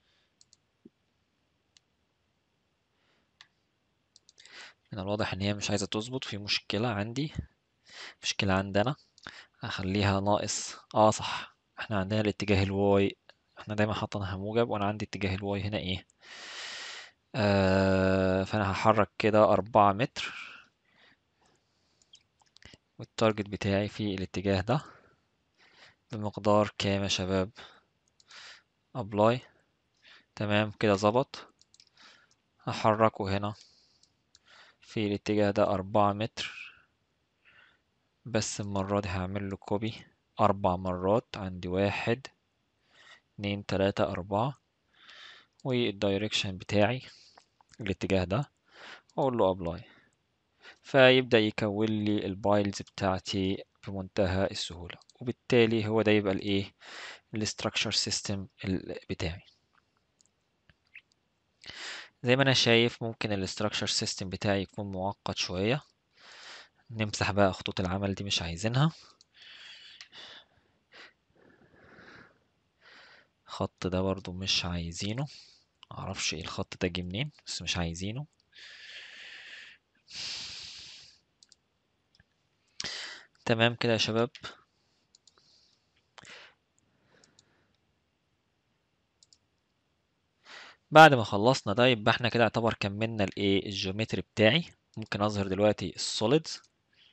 من الواضح ان هي مش عايزة تظبط في مشكلة عندي مشكلة عندنا هخليها ناقص اه صح احنا عندنا الاتجاه الواي احنا دايما حاطينها موجب وانا عندي اتجاه الواي هنا ايه آه فانا هحرك كده اربعة متر والتارجت بتاعي في الاتجاه ده بمقدار كام يا شباب ابلاي تمام كده ظبط هحركه هنا في الاتجاه ده أربعة متر بس المرة دي هعمل له كوبي أربع مرات عندي واحد اتنين تلاتة أربعة والدايركشن بتاعي الاتجاه ده أقول له أبلاي فيبدأ يكون لي البايلز بتاعتي بمنتهى السهولة وبالتالي هو ده يبقى الايه الاستراكشر سيستم بتاعي زي ما انا شايف ممكن الاستراكشر سيستم بتاعي يكون معقد شوية نمسح بقى خطوط العمل دي مش عايزينها الخط ده برضو مش عايزينه معرفش ايه الخط ده جه منين بس مش عايزينه تمام كده يا شباب بعد ما خلصنا ده يبقى احنا كده يعتبر كملنا الايه الجيومتري بتاعي ممكن اظهر دلوقتي السوليدز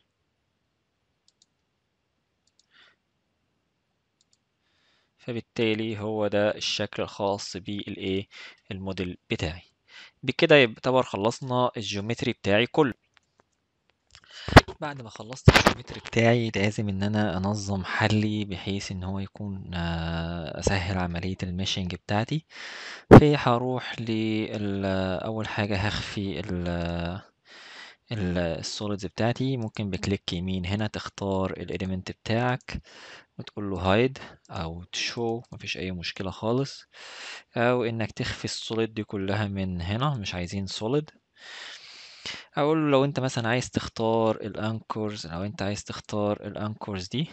فبالتالي هو ده الشكل الخاص بالايه الموديل بتاعي بكده يعتبر خلصنا الجيومتري بتاعي كله بعد ما خلصت الجيومتري بتاعي لازم ان انا انظم حلي بحيث ان هو يكون اسهل عملية الميشنج بتاعتي فهروح ل اول حاجة هخفي السوليدز بتاعتي ممكن بكليك يمين هنا تختار الاليمنت بتاعك وتقول له هايد او تشو مفيش اي مشكلة خالص او انك تخفي السوليد دي كلها من هنا مش عايزين سوليد اقول له لو انت مثلا عايز تختار الانكورز لو انت عايز تختار الانكورز دي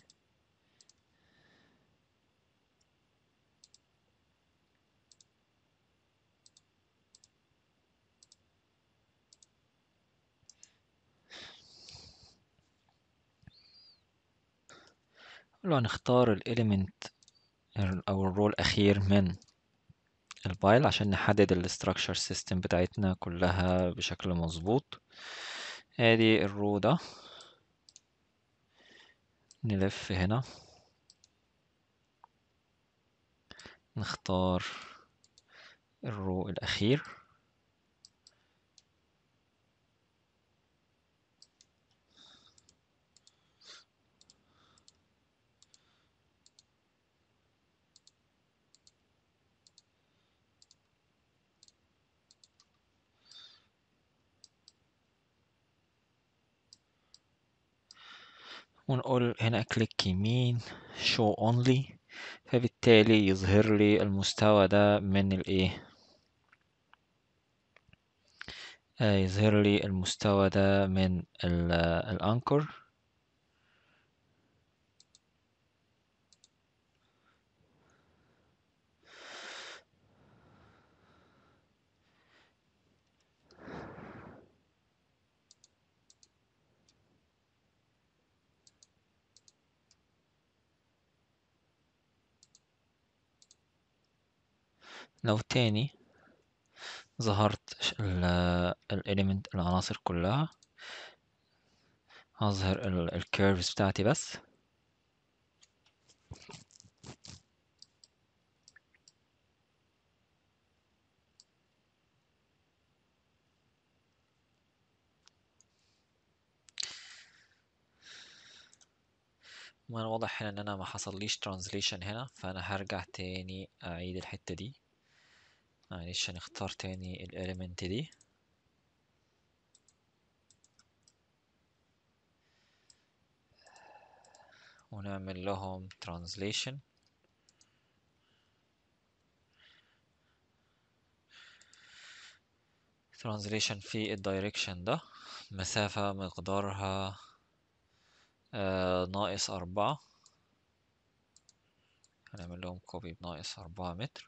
لو هنختار الاليمنت او الرو الاخير من البايل عشان نحدد الاستراكشر سيستم بتاعتنا كلها بشكل مظبوط ادي الرو ده نلف هنا نختار الرو الأخير ونقول هنا كليك يمين show only فبالتالي يظهر لي المستوى ده من الايه آه يظهر لي المستوى ده من الانكر لو تاني ظهرت الاليمنت العناصر كلها هظهر الكيرفز بتاعتي بس وانا واضح هنا ان انا ما حصليش ترانزليشن هنا فانا هرجع تاني اعيد الحتة دي معلش هنختار تاني الاليمنت دي ونعمل لهم translation translation في الدايركشن ده مسافة مقدارها آه ناقص أربعة هنعمل لهم كوبي بناقص أربعة متر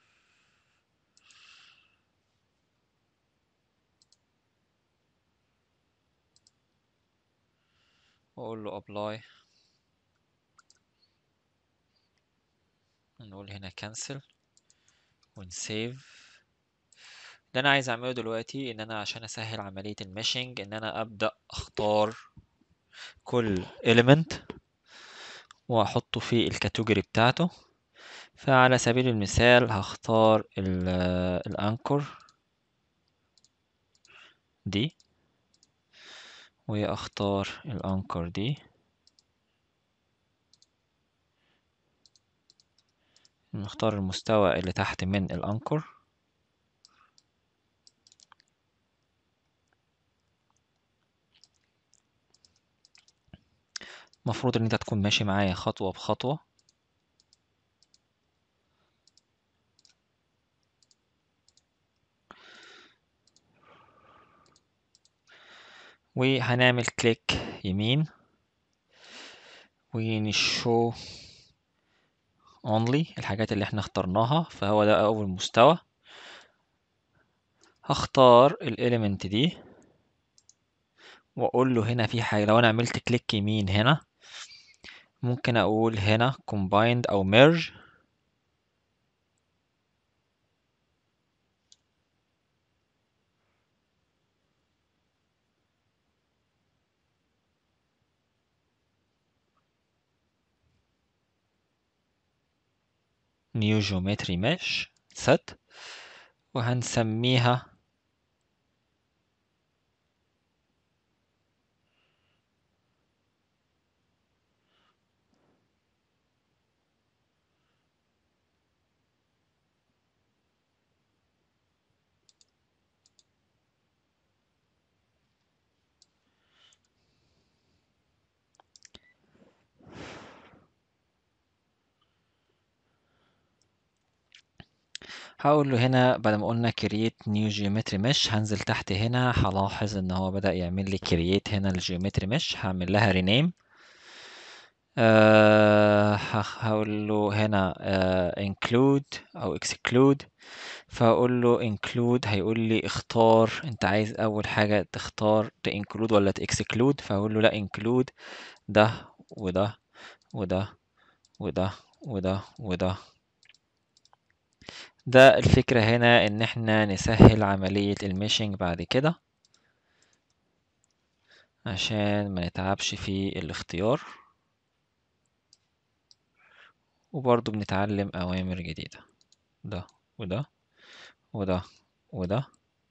وأقول له apply نقول هنا cancel ونسيف اللي انا عايز اعمله دلوقتي ان انا عشان اسهل عملية الميشنج ان انا ابدأ اختار كل element واحطه في الكاتيجوري بتاعته فعلى سبيل المثال هختار الانكر دي واختار الانكر دي نختار المستوى اللي تحت من الانكر المفروض ان انت تكون ماشي معايا خطوة بخطوة وهنعمل كليك يمين ونشو only الحاجات اللي احنا اخترناها فهو ده اول مستوى هختار الاليمنت دي واقول له هنا في حاجة لو انا عملت كليك يمين هنا ممكن اقول هنا combined او merge new geometry mesh set وهنسميها هقول له هنا بعد ما قلنا create new geometry mesh هنزل تحت هنا هلاحظ ان هو بدأ يعمل لي create هنا الجيومتري mesh هعمل لها rename أه هقول له هنا أه include او exclude فاقول له include هيقول لي اختار انت عايز اول حاجة تختار ت include ولا ت exclude فاقول له لا include ده وده وده وده وده وده ده الفكرة هنا ان احنا نسهل عملية الميشنج بعد كده عشان ما نتعبش في الاختيار وبرضو بنتعلم اوامر جديدة ده وده وده وده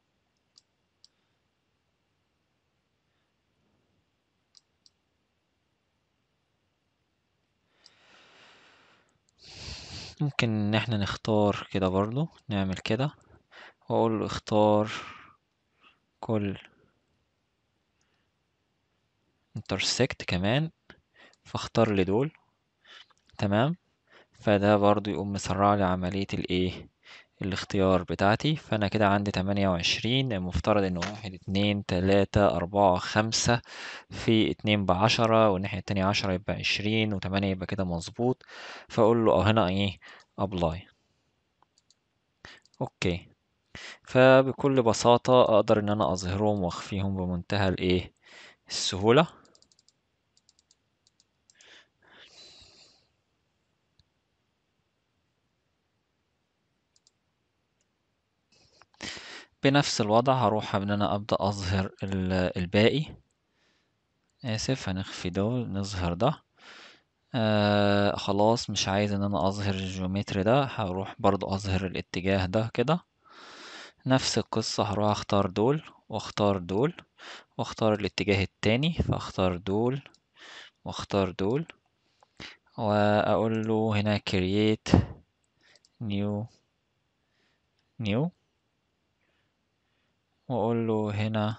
ممكن ان احنا نختار كده برضو نعمل كده واقول له اختار كل intersect كمان فاختار لي دول تمام فده برضو يقوم مسرع لي عملية الايه الاختيار بتاعتي فانا كده عندي تمانية وعشرين المفترض ان واحد اتنين تلاتة اربعة خمسة في اتنين بعشرة والناحية التانية عشرة يبقى عشرين وتمانية يبقى كده مظبوط فاقول له اه هنا ايه ابلاي اوكي فبكل بساطة اقدر ان انا اظهرهم واخفيهم بمنتهى الايه السهولة بنفس الوضع هروح ان انا ابدأ اظهر الباقي اسف هنخفي دول نظهر ده آه خلاص مش عايز ان انا اظهر الجيومتري ده هروح برضو اظهر الاتجاه ده كده نفس القصة هروح اختار دول واختار دول واختار الاتجاه التاني فاختار دول واختار دول واقول له هنا create new new واقول له هنا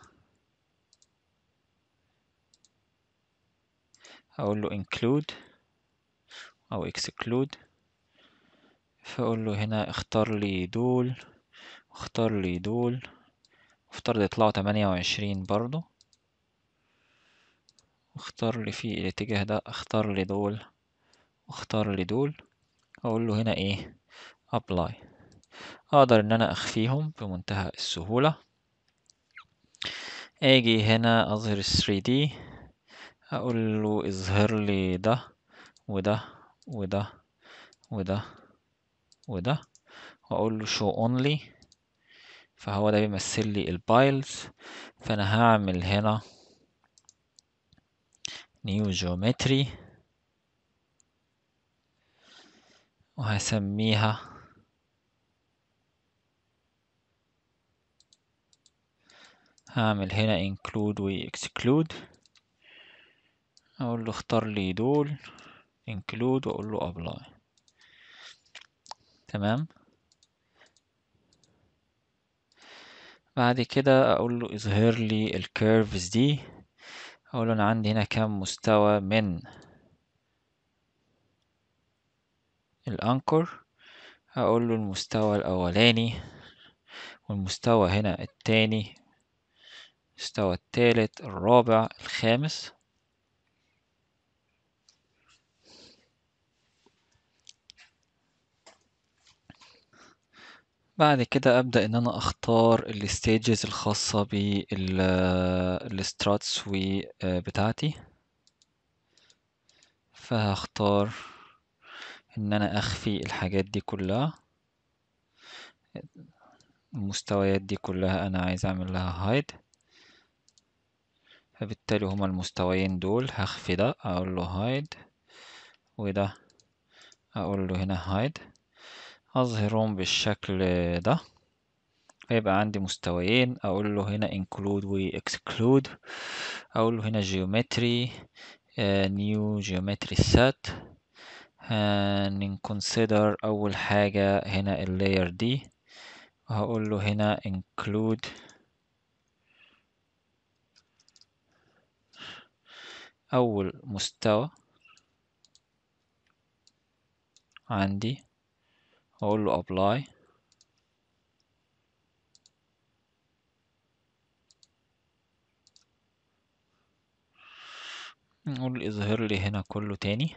اقول له include او exclude فاقول له هنا اختار لي دول واختار لي دول وافترض يطلعوا تمانية وعشرين برضو واختار لي في الاتجاه ده اختار لي دول واختار لي دول اقول له هنا ايه apply اقدر ان انا اخفيهم بمنتهى السهولة اجي هنا اظهر ال 3D اقول له اظهر لي ده وده وده وده وده واقول له show only فهو ده بيمثل لي البايلز فانا هعمل هنا new geometry وهسميها هعمل هنا include و exclude اقول له اختار لي دول include واقول له apply تمام بعد كده اقول له اظهر لي الكيرفز دي اقول له انا عندي هنا كام مستوى من الانكر هقول له المستوى الاولاني والمستوى هنا التاني المستوى التالت الرابع الخامس بعد كده أبدأ إن أنا أختار الستيجز الخاصة بالستراتس بتاعتي فهختار إن أنا أخفي الحاجات دي كلها المستويات دي كلها أنا عايز أعمل لها هايد فبالتالي هما المستويين دول هخفي ده أقول له هايد وده أقول له هنا هايد أظهرهم بالشكل ده فيبقى عندي مستويين أقول له هنا include و exclude أقول له هنا geometry uh, new geometry set هنconsider أول حاجة هنا اللاير دي وهقول له هنا include أول مستوى عندي أقول له apply نقول اظهر لي هنا كله تاني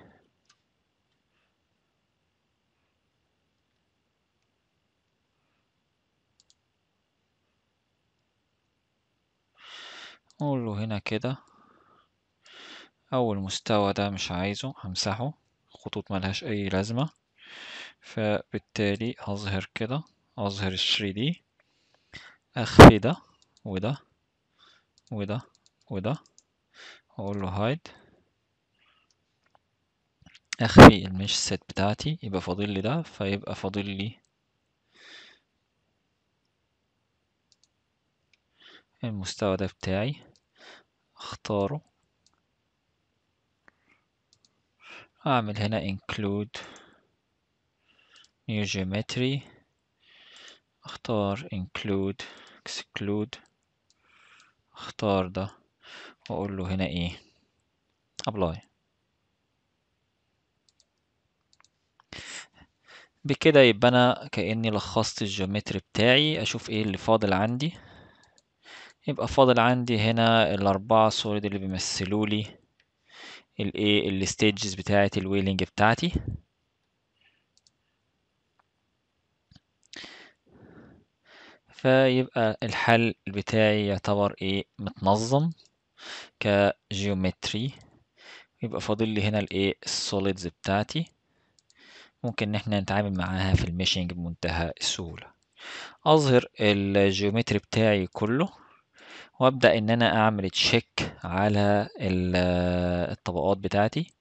أقول له هنا كده أول مستوى ده مش عايزه همسحه خطوط ملهاش أي لازمة فبالتالي هظهر كده أظهر الثري دي أخفي ده وده وده وده وأقول له هايد أخفي المش سيت بتاعتي يبقى فاضل لي ده فيبقى فاضل لي المستوى ده بتاعي اختاره أعمل هنا include new geometry اختار include exclude اختار ده واقول له هنا ايه apply بكده يبقى انا كأني لخصت الجيومتري بتاعي اشوف ايه اللي فاضل عندي يبقى فاضل عندي هنا الاربعة سوليد اللي بيمثلوا لي الايه الستيجز بتاعه الويلنج بتاعتي فيبقى الحل بتاعي يعتبر ايه متنظم كجيومتري يبقى فاضل لي هنا الايه السوليدز بتاعتي ممكن ان احنا نتعامل معاها في الميشنج بمنتهى السهولة اظهر الجيومتري بتاعي كله وابدا ان انا اعمل تشيك على الطبقات بتاعتي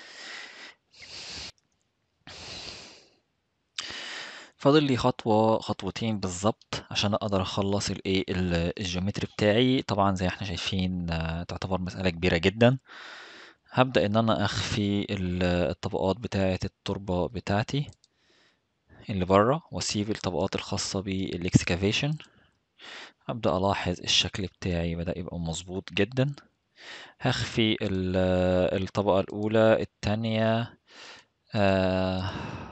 فاضل لي خطوة خطوتين بالظبط عشان اقدر اخلص الايه الجيومتري بتاعي طبعا زي احنا شايفين تعتبر مسألة كبيرة جدا هبدأ ان انا اخفي الطبقات بتاعة التربة بتاعتي اللي بره واسيب الطبقات الخاصة بالاكسكافيشن هبدأ ألاحظ الشكل بتاعي بدأ يبقى مظبوط جدا هخفي الطبقة الأولى التانية آه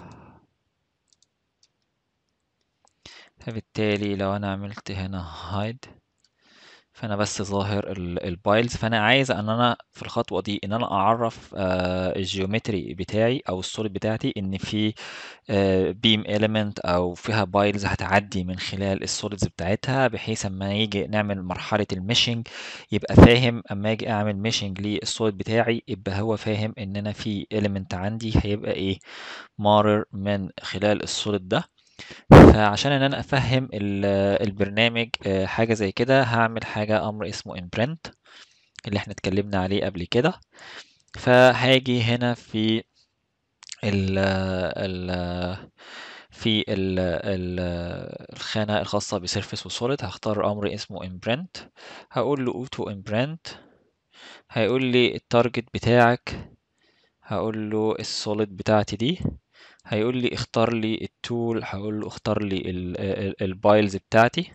فبالتالي لو أنا عملت هنا هايد فأنا بس ظاهر البايلز فأنا عايز أن أنا في الخطوة دي إن أنا أعرف آه الجيومتري بتاعي أو السوليد بتاعتي إن في بيم إيليمنت أو فيها بايلز هتعدي من خلال السوليدز بتاعتها بحيث أما يجي نعمل مرحلة الميشنج يبقى فاهم أما أجي أعمل ميشنج للسوليد بتاعي يبقى هو فاهم إن أنا في إيليمنت عندي هيبقى إيه مارر من خلال السوليد ده فعشان ان انا افهم البرنامج حاجة زي كده هعمل حاجة امر اسمه imprint اللي احنا اتكلمنا عليه قبل كده فهاجي هنا في ال ال في ال ال الخانة الخاصة بسيرفيس وسوليد هختار أمر اسمه imprint هقول له auto imprint هيقول لي التارجت بتاعك هقول له السوليد بتاعتي دي هيقول لي اختار لي التول هقول له اختار لي البايلز بتاعتي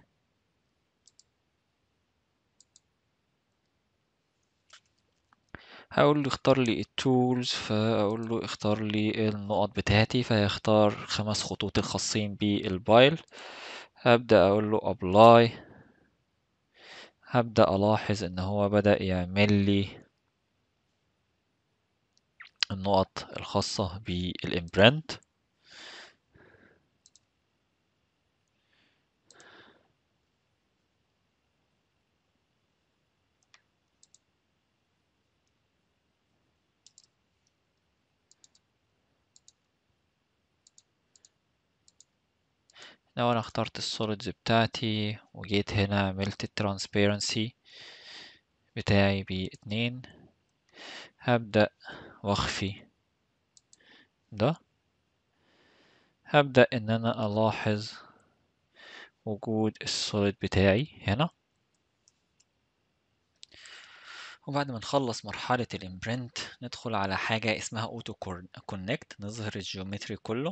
هقول له اختار لي التولز فاقول له اختار لي النقط بتاعتي فيختار خمس خطوط الخاصين بالبايل هبدأ اقول له ابلاي هبدأ الاحظ ان هو بدأ يعمل لي النقط الخاصة بالامبرنت لو انا اخترت السوليدز بتاعتي وجيت هنا عملت الترانسبيرنسي بتاعي باتنين هبدأ واخفي ده هبدأ ان انا الاحظ وجود السوليد بتاعي هنا وبعد ما نخلص مرحلة الامبرنت ندخل على حاجة اسمها اوتو كونكت نظهر الجيومتري كله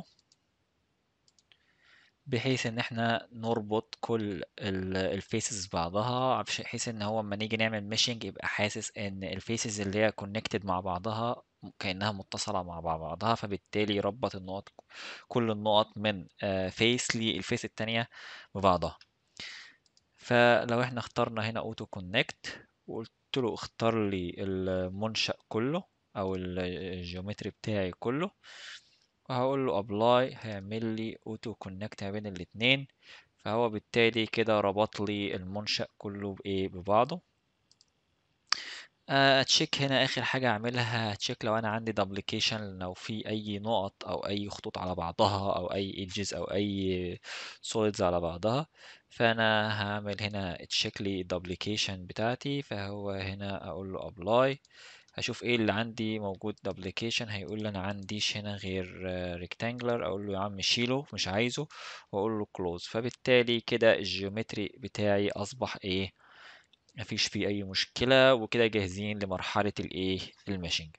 بحيث ان احنا نربط كل الفيسز بعضها بحيث ان هو لما نيجي نعمل ميشنج يبقى حاسس ان الفيسز اللي هي كونكتد مع بعضها كأنها متصلة مع بعضها فبالتالي يربط النقط كل النقط من فيس للفيس التانية ببعضها فلو احنا اخترنا هنا اوتو كونكت وقلت له اختار لي المنشأ كله او الجيومتري بتاعي كله وهقول له ابلاي هيعمل لي اوتو كونكت ما بين الاتنين فهو بالتالي كده ربط لي المنشأ كله بايه ببعضه اتشيك هنا اخر حاجة اعملها اتشيك لو انا عندي دوبليكيشن لو في اي نقط او اي خطوط على بعضها او اي ايدجز او اي سوليدز على بعضها فانا هعمل هنا اتشيك لي الدوبليكيشن بتاعتي فهو هنا اقول له ابلاي هشوف ايه اللي عندي موجود دوبليكيشن هيقول لي انا عنديش هنا غير ريكتانجلر اقول له يا عم شيله مش عايزه واقول له كلوز فبالتالي كده الجيومتري بتاعي اصبح ايه مفيش فيه اي مشكلة وكده جاهزين لمرحلة الايه الماشينج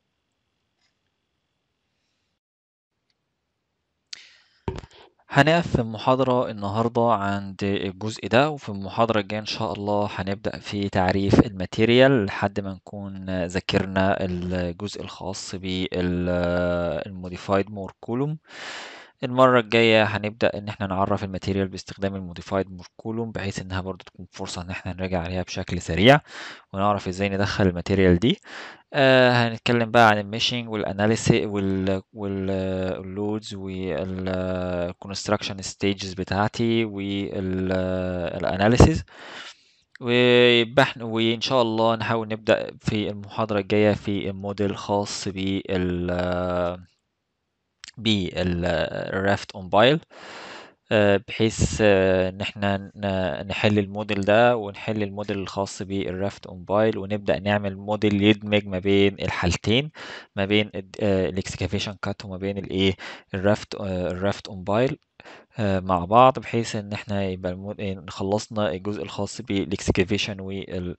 هنقف في المحاضرة النهاردة عند الجزء ده وفي المحاضرة الجاية إن شاء الله هنبدأ في تعريف الماتيريال لحد ما نكون ذاكرنا الجزء الخاص بالموديفايد مور كولوم المرة الجاية هنبدأ إن احنا نعرف الماتيريال باستخدام الموديفايد مور كولوم بحيث إنها برضو تكون فرصة إن احنا نراجع عليها بشكل سريع ونعرف إزاي ندخل الماتيريال دي آه هنتكلم بقى عن الميشنج والاناليسيس واللودز والكونستراكشن ستيجز بتاعتي والاناليسيس ويبقى وان شاء الله نحاول نبدا في المحاضره الجايه في الموديل الخاص بال بالرافت اون بايل بحيث ان احنا نحل الموديل ده ونحل الموديل الخاص بالرافت اون بايل ونبدا نعمل موديل يدمج ما بين الحالتين ما بين الاكسكافيشن كات وما بين الايه الرافت الرافت اون بايل مع بعض بحيث ان احنا يبقى خلصنا الجزء الخاص بالاكسكافيشن وال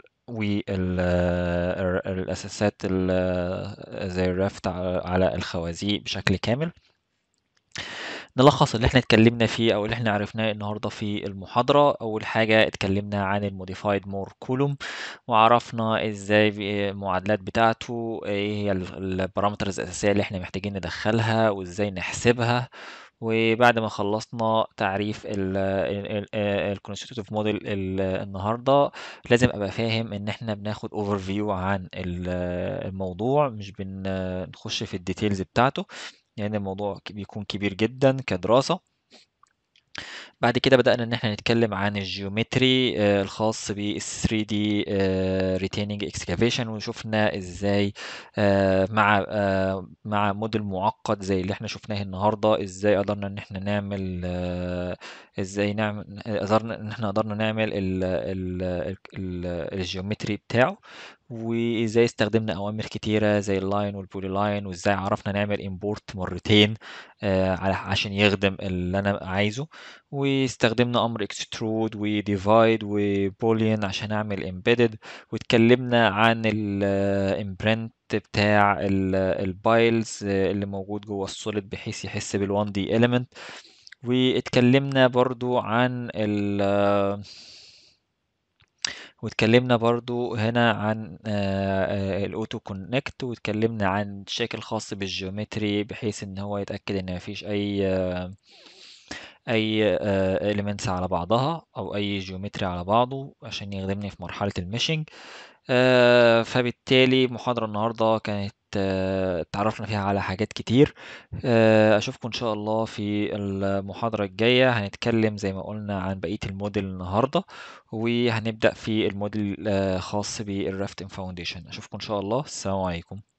والاساسات زي الرافت على الخوازيق بشكل كامل نلخص اللي احنا اتكلمنا فيه او اللي احنا عرفناه النهارده في المحاضره اول حاجه اتكلمنا عن الموديفايد مور كولوم وعرفنا ازاي المعادلات بتاعته ايه هي البارامترز الاساسيه اللي احنا محتاجين ندخلها وازاي نحسبها وبعد ما خلصنا تعريف الكونستيتوتيف موديل النهارده لازم ابقى فاهم ان احنا بناخد اوفر فيو عن الموضوع مش بنخش في الديتيلز بتاعته لأن يعني الموضوع بيكون كبير جدا كدراسة بعد كده بدأنا إن احنا نتكلم عن الجيومتري الخاص بال 3D retaining excavation وشفنا ازاي مع مع موديل معقد زي اللي احنا شفناه النهارده ازاي قدرنا ان احنا نعمل ازاي نعمل قدرنا ان احنا قدرنا نعمل الجيومتري بتاعه وإزاي استخدمنا أوامر كتيرة زي الline والpolyline وإزاي عرفنا نعمل import مرتين آآ على عشان يخدم اللي أنا عايزه، واستخدمنا أمر extrude وdivide وboolean عشان أعمل embedded واتكلمنا عن الimprint بتاع ال الpiles اللي موجود جوه الsolid بحيث يحس بال1D element واتكلمنا برضه عن ال واتكلمنا برضه هنا عن آآ الauto connect واتكلمنا عن check الخاص بالgeometry بحيث إن هو يتأكد إن ما فيش أي أي آآ elements على بعضها أو أي geometry على بعضه عشان يخدمني في مرحلة الmeshing آآ فبالتالي محاضرة النهارده كانت اتعرفنا فيها على حاجات كتير آآ أشوفكم إن شاء الله في المحاضرة الجاية هنتكلم زي ما قُلنا عن بقية الmodel النهارده، وهنبدأ في الmodel خاص بالrafting foundation أشوفكم إن شاء الله، السلام عليكم.